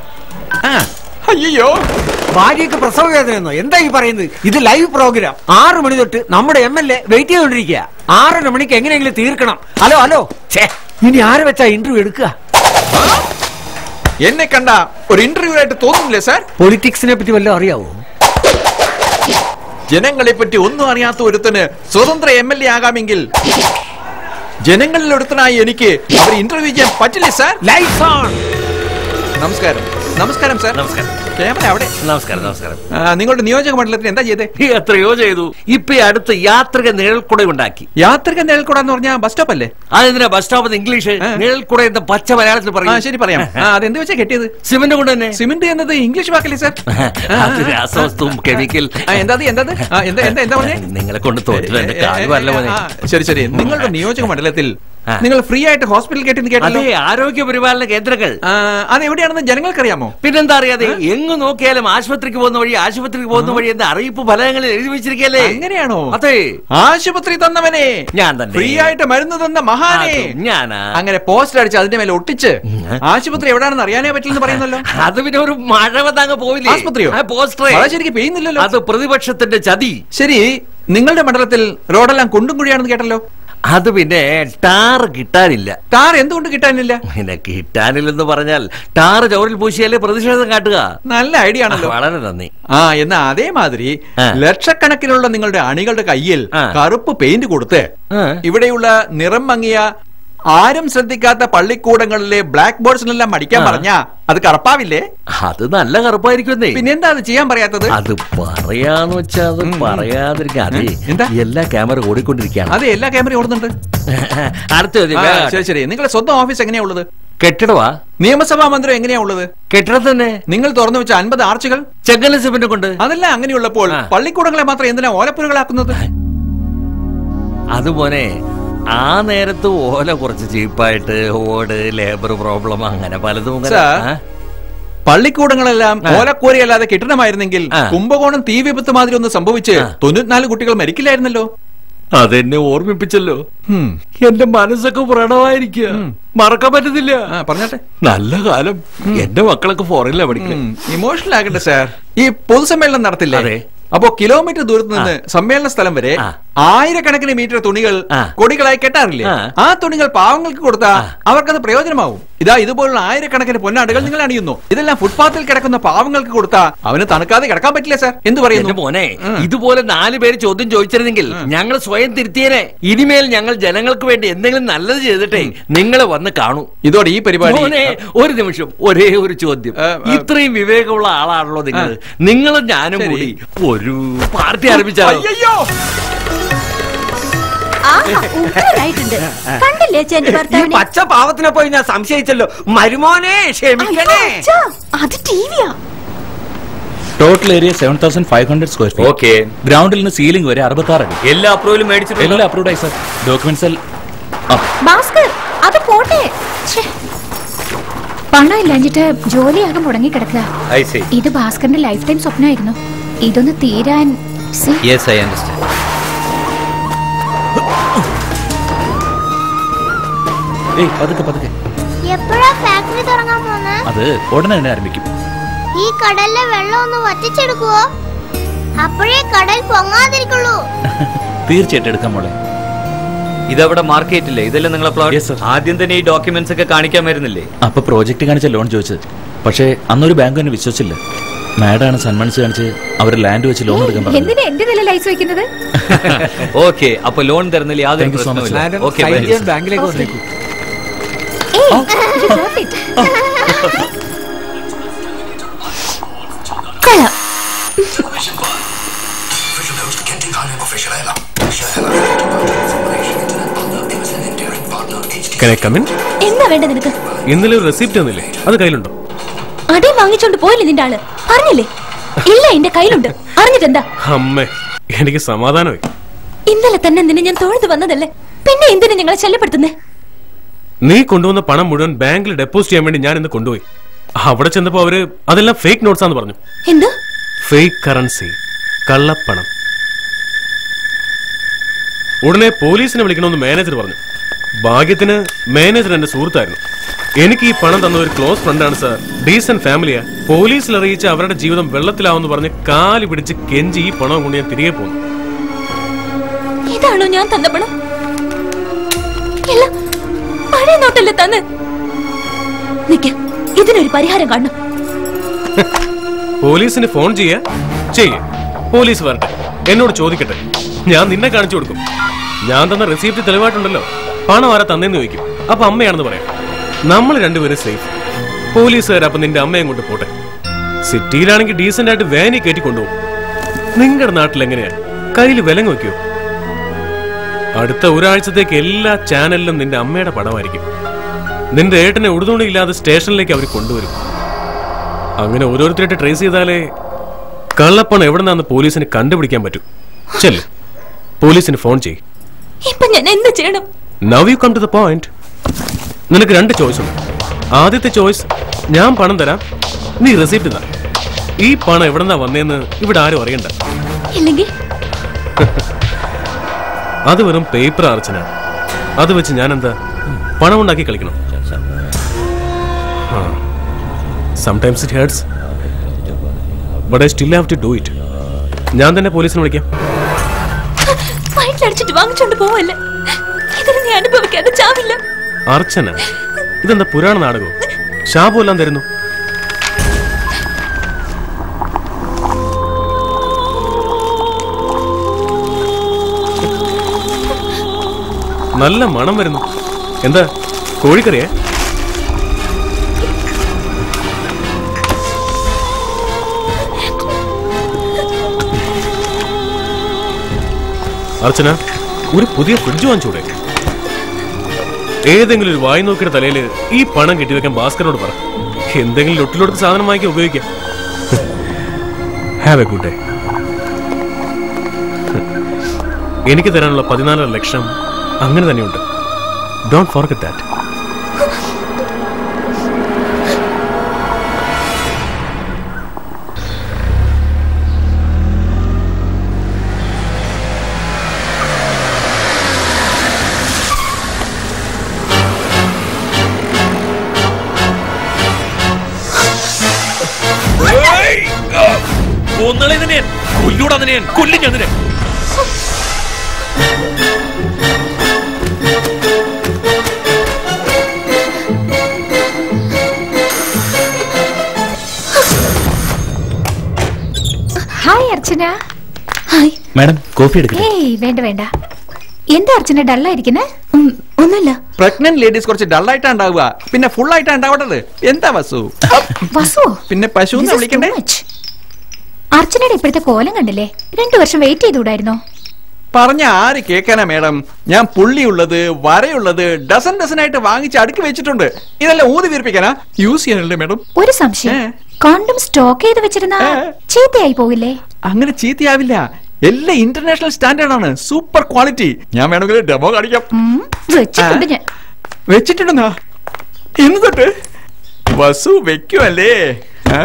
അയ്യോ ഭാര്യയ്ക്ക് പ്രസവ വേദനയെന്നോ എന്താ ഈ പറയുന്നത് ഇത് ലൈവ് പ്രോഗ്രാം ആറു മണി തൊട്ട് നമ്മുടെ എം എൽ എ വെയിറ്റ് ചെയ്തോണ്ടിരിക്കുക ആറര മണിക്ക് എങ്ങനെയെങ്കിലും തീർക്കണം ഹലോ ഹലോ ഛേ ഇനി ആരെ വെച്ചാ ഇന്റർവ്യൂ എടുക്കുക എന്നെ കണ്ട ഒരു ഇന്റർവ്യൂ ആയിട്ട് തോന്നുന്നില്ലേ സാർ പൊളിറ്റിക്സിനെ പറ്റി വല്ലതും അറിയാവോ ജനങ്ങളെ പറ്റി ഒന്നും അറിയാത്ത ഒരുത്തന് സ്വതന്ത്ര എം എൽ എ ആകാമെങ്കിൽ ജനങ്ങളിൽ ഒരുത്തനായി എനിക്ക് അവർ ഇന്റർവ്യൂ ചെയ്യാൻ പറ്റില്ലേ സാർ ലൈറ്റ്സ് ഓൺ നമസ്കാരം നമസ്കാരം സാർ നമസ്കാരം ക്യാമറ അവിടെ നമസ്കാരം നമസ്കാരം ആ, നിങ്ങളുടെ നിയോജക മണ്ഡലത്തിൽ എന്താ ചെയ്തേ എത്രയോ ചെയ്തു ഇപ്പൊ ഈ അടുത്ത് യാത്രിക നിഴൽക്കുട ഉണ്ടാക്കി യാത്രിക നിഴൽക്കുട എന്ന് പറഞ്ഞാൽ ബസ് സ്റ്റോപ്പ് അല്ലേ അതെന്തിനാ ബസ് സ്റ്റോപ്പ് ഇംഗ്ലീഷ് നിഴൽക്കുട എന്താ പച്ച മലയാളത്തിൽ ആ പറയും ശരി പറയാം ആ, അതെന്ത് വെച്ചാ കെട്ടിയത് സിമന്റ് കൊണ്ട് തന്നെ സിമന്റ് എന്നത് ഇംഗ്ലീഷ് വാക്കല്ലേ സാർ അത് രാസവസ്തുവും കെമിക്കൽ എന്താ എന്താ എന്താ എന്താ എന്താ പറഞ്ഞേ നിങ്ങളെ കൊണ്ട് തോറ്റില്ല എന്റെ കാല് വരല പോലെ ആ, ശരി ശരി നിങ്ങളുടെ നിയോജക മണ്ഡലത്തിൽ നിങ്ങൾ ഫ്രീ ആയിട്ട് ഹോസ്പിറ്റൽ കേട്ടെന്ന് കേട്ടല്ലോ അതെ ആരോഗ്യ പരിപാലന കേന്ദ്രങ്ങൾ ആ, അത് എവിടെയാണെന്ന് ജനങ്ങൾക്കറിയാമോ പിന്നെന്താ അറിയാതെ എങ്ങ് നോക്കിയാലും ആശുപത്രിക്ക് പോകുന്ന വഴി ആശുപത്രിക്ക് പോകുന്ന വഴി എന്ന അറിയിപ്പ് ഫലകങ്ങളിൽ എഴുതി വെച്ചിരിക്കല്ലേ അങ്ങനെയാണോ അതെ ആശുപത്രി തന്നവനെ ഞാൻ തന്നെ ഫ്രീ ആയിട്ട് മരുന്ന് തന്ന മഹാനെ അതും ഞാനാ അങ്ങനെ പോസ്റ്റർ അടിച്ച് അതിന്റെ മേലെ ഒട്ടിച്ച് ആശുപത്രി എവിടെയാണെന്ന് അറിയാനേ പറ്റില്ലെന്ന് പറയുന്നല്ലോ അത് പിന്നെ ഒരു മഴ വന്നങ്ങ് പോയില്ലേ ആസ്പത്രിയോ? ആ, പോസ്റ്ററേ മഴ ശരിക്കും പെയ്യുന്നില്ലല്ലോ അത് പ്രതിപക്ഷത്തിന്റെ ചതി ശരി നിങ്ങളുടെ മണ്ഡലത്തിൽ റോഡെല്ലാം കുണ്ടും കുഴിയാണെന്ന് കേട്ടല്ലോ അത് പിന്നെ ടാർ കിട്ടാനില്ല ടാർ എന്തുകൊണ്ട് കിട്ടാനില്ല പിന്നെ കിട്ടാനില്ലെന്ന് പറഞ്ഞാൽ ടാർ ചോറിൽ പൂശിയാലേ പ്രതിഷേധം കാട്ടുക നല്ല ഐഡിയ ആണല്ലോ വളരെ നന്ദി ആ എന്നാ അതേമാതിരി ആ. ലക്ഷക്കണക്കിനുള്ള നിങ്ങളുടെ അണികളുടെ കയ്യിൽ ആ. കറുപ്പ് പെയിന്റ് കൊടുത്ത് ആ. ഇവിടെയുള്ള നിറം മങ്ങിയ ആരും ശ്രദ്ധിക്കാത്ത പള്ളിക്കൂടങ്ങളിലെ ബ്ലാക്ക് ബോർഡ്സിനെല്ലാം മടിക്കാൻ ആ. പറഞ്ഞാ അത് കറുപ്പാവില്ലേ അത് നല്ല കറുപ്പായിരിക്കുന്നേ പിന്നെന്താ അത് ചെയ്യാൻ പറയാത്തത് അത് പറയാന്ന് വെച്ചാ അത് പറയാതിരിക്കാൻ അതെ എല്ലാ ക്യാമറ ഓടിക്കൊണ്ടിരിക്കുകയാണ് അതെ എല്ലാ ക്യാമറയും ഓടുന്നുണ്ട് അടുത്ത ചോദ്യം ആ, വേഗം. ശരി ശരി നിങ്ങളുടെ സ്വന്തം ഓഫീസ് എങ്ങനെയാ ഉള്ളത് കെട്ടിടവാ നിയമസഭാ മന്ദിരം എങ്ങനെയാ ഉള്ളത് കെട്ടിടം തന്നെ നിങ്ങൾ തുറന്നു വെച്ച അൻപത് ആർച്ചുകൾ ചെങ്കൽ സിമെന്റ് കൊണ്ട് അതല്ല അങ്ങനെയുള്ളപ്പോൾ പള്ളിക്കൂടങ്ങളെ മാത്രം എന്തിനാ ഓലപ്പുരകളാക്കുന്നത് അത് മോനെ ആ നേരത്ത് ഓല കുറച്ച് ചീപ്പായിട്ട് ഓട് ലേബർ പ്രോബ്ലം അങ്ങനെ പലതും ഇങ്ങനെ- സാർ, ആ? പള്ളിക്കൂടങ്ങളെല്ലാം ഓലക്കോരയല്ലാതെ കെട്ടിടമായിരുന്നെങ്കിൽ കുംഭകോണം തീ വിപത്ത് മാതിരി ഒന്ന് സംഭവിച്ച് തൊണ്ണൂറ്റിനാല് കുട്ടികൾ മരിക്കില്ലായിരുന്നല്ലോ അതെന്നെ ഓർമ്മിപ്പിച്ചല്ലോ എന്റെ മനസ്സൊക്കെ വ്രണമായിരിക്കുക മറക്കാൻ പറ്റുന്നില്ല പറഞ്ഞാട്ടെ നല്ല കാലം എന്റെ മക്കളൊക്കെ ഫോറിനിലാ പഠിക്കുന്നത് ഇമോഷണൽ ആകട്ടെ സാർ ഈ പൊതുസമ്മേളനം നടത്തില്ലേ അപ്പോ കിലോമീറ്റർ ദൂരത്ത് നിന്ന് സമ്മേളന സ്ഥലം വരെ ആയിരക്കണക്കിന് മീറ്റർ തുണികൾ കൊടികളായി കെട്ടാറില്ലേ ആ തുണികൾ പാവങ്ങൾക്ക് കൊടുത്താ അവർക്കത് പ്രയോജനമാവും ഇതാ ഇതുപോലുള്ള ആയിരക്കണക്കിന് പൊന്നാടുകൾ നിങ്ങൾ അണിയുന്നു ഇതെല്ലാം ഫുട്പാത്തിൽ കിടക്കുന്ന പാവങ്ങൾക്ക് കൊടുത്താ അവന് തണുക്കാതെ കിടക്കാൻ പറ്റില്ല സാർ എന്ത് എന്റെ പറയുന്നു മോനെ ഇതുപോലെ നാല് പേര് ചോദ്യം ചോദിച്ചിരുന്നെങ്കിൽ ഞങ്ങൾ സ്വയം തിരുത്തിയേനെ ഇനിമേൽ ഞങ്ങൾ ജനങ്ങൾക്ക് വേണ്ടി എന്തെങ്കിലും നല്ലത് ചെയ്തിട്ടേ നിങ്ങളെ വന്ന് കാണൂ ഇതോടെ ഈ പരിപാടി മോനെ ഒരു നിമിഷം ഒരേ ഒരു ചോദ്യം ഇത്രയും വിവേകമുള്ള ആളാണല്ലോ നിങ്ങൾ നിങ്ങളും ഞാനും ശരി. കൂടി ഒരു പാർട്ടി ആരംഭിച്ചാലോ അയ്യോ ഉഗ്രനായിട്ടുണ്ട് കണ്ടില്ലേ അച്ഛാ എന്റെ ഈ ഭർത്താവിനെ പച്ച പാവത്തിനെ പോയി ഞാൻ സംശയിച്ചല്ലോ മരുമോനെ ക്ഷമിക്കണേ അച്ഛാ, അത് ടിവിയാ total area seven thousand five hundred square feet okay ഗ്രൗണ്ടിൽ നിന്ന് സീലിംഗ് വരെ അറുപത്തി ആറ് അടി എല്ലാ അപ്രൂവലും മേടിച്ചിട്ടുണ്ട് എല്ലാം അപ്രൂവ്ഡ് ആയി സർ ഡോക്യുമെന്റ്സ് എല്ലാം ഭാസ്കർ അത് പോട്ടെ ഛെ. പണം ഇല്ലാഞ്ഞിട്ട് ജോലിയാകെ മുടങ്ങിക്കിടക്കുക ഐ സി ഇത് ഭാസ്കറിന്റെ ലൈഫ് ടൈം സ്വപ്നമായിരുന്നു ഇതൊന്ന് തീരാൻ see, യെസ് ഐ അണ്ടർസ്റ്റാൻഡ് ഏയ് പതുക്കെ പതുക്കെ എപ്പോഴാ ഫാക്ടറി തുടങ്ങാൻ പോന്നെ അത് ഉടനെ തന്നെ ആരംഭിക്കും ഈ കടലിലെ വെള്ളം ഒന്ന് വറ്റിച്ചെടുക്കുവോ അപ്പോഴേ കടൽ പൊങ്ങാതിരിക്കുള്ളൂ തീർച്ചയായിട്ടും എടുക്കാം മോളെ ഇതവിടെ മാർക്കറ്റില്ലേ ഇതെല്ലാം നിങ്ങളെ പ്ലോട്ട് ആദ്യം തന്നെ ഈ ഡോക്യുമെന്റ്സ് ഒക്കെ കാണിക്കാൻ വരുന്നില്ലേ അപ്പൊ പ്രോജക്റ്റ് കാണിച്ച ലോൺ ചോദിച്ചത് പക്ഷേ അന്നൊരു ബാങ്ക് എന്നെ വിശ്വസിച്ചില്ല മാഡാണ് സന്മനസ് കാണിച്ച് അവർ ലാൻഡ് വെച്ച് ലോൺ എടുക്കാൻ പറഞ്ഞത് എന്തിനാ എന്റെ നില ലൈസ് വെക്കുന്നത് ഓക്കെ അപ്പൊ ലോൺ തരുന്നില്ല യാതൊരു Thank you so much, പ്രശ്നവുമില്ല madam. ഓക്കെ Sign ചെയ്യാൻ ബാങ്കിലേക്ക് വന്നേക്കൂ ഏയ്, you got it. കൊള്ളാം Can I come in? എന്താ വേണ്ട നിനക്ക് ഇന്നലെ ഒരു റെസിപ്റ്റ് തന്നില്ലേ അത് കയ്യിലുണ്ടോ അടേ വാങ്ങിച്ചോണ്ട് പോയില്ലേ നിന്റെ ആള് പറഞ്ഞില്ലേ ഇല്ല എന്റെ കയ്യിലുണ്ട് അറിഞ്ഞിട്ടെന്താ അമ്മേ എനിക്ക് സമാധാനമായി ഇന്നലെ തന്നെ നിന്നെ ഞാൻ തൊഴുതു വന്നതല്ലേ പിന്നെ എന്തിനാ ഞങ്ങളെ ശല്യപ്പെടുത്തുന്നേ നീ കൊണ്ടുവന്ന പണം മുഴുവൻ ബാങ്കിൽ ഡെപ്പോസിറ്റ് ചെയ്യാൻ വേണ്ടി ഞാൻ ഇന്ന് കൊണ്ടുപോയി അവിടെ ചെന്നപ്പോ അവര് അതെല്ലാം ഫേക്ക് നോട്ട്സ് ആണെന്ന് പറഞ്ഞു എന്ത് ഫേക്ക് കറൻസി കള്ളപ്പണം ഉടനെ പോലീസിനെ വിളിക്കണമെന്ന് മാനേജർ പറഞ്ഞു ഭാഗ്യത്തിന് മാനേജർ എന്റെ സുഹൃത്തായിരുന്നു എനിക്ക് ഈ പണം തന്ന ഒരു ക്ലോസ് ഫ്രണ്ടാണ് സാർ ഡീസന്റ് ഫാമിലിയാ പോലീസിൽ അറിയിച്ച് അവരുടെ ജീവിതം വെള്ളത്തിലാവെന്ന് പറഞ്ഞ് കാല് പിടിച്ച് കെഞ്ചി ഈ പണം കൊണ്ട് ഞാൻ തിരികെ പോന്നു ഇതാണോ ഞാൻ തന്ന പണം ഇല്ല പഴയ നോട്ടല്ലേ തന്ന് നിക്ക ഇതിനൊരു പരിഹാരം കാണണം പോലീസിന് ഫോൺ ചെയ്യാ ചെയ്യ പോലീസ് വരട്ടെ എന്നോട് ചോദിക്കട്ടെ ഞാൻ നിന്നെ കാണിച്ചു കൊടുക്കും ഞാൻ തന്ന റെസിപ്റ്റ് തെളിവായിട്ടുണ്ടല്ലോ പണം ആരാ തന്നെന്ന് ചോദിക്കും അപ്പൊ അമ്മയാണെന്ന് പറയാം നമ്മൾ രണ്ടുപേരും സേഫ് പോലീസുകാർ അപ്പൊ നിന്റെ അമ്മയും കൊണ്ട് പോട്ടെ സിറ്റിയിലാണെങ്കിൽ ഡീസന്റ് ആയിട്ട് വാനി കയറ്റി കൊണ്ടുപോകും നിങ്ങളുടെ നാട്ടിൽ എങ്ങനെയാ കയ്യിൽ വിലങ്ങ് വെക്കോ അടുത്ത ഒരാഴ്ചത്തേക്ക് എല്ലാ ചാനലിലും നിന്റെ അമ്മയുടെ പടമായിരിക്കും നിന്റെ ഏട്ടനെ ഉടുതുണിയില്ലാതെ സ്റ്റേഷനിലേക്ക് അവർ കൊണ്ടുവരും അങ്ങനെ ഓരോരുത്തരായിട്ട് ട്രേസ് ചെയ്താലേ കള്ളപ്പണം എവിടെന്നാന്ന് പോലീസിന് കണ്ടുപിടിക്കാൻ പറ്റും ചെല്ല് പോലീസിന് ഫോൺ ചെയ് ഇപ്പൊ ഞാൻ എന്ത് ചെയ്യണം now you come to the point നിനക്ക് രണ്ട് ചോയ്സ് ഉണ്ട് ആദ്യത്തെ ചോയ്സ് ഞാൻ പണം തരാം നീ റെസിപ്റ്റ് താ ഈ പണം എവിടെന്നാ വന്നേന്ന് ഇവിടെ ആരും അറിയണ്ട ഇല്ലെങ്കിൽ അത് വെറും പേപ്പർ അർച്ചന അത് വെച്ച് ഞാൻ എന്താ പണം ഉണ്ടാക്കി കളിക്കണം sometimes it hurts but I still have to do it ഞാൻ തന്നെ പോലീസിനെ വിളിക്കാം വയറ്റിലടിച്ചിട്ട് വാങ്ങിച്ചോണ്ട് പോവല്ലേ ഇതിന് നീ അനുഭവിക്കാതെ ചാവില്ല അർച്ചന ഇതെന്താ പുരാണ നാടകവും ശാപം എല്ലാം തരുന്നു നല്ല മണം വരുന്നു എന്താ കോഴിക്കറിയേ അർച്ചന ഒരു പുതിയ ഫ്രിഡ്ജ് വാങ്ങിച്ചൂടെ ഏതെങ്കിലും ഒരു വായി നോക്കിയുടെ തലയിൽ ഈ പണം കെട്ടിവെക്കാൻ ഭാസ്കരോട് പറ എന്തെങ്കിലും ലൊട്ടിലൊടുക്ക് സാധനം വാങ്ങിക്കാൻ ഉപയോഗിക്കാം ഹാവ് എ ഗുഡ് ഡേ എനിക്ക് തരാനുള്ള പതിനാലര ലക്ഷം അങ്ങനെ തന്നെയുണ്ട് ഡോണ്ട് ഫോർഗറ്റ് ദാറ്റ് കൊന്നളെ നിന്നെ കൊല്ലൂടാ നിന്നെ കൊല്ലും ഞാൻ നിന്നെ ഹായ് അർച്ചന മാഡം കോഫി എടുക്കട്ടെ ഏയ് വേണ്ട വേണ്ട എന്താ അർച്ചന ഡള്ളായിരിക്കുന്നേ ഒന്നുമില്ല പ്രഗ്നന്റ് ലേഡീസ് കുറച്ച് ഡള്ളായിട്ടാ ഉണ്ടാവുക പിന്നെ ഫുൾ ആയിട്ടാ ഉണ്ടാവേണ്ടത് എന്താ വസു വസുവോ പിന്നെ പശു This is വിളിക്കണ്ടേ too much. അർച്ചനയുടെ ഇപ്പോഴത്തെ കോലം കണ്ടില്ലേ രണ്ടു വർഷം വെയിറ്റ് ചെയ്തുകൂടായിരുന്നോ പറഞ്ഞ ആര് കേക്കാനാ മേഡം ഞാൻ പുള്ളിയുള്ളത് വരയുള്ളത് ഡസൻ ഡസൻ ആയിട്ട് വാങ്ങിച്ച് അടുക്കി വെച്ചിട്ടുണ്ട് ഇതെല്ലാം ഊതി വീർപ്പിക്കാനാ യൂസ് ചെയ്യാനല്ലേ മേഡം ഒരു സംശയം കോണ്ടം സ്റ്റോക്ക് ചെയ്ത് വെച്ചിരുന്ന ചീത്തയായി പോകില്ലേ അങ്ങനെ ചീത്തയാവില്ല എല്ലാം ഇന്റർനാഷണൽ സ്റ്റാൻഡേർഡ് ആണ് സൂപ്പർ ക്വാളിറ്റി ഞാൻ വേണമെങ്കിൽ ഡെമോ കാണിക്കാം ഉം, വെച്ചിട്ടുണ്ട് ഞാൻ വെച്ചിട്ടുണ്ടെന്നാ ഇന്ന് തൊട്ട് വസു വെക്കുമല്ലേ ആ?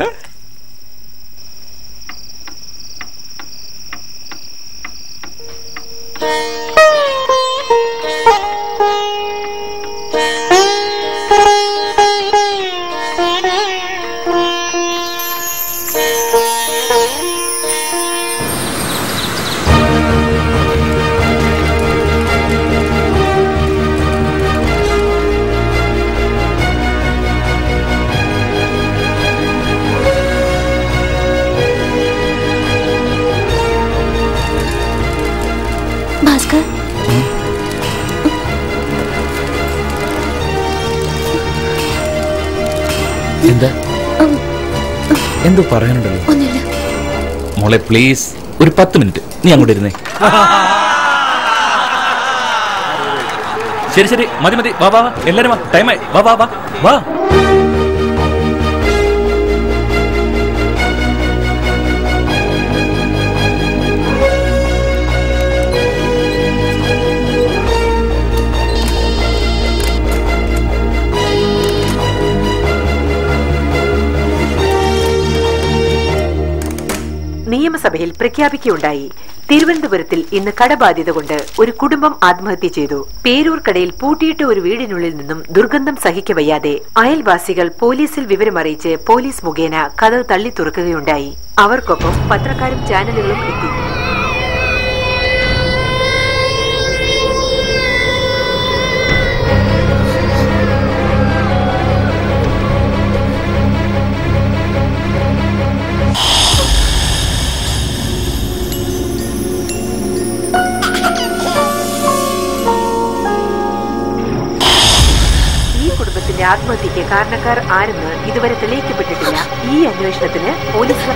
ഭാസ്കർ എന്താ എന്തോ പറയാനുണ്ടല്ലോ ഒന്നുമില്ല മോളെ പ്ലീസ് ഒരു പത്ത് മിനിറ്റ് നീ അങ്ങോട്ട് ഇരുന്നേ ശരി ശരി മതി മതി വാ വാ വാ. എല്ലാരും വാ ടൈമായി വാ വാ വാ വാ നിയമസഭയിൽ പ്രഖ്യാപിക്കുകയുണ്ടായി തിരുവനന്തപുരത്തിൽ ഇന്ന് കടബാധ്യത കൊണ്ട് ഒരു കുടുംബം ആത്മഹത്യ ചെയ്തു പേരൂർ കടയിൽ പൂട്ടിയിട്ട ഒരു വീടിനുള്ളിൽ നിന്നും ദുർഗന്ധം സഹിക്കവയ്യാതെ അയൽവാസികൾ പോലീസിൽ വിവരമറിയിച്ച് പോലീസ് മുഖേന കഥ തള്ളി തുറക്കുകയുണ്ടായി അവർക്കൊപ്പം പത്രക്കാരും ചാനലുകളും എത്തി ഈ കുടുംബത്തിന്റെ ആത്മഹത്യക്ക് കാരണക്കാർ ആരെന്ന് ഇതുവരെ തെളിയിക്കപ്പെട്ടിട്ടില്ല ഈ അന്വേഷണത്തിന് police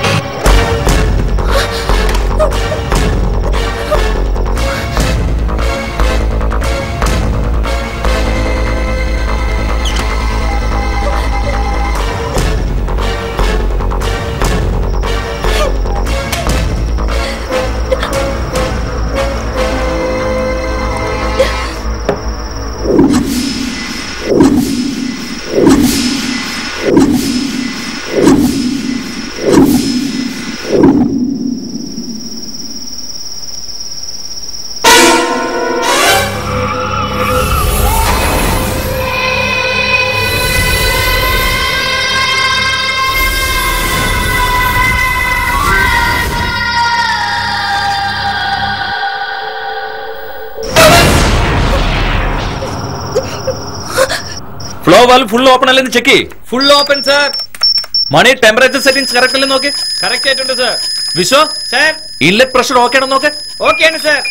flow valve full open അല്ലെന്ന് ചെക്ക് ഫുൾ ഓപ്പൺ സർ മണി ടെമ്പറേച്ചർ സെറ്റിംഗ്സ് കറക്റ്റ് അല്ലേ നോക്ക് കറക്റ്റ് ആയിട്ടുണ്ട് sir Vishwa sir inlet pressure okay ആണോ നോക്ക് ഓക്കെ ആണ് സർ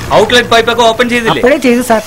ഔട്ട്ലെറ്റ് പൈപ്പ് ഒക്കെ ഓപ്പൺ ചെയ്തില്ലേ അപ്പോഴേ ചെയ്തു സാർ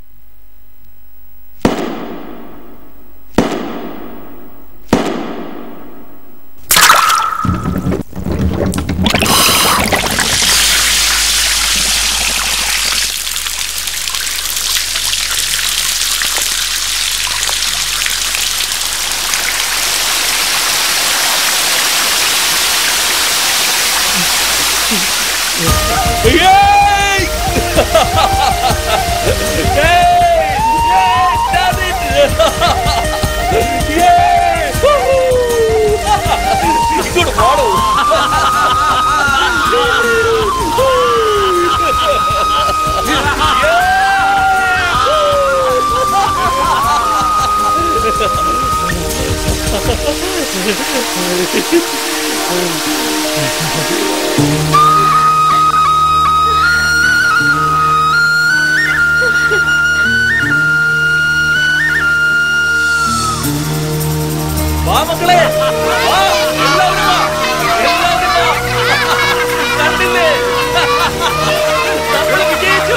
വാ മക്കളെ വാ, എല്ലാവരും വാ. എല്ലാവരും വാ. കണ്ടില്ലേ നമ്മള് വിജയിച്ചു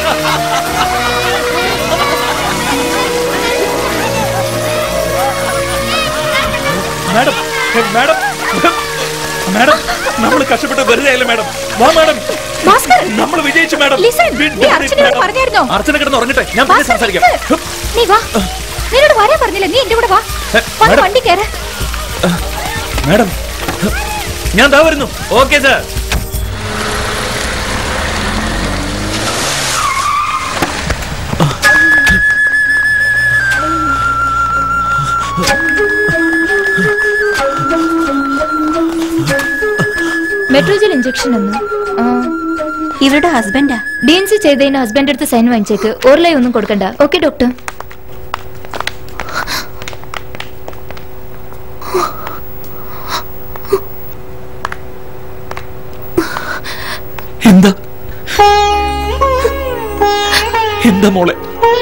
മാഡം മാഡം മാഡം നമ്മൾ കഷ്ടപ്പെട്ട് വെറുതെ ആയില്ല മാഡം വാ മാഡം ഭാസ്കർ നമ്മൾ വിജയിച്ചു മാഡം ലിസൺ നീ അർച്ചനയോട് പറഞ്ഞായിരുന്നോ അർച്ചന കിടന്ന് ഉറങ്ങട്ടെ ഞാൻ പിന്നെ ഭാസ്കർ, സംസാരിക്കാം നിക്ക്. നീ വാ നിന്നോട് വരാൻ പറഞ്ഞില്ല നീ എന്റെ കൂടെ വാ വന്ന് വണ്ടി കയറ് മാഡം ഞാൻ ദാ വരുന്നു ഓക്കെ സാർ മെട്രോജൽ ഇഞ്ചക്ഷൻ ഒന്ന് ഇവരുടെ ഹസ്ബൻഡാ ഡി എൻ സി ചെയ്തതിന് ഹസ്ബൻഡ് അടുത്ത് സൈൻ വാങ്ങിച്ചേക്ക് ഓർലൈ ഒന്നും കൊടുക്കണ്ട ഓക്കെ ഡോക്ടർ എന്താ എന്താ മോളെ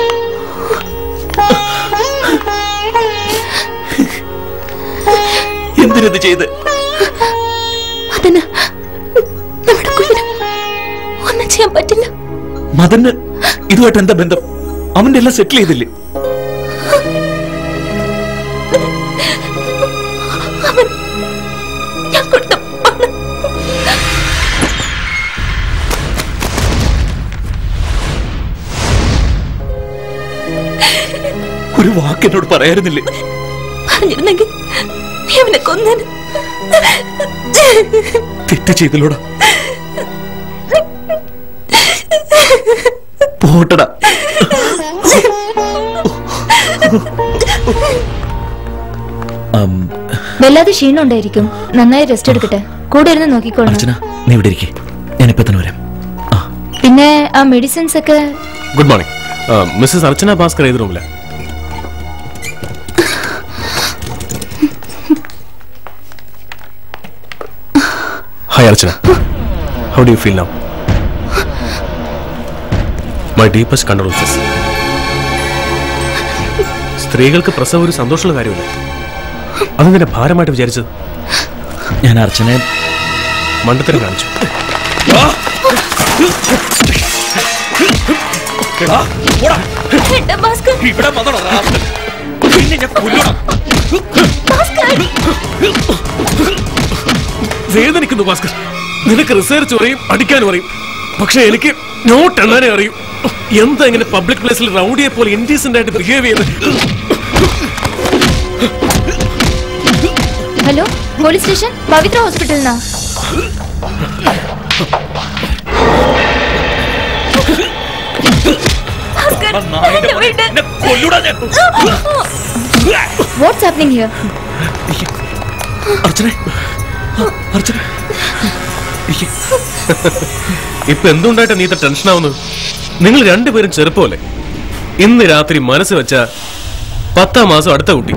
എന്തിനത് ചെയ്ത് അതിന് നമ്മുടെ കുഞ്ഞിന് ഒന്നും ചെയ്യാൻ പറ്റില്ല മദന് ഇതുമായിട്ട് എന്താ ബന്ധം അവന്റെ എല്ലാം സെറ്റിൽ ചെയ്തില്ലേ അവൻ ഞാൻ കൊടുത്ത പണം ഒരു വാക്ക് എന്നോട് പറയായിരുന്നില്ലേ പറഞ്ഞിരുന്നെങ്കിൽ നീ അവനെ കൊന്നേന് തെറ്റ് ചെയ്തല്ലോടാ പോട്ടടാ വല്ലാതെ ക്ഷീണം ഉണ്ടായിരിക്കും നന്നായി റെസ്റ്റ് എടുക്കട്ടെ കൂടെ ഇരുന്ന് നോക്കിക്കോളണം അർച്ചന നീ ഇവിടെ ഇരിക്കേ ഞാനിപ്പോ തന്നെ വരാം പിന്നെ ആ മെഡിസിൻസ് ഒക്കെ good morning missus Archana Bhaskar ഏത് റൂമില്ല hi Archana how do you feel now my deepest condolences സ്ത്രീകൾക്ക് പ്രസവം ഒരു സന്തോഷമുള്ള കാര്യമല്ല അതെന്തിനാ ഭാരമായിട്ട് വിചാരിച്ചത് ഞാൻ അർച്ചനെ മണ്ടത്തരം കാണിച്ചു എടാ ഭാസ്കർ ഇവിടെ വന്നോടാ പിന്നെ ഞാൻ കൊല്ലണം വേദനിക്കുന്നു ഭാസ്കർ നിനക്ക് റിസർച്ച് അറിയും അടിക്കാനും അറിയും പക്ഷെ എനിക്ക് നോട്ട് എണ്ണാനേ അറിയും എന്താ ഇങ്ങനെ പബ്ലിക് പ്ലേസിൽ റൗഡിയെ പോലെ ഇൻഡീസെന്റ് ആയിട്ട് ബിഹേവ് ചെയ്യുന്നത് ഹലോ പോലീസ് സ്റ്റേഷൻ പവിത്ര ഹോസ്പിറ്റലിൽ നിന്നാ വാട്ട്സ് ഹാപ്പനിങ് ഹിയർ അർച്ചനെ അർച്ചന ഇപ്പൊ എന്തുകൊണ്ടായിട്ട് നീ ഇത്ര ടെൻഷൻ ആവുന്നത് നിങ്ങൾ രണ്ടുപേരും ചെറുപ്പമല്ലേ ഇന്ന് രാത്രി മനസ്സ് വെച്ച പത്താം മാസം അടുത്ത കുട്ടി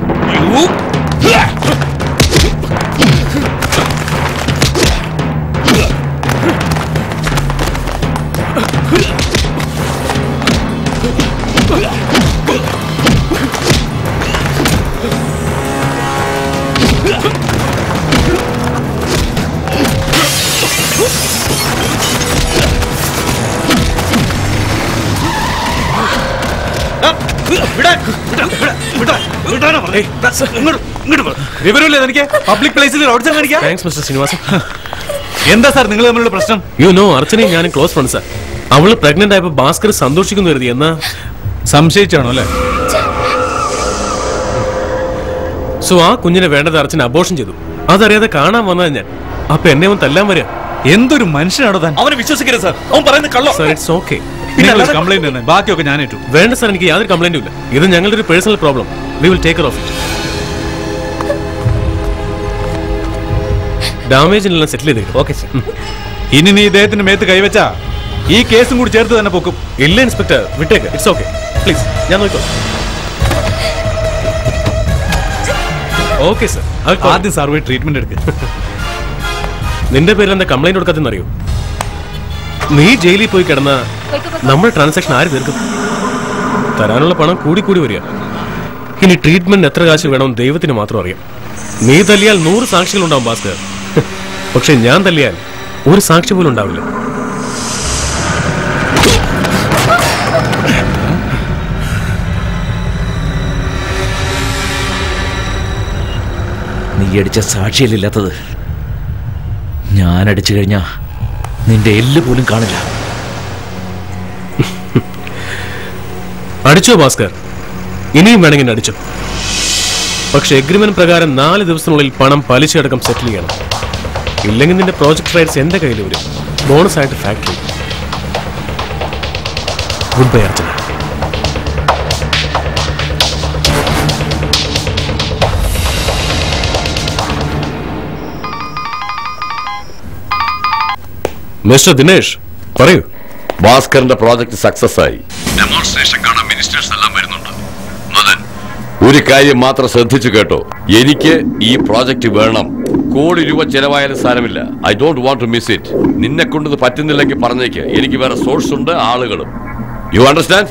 വിവരമില്ലേ എനിക്ക് പബ്ലിക് പ്ലേസിൽ റോഡ് സൈഡ് കാണിക്കാം താങ്ക്സ് മിസ്റ്റർ ശ്രീനിവാസൻ എന്താ സാർ നിങ്ങൾ തമ്മിലുള്ള പ്രശ്നം യു നോ അർച്ചനയും ഞാനും ക്ലോസ് ഫ്രണ്ട്സാ അവള് പ്രഗ്നന്റ് ആയപ്പോ ഭാസ്കർ സന്തോഷിക്കുന്നു കരുതി എന്നാ സംശയിച്ചാണോ അല്ലേ സോ ആ കുഞ്ഞിനെ വേണ്ടത് അർച്ചന അബോഷം ചെയ്തു അതറിയാതെ കാണാൻ വന്നത് ഞാൻ അപ്പൊ എന്നെ അവൻ തല്ലാൻ വരിക എന്തൊരു മനുഷ്യനാണോ താൻ അവനെ വിശ്വസിക്കരുത് സാർ അവൻ പറയുന്നത് കള്ളം സർ ഇറ്റ്സ് ഓക്കെ പിന്നെ കംപ്ലൈന്റ് തന്നെ ബാക്കിയൊക്കെ ഞാൻ ഏറ്റു വേണ്ട സാർ എനിക്ക് യാതൊരു കംപ്ലൈന്റും ഇല്ല ഇത് ഞങ്ങളുടെ ഒരു personal problem we will take off it ഡാമേജിനെല്ലാം സെറ്റിൽ ചെയ്തേക്കും ഓക്കെ സർ ഇനി നീ ഇദ്ദേഹത്തിന്റെ മേത്ത് കൈവച്ചാ ഈ കേസും കൂടി ചേർത്ത് തന്നെ പൊക്കും ഇല്ല ഇൻസ്പെക്ടർ വിട്ടേക്ക് ഇറ്റ്സ് ഓക്കെ പ്ലീസ് ഞാൻ നോക്കിക്കോളാം ഓക്കെ സർ ആദ്യം സാർ പോയി ട്രീറ്റ്മെന്റ് എടുക്കുക നിന്റെ പേരിൽ എന്താ കംപ്ലൈന്റ് കൊടുക്കാത്തെന്ന് അറിയോ നീ ജയിലിൽ പോയി കിടന്ന നമ്മുടെ ട്രാൻസാക്ഷൻ ആര് തീർക്കും തരാനുള്ള പണം കൂടി കൂടി വരിക ഇനി ട്രീറ്റ്മെന്റ് എത്ര കാശ് വേണമെന്ന് ദൈവത്തിന് മാത്രം അറിയാം നീ തല്ലിയാൽ നൂറ് സാക്ഷികൾ ഉണ്ടാവും ഭാസ്കർ പക്ഷെ ഞാൻ തല്ലിയാൽ ഒരു സാക്ഷി പോലും ഉണ്ടാവില്ല നീ അടിച്ച സാക്ഷിയല്ലില്ലാത്തത് ഞാൻ അടിച്ചു കഴിഞ്ഞാ നിന്റെ എല്ല് പോലും കാണില്ല അടിച്ചോ ഭാസ്കർ ഇനിയും വേണമെങ്കിൽ അടിച്ചോ പക്ഷെ എഗ്രിമെന്റ് പ്രകാരം നാല് ദിവസത്തിനുള്ളിൽ പണം പലിശയടക്കം സെറ്റിൽ ചെയ്യണം ഇല്ലെങ്കിൽ നിന്റെ പ്രോജക്ട് റൈറ്റ്സ് എന്റെ കയ്യിൽ വരും ബോണസ് ആയിട്ട് factory good bye Archana mister Dinesh പറയൂ ഭാസ്കറിന്റെ പ്രോജക്ട് സക്സസ് ആയി ഡെമോൺസ്ട്രേഷൻ കാണാൻ മിനിസ്റ്റേഴ്സ് എല്ലാം വരുന്നുണ്ട് മദൻ ഒരു കാര്യം മാത്രം ശ്രദ്ധിച്ചു കേട്ടോ എനിക്ക് ഈ പ്രോജക്റ്റ് വേണം കോടി രൂപ ചെലവായാലും സാരമില്ല I don't want to miss it നിന്നെ കൊണ്ട് ഇത് പറ്റുന്നില്ലെങ്കിൽ പറഞ്ഞേക്ക് എനിക്ക് വേറെ സോഴ്സ് ഉണ്ട് ആളുകളും you understand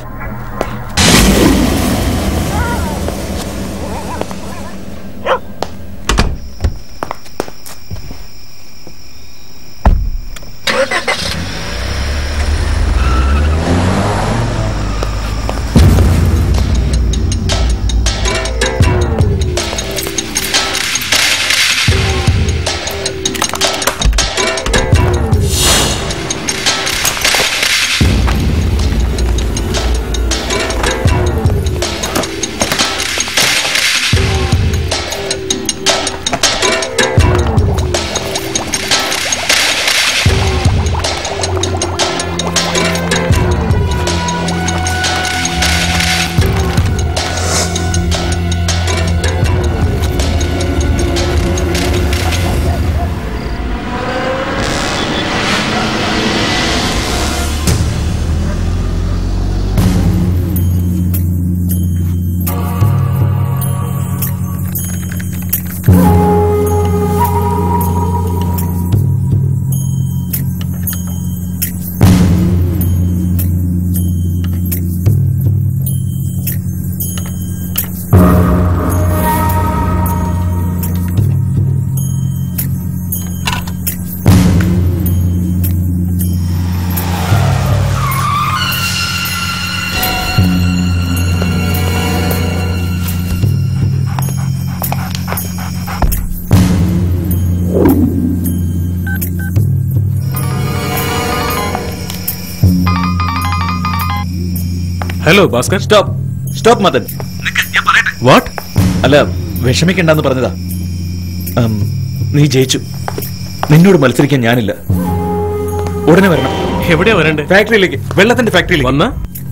hello Bhaskar stop stop Madan what അല്ല വിഷമിക്കണ്ടെന്ന് പറഞ്ഞതാ ഉം, നീ ജയിച്ചു നിന്നോട് മത്സരിക്കാൻ ഞാനില്ല ഉടനെ വരണം എവിടെയാ വരണ്ടേ ഫാക്ടറിയിലേക്ക് വെള്ളത്തിന്റെ ഫാക്ടറിയിലേക്ക് വന്ന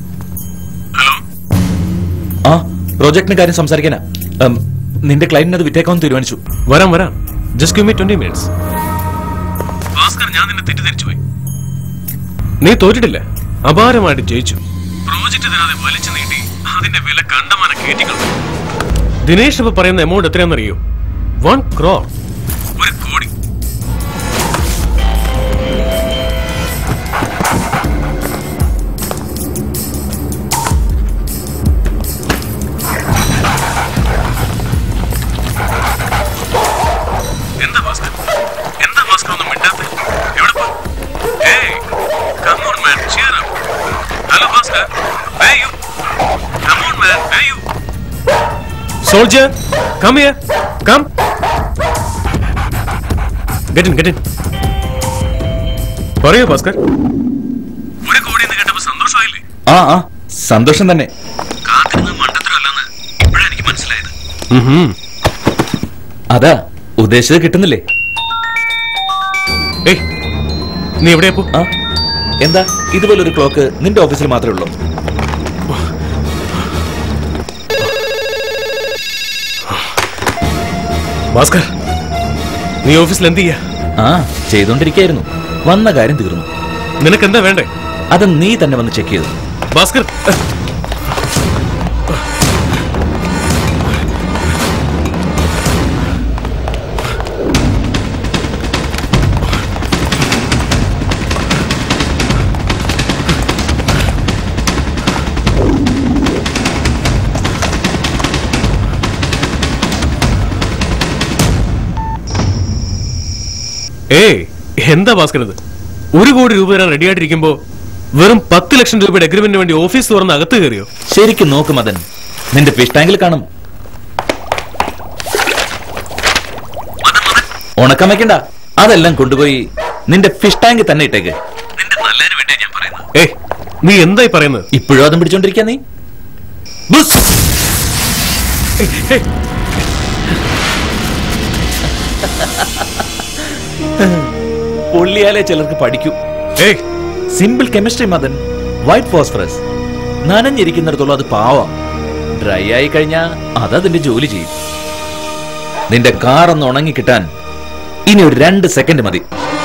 ആ പ്രോജക്ടിന്റെ കാര്യം സംസാരിക്കാനാ ഉം, നിന്റെ ക്ലയന്റിന് അത് വിറ്റേക്കാമെന്ന് തീരുമാനിച്ചു വരാം വരാം just give me twenty minutes Bhaskar ഞാൻ നിന്നെ തെറ്റിദ്ധരിച്ചു പോയി നീ തോറ്റിട്ടില്ല അപാരമായിട്ട് ജയിച്ചു പ്രോജക്റ്റ് തരാതെ വലിച്ചു നീട്ടി അതിന്റെ വില കണ്ടമാനം കേറ്റിക്കളഞ്ഞു ദിനേശ് ഇപ്പൊ പറയുന്ന എമൗണ്ട് എത്രയാണെന്നറിയോ വൺ ക്രോർ ഒരു കോടി എന്താ ഭാസ്കർ എന്താ ഭാസ്കർ ഒന്നും മിണ്ടാത്ത എവിടെ പോ ഏയ് come on man cheer up hello Bhaskar way you come on man soldier come here come get in get in പറയൂ ഭാസ്കർ ആ ആ സന്തോഷം തന്നെ അതാ ഉദ്ദേശിച്ചത് കിട്ടുന്നില്ലേ ഏയ് നീ എവിടെയാ പോ ആ എന്താ ഇതുപോലൊരു ക്ലോക്ക് നിന്റെ ഓഫീസിൽ മാത്രമേ ഉള്ളൂ ഭാസ്കർ നീ ഓഫീസിൽ എന്ത് ചെയ്യാ ആ ചെയ്തോണ്ടിരിക്കായിരുന്നു വന്ന കാര്യം തീർന്നു നിനക്ക് എന്താ വേണ്ടേ അത് നീ തന്നെ വന്ന് ചെക്ക് ചെയ്തു ഭാസ്കർ ഏയ് എന്താ ഭാസ്കർ ഇത് ഒരു കോടി രൂപ തരാൻ റെഡി ആയിട്ടിരിക്കുമ്പോ വെറും പത്ത് ലക്ഷം രൂപയുടെ അഗ്രിമെന്റിന് വേണ്ടി ഓഫീസ് തുറന്ന് അകത്ത് കയറിയോ ശരിക്കും നോക്ക് മദൻ നിന്റെ ഫിഷ് ടാങ്കിൽ കാണും ഉണക്കം വെക്കണ്ട അതെല്ലാം കൊണ്ടുപോയി നിന്റെ ഫിഷ് ടാങ്കിൽ തന്നെ ഇട്ടേക്ക് ഏയ് നീ എന്തായി പറയുന്നത് ഇപ്പോഴും അതും പിടിച്ചോണ്ടിരിക്കാ നീ ബുസ്. പൊള്ളിയാലേ ചിലർക്ക് പഠിക്കൂ simple chemistry Madan white phosphorus നനഞ്ഞിരിക്കുന്നിടത്തോളം അത് പാവാം ഡ്രൈ ആയി കഴിഞ്ഞാ അതതിന്റെ ജോലി ചെയ്യും നിന്റെ കാർ ഒന്ന് ഉണങ്ങി കിട്ടാൻ ഇനി ഒരു രണ്ട് സെക്കൻഡ് മതി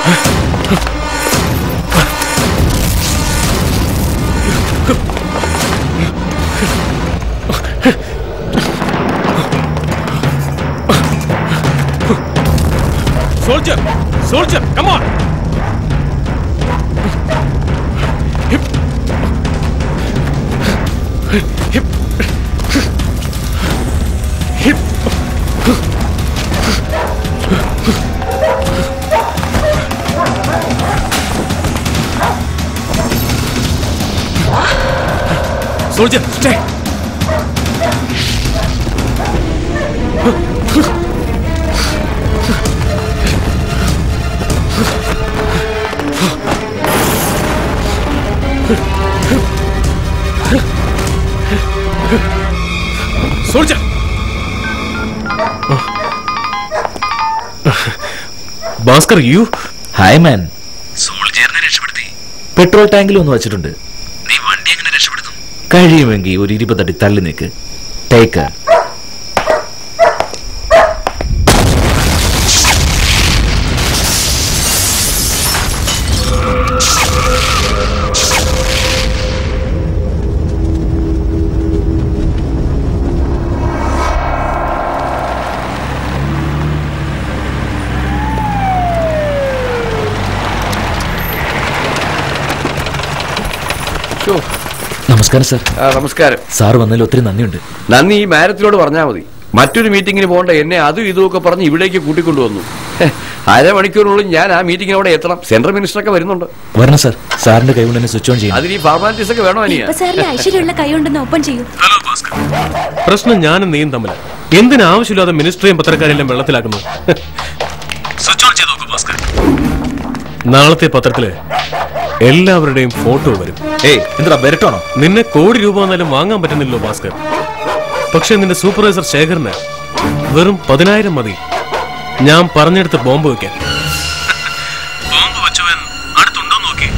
soldier soldier come on soldier stay soldier Bhaskar you hi man സോൾജറിനെ രക്ഷപ്പെടുത്തി പെട്രോൾ ടാങ്കിലും ഒന്ന് വെച്ചിട്ടുണ്ട് നീ വണ്ടി എങ്ങനെ രക്ഷപ്പെടുത്തും കഴിയുമെങ്കിൽ ഒരു ഇരുപതടി തള്ളി നിൽക്ക് ടേക്ക് നമസ്കാരം സാർ നമസ്കാരം സാർ വന്നതിൽ ഒത്തിരി നന്ദിയുണ്ട് നന്ദി ഈ മാരത്തിനോട് പറഞ്ഞാൽ മതി മറ്റൊരു മീറ്റിംഗിന് പോകണ്ട എന്നെ അതും ഇതും ഒക്കെ പറഞ്ഞ് ഇവിടേക്ക് കൂട്ടിക്കൊണ്ടുവന്നു ഹെ, അരമണിക്കൂറിനുള്ളിൽ ഞാൻ ആ മീറ്റിംഗിന് അവിടെ എത്തണം സെൻട്രൽ മിനിസ്റ്ററൊക്കെ വരുന്നുണ്ട് വരണം സാർ സാറിന്റെ കൈ കൊണ്ട് തന്നെ സ്വിച്ച് ഓൺ ചെയ്യണം അതിന് ഈ ഫോർമാലിറ്റീസ് ഒക്കെ വേണോ അനിയ ഇപ്പൊ സാറിന് ഐശ്വര്യമുള്ള കൈ കൊണ്ടൊന്ന് ഓപ്പൺ ചെയ്യൂ പ്രശ്നം ഞാനും നീയും തമ്മിലാണ് എന്തിനാവശ്യമില്ലാതെ മിനിസ്ട്രിയും പത്രക്കാരെല്ലാം വെള്ളത്തിലാക്കുന്നു സ്വിച്ച് ഓൺ ചെയ്ത് നോക്കൂ ഭാസ്കർ നാളത്തെ പത്രത്തില് എല്ലാവരുടെയും ഫോട്ടോ വരും ഏയ് എന്താ ബെരട്ടാണോ നിന്നെ കോടി രൂപ വന്നാലും വാങ്ങാൻ പറ്റുന്നില്ലോ ഭാസ്കർ പക്ഷെ നിന്റെ സൂപ്പർവൈസർ ശേഖറിന് വെറും പതിനായിരം മതി ഞാൻ പറഞ്ഞെടുത്ത് ബോംബ് വെക്കാൻ ബോംബ് വെച്ചവൻ അടുത്തുണ്ടോ നോക്കി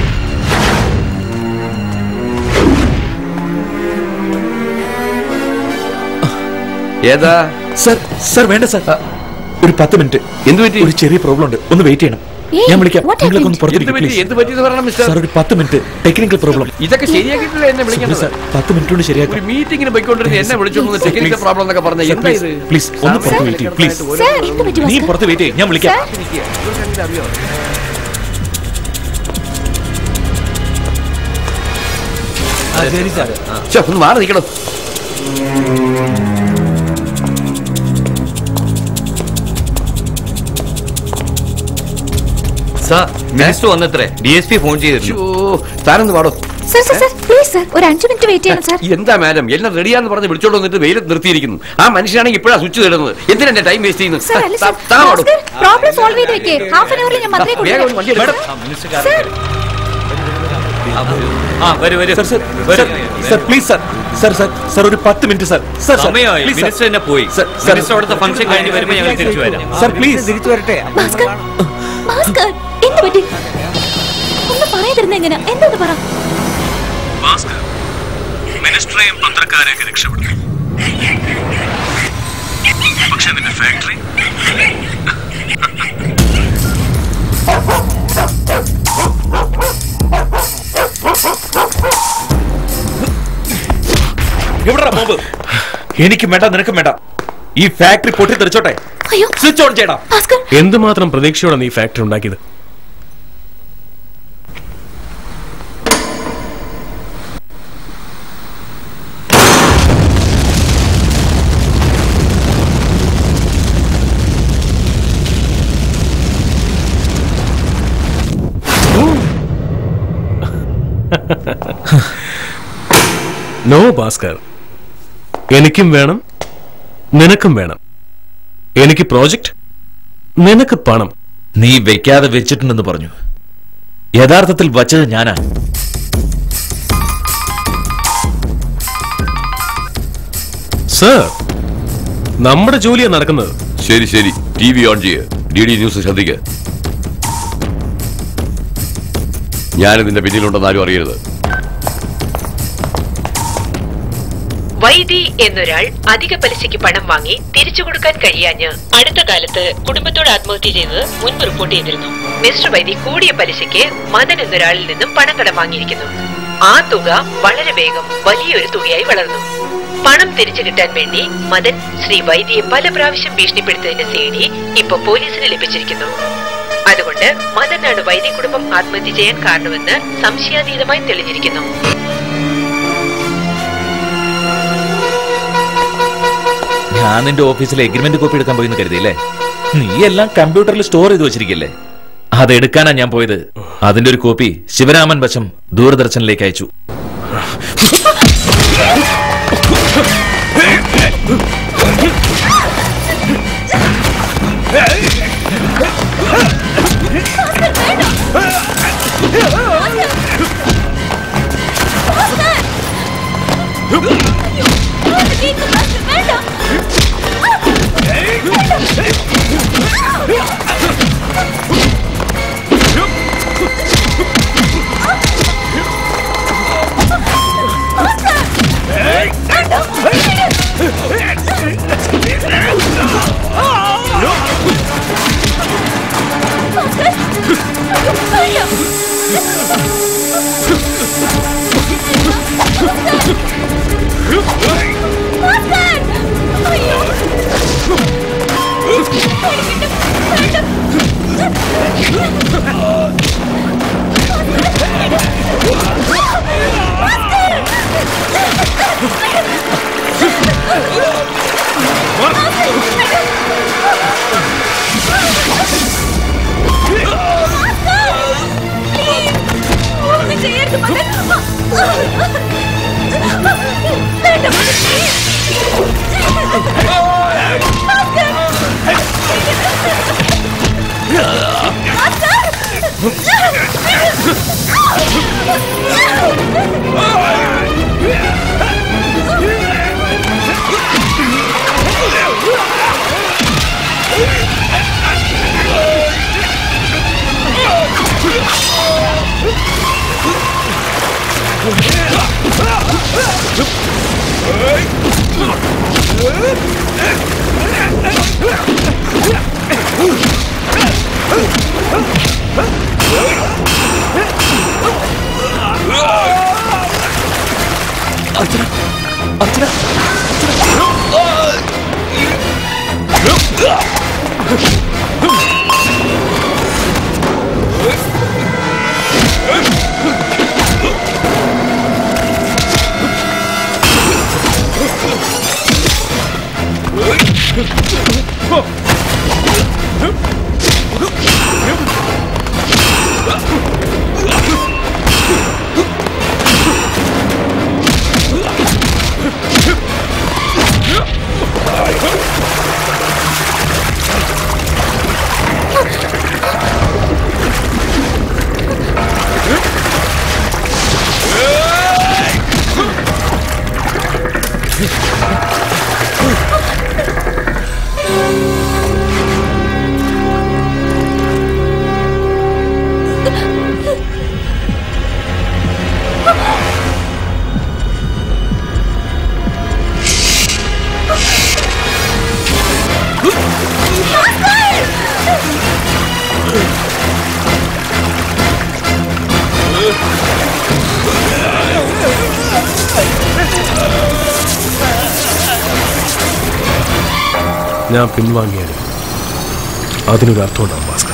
ഏതാ സർ സർ വേണ്ട സർ ഒരു പത്ത് മിനിറ്റ് എന്ത് പറ്റി ഒരു ചെറിയ പ്രോബ്ലം ഉണ്ട് ഒന്ന് വെയിറ്റ് ചെയ്യണം ഏയ്, ഞാൻ വിളിക്കാം what നിങ്ങളൊക്കെ ഒന്ന് happened? പുറത്തിരിക്കും എന്ത് പറ്റി? എന്ത് പറ്റിയെന്ന് പറയണം, മിസ്റ്റർ? സാർ ഒരു പത്ത് മിനിറ്റ് ടെക്നിക്കൽ പ്രോബ്ലം ഇതൊക്കെ ശരിയാക്കിയിട്ടില്ല എന്നെ വിളിക്കുന്നത് സാർ പത്ത് മിനിറ്റ് കൊണ്ട് ശരിയാക്കാം ഒരു മീറ്റിംഗിന് പോയിക്കൊണ്ടിരുന്ന എന്നെ വിളിച്ചോണ്ട് ടെക്നിക്കൽ പ്രോബ്ലം എന്നൊക്കെ പറഞ്ഞ Sir, എന്താ please, ഇത് please, ഒന്ന് പുറത്ത് വെയിറ്റ് ചെയ്യും പ്ലീസ് സാർ എന്ത് പറ്റി നീ ഭാസ്കർ? പുറത്ത് വെയിറ്റ് ചെയ്യും ഞാൻ വിളിക്കാം ശരി സാർ ഛെ, ഒന്ന് മാറി നിൽക്കണം സാർ മിനിസ്റ്റർ വന്നത്രേ ഡി എസ് പി ഫോൺ ചെയ്തിരുന്നു താനൊന്ന് പാടോ sir sir sir please sir ഒരു അഞ്ചു മിനിറ്റ് വെയിറ്റ് ചെയ്യണം സർ എന്താ മാഡം എല്ലാം റെഡിയാന്ന് പറഞ്ഞ് വിളിച്ചോണ്ട് വന്നിട്ട് വെയിലത്ത് നിർത്തിയിരിക്കുന്നു ആ മനുഷ്യനാണെങ്കിൽ ഇപ്പോഴാ സ്വിച്ച് തരുന്നത് എന്തിനാ എന്റെ ടൈം വേസ്റ്റ് ചെയ്യുന്നത് സർ അല്ല താ- സർ താ പാടും. പ്രോബ്ലം സോൾവ് ചെയ്ത് വെക്കേ ഹാഫ് ആൻ അവറിൽ ഞാൻ മധുരൈ വേഗം ഒന്ന് വണ്ടി എടുക്ക്. ആ വരൂ വരൂ sir sir sir sir please sir sir sir sir ഒരു പത്ത് മിനിറ്റ് സർ സർ സമയമായി മിനിസ്റ്റർ തന്നെ പോയി മിനിസ്റ്റർ അവിടുത്തെ ഫംഗ്ഷൻ കഴിഞ്ഞ് വരുമ്പോൾ ഞങ്ങൾ തിരിച്ചു വരാം സർ പ്ലീസ് തിരിച്ചു വരട്ടെ ഭാസ്കർ ഭാസ്കർ എന്ത് പറ്റി ഒന്ന് പറയാതിരുന്ന എങ്ങനെ എന്തെന്ന് പറ മിനിസ്റ്ററെയും പത്രക്കാരെയൊക്കെ രക്ഷപ്പെട്ടു പക്ഷെ നിന്റെ ഫാക്ടറി എവിടാ ബോംബ് എനിക്കും വേണ്ട നിനക്കും വേണ്ട ഈ ഫാക്ടറി പൊട്ടിത്തെറിച്ചോട്ടെ അയ്യോ സ്വിച്ച് ഓൺ ചെയ്യണം ഭാസ്കർ എന്തുമാത്രം പ്രതീക്ഷയോടെ നീ ഫാക്ടറി ഉണ്ടാക്കിയത് നോ ഭാസ്കർ എനിക്കും വേണം നിനക്കും വേണം എനിക്ക് പ്രോജക്റ്റ് നിനക്ക് പണം നീ വെക്കാതെ വെച്ചിട്ടുണ്ടെന്ന് പറഞ്ഞു യഥാർത്ഥത്തിൽ വച്ചത് ഞാനാ സർ നമ്മുടെ ജോലിയാണ് നടക്കുന്നത് ശരി ശരി ടി വി ഓൺ ചെയ്യ് ഡി ഡി ന്യൂസ് ശ്രദ്ധിക്ക ഞാനിതിന്റെ പിന്നിലുണ്ടെന്ന് ആരും അറിയരുത് വൈദി എന്നൊരാൾ അധിക പലിശയ്ക്ക് പണം വാങ്ങി തിരിച്ചു കൊടുക്കാൻ കഴിയാഞ്ഞ് അടുത്ത കാലത്ത് കുടുംബത്തോട് ആത്മഹത്യ ചെയ്തത് മുൻപ് റിപ്പോർട്ട് ചെയ്തിരുന്നു മിസ്റ്റർ വൈദി കൂടിയ പലിശയ്ക്ക് മദൻ എന്നൊരാളിൽ നിന്നും പണം കടം വാങ്ങിയിരിക്കുന്നു ആ തുക വളരെ വേഗം വലിയൊരു തുകയായി വളർന്നു പണം തിരിച്ചു കിട്ടാൻ വേണ്ടി മദൻ ശ്രീ വൈദിയെ പല പ്രാവശ്യം ഭീഷണിപ്പെടുത്തതിന്റെ സി ഡി ഇപ്പൊ പോലീസിന് ലഭിച്ചിരിക്കുന്നു അതുകൊണ്ട് മദനാണ് വൈദി കുടുംബം ആത്മഹത്യ ചെയ്യാൻ കാരണമെന്ന് സംശയാതീതമായി തെളിഞ്ഞിരിക്കുന്നു ഞാൻ നിന്റെ ഓഫീസിലെ എഗ്രിമെന്റ് കോപ്പി എടുക്കാൻ പോയി എന്ന് കരുതിയില്ലേ നീ എല്ലാം കമ്പ്യൂട്ടറിൽ സ്റ്റോർ ചെയ്ത് വെച്ചിരിക്കില്ലേ അതെടുക്കാനാ ഞാൻ പോയത് അതിന്റെ ഒരു കോപ്പി ശിവരാമൻ വശം ദൂരദർശനിലേക്ക് അയച്ചു Let's go! ഞാൻ പിൻവാങ്ങിയാലും അതിനൊരു അർത്ഥമുണ്ടാവും ഭാസ്കർ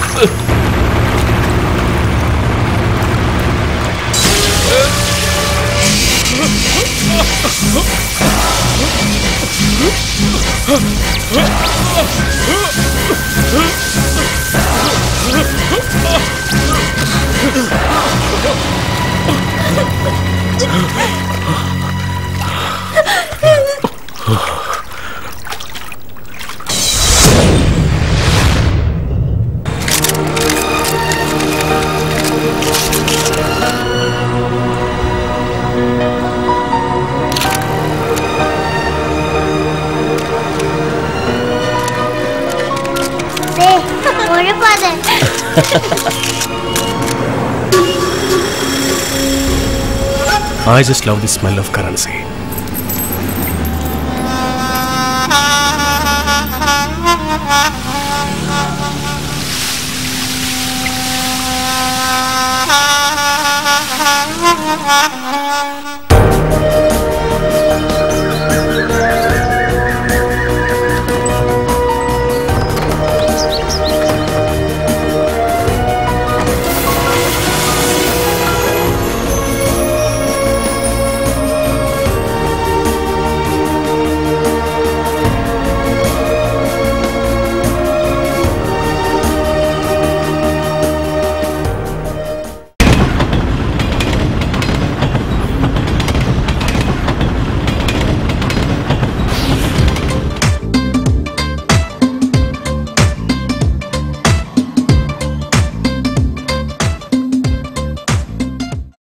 ദേ, മുഴുപ്പാതെ I just love the smell of currency. Thank you.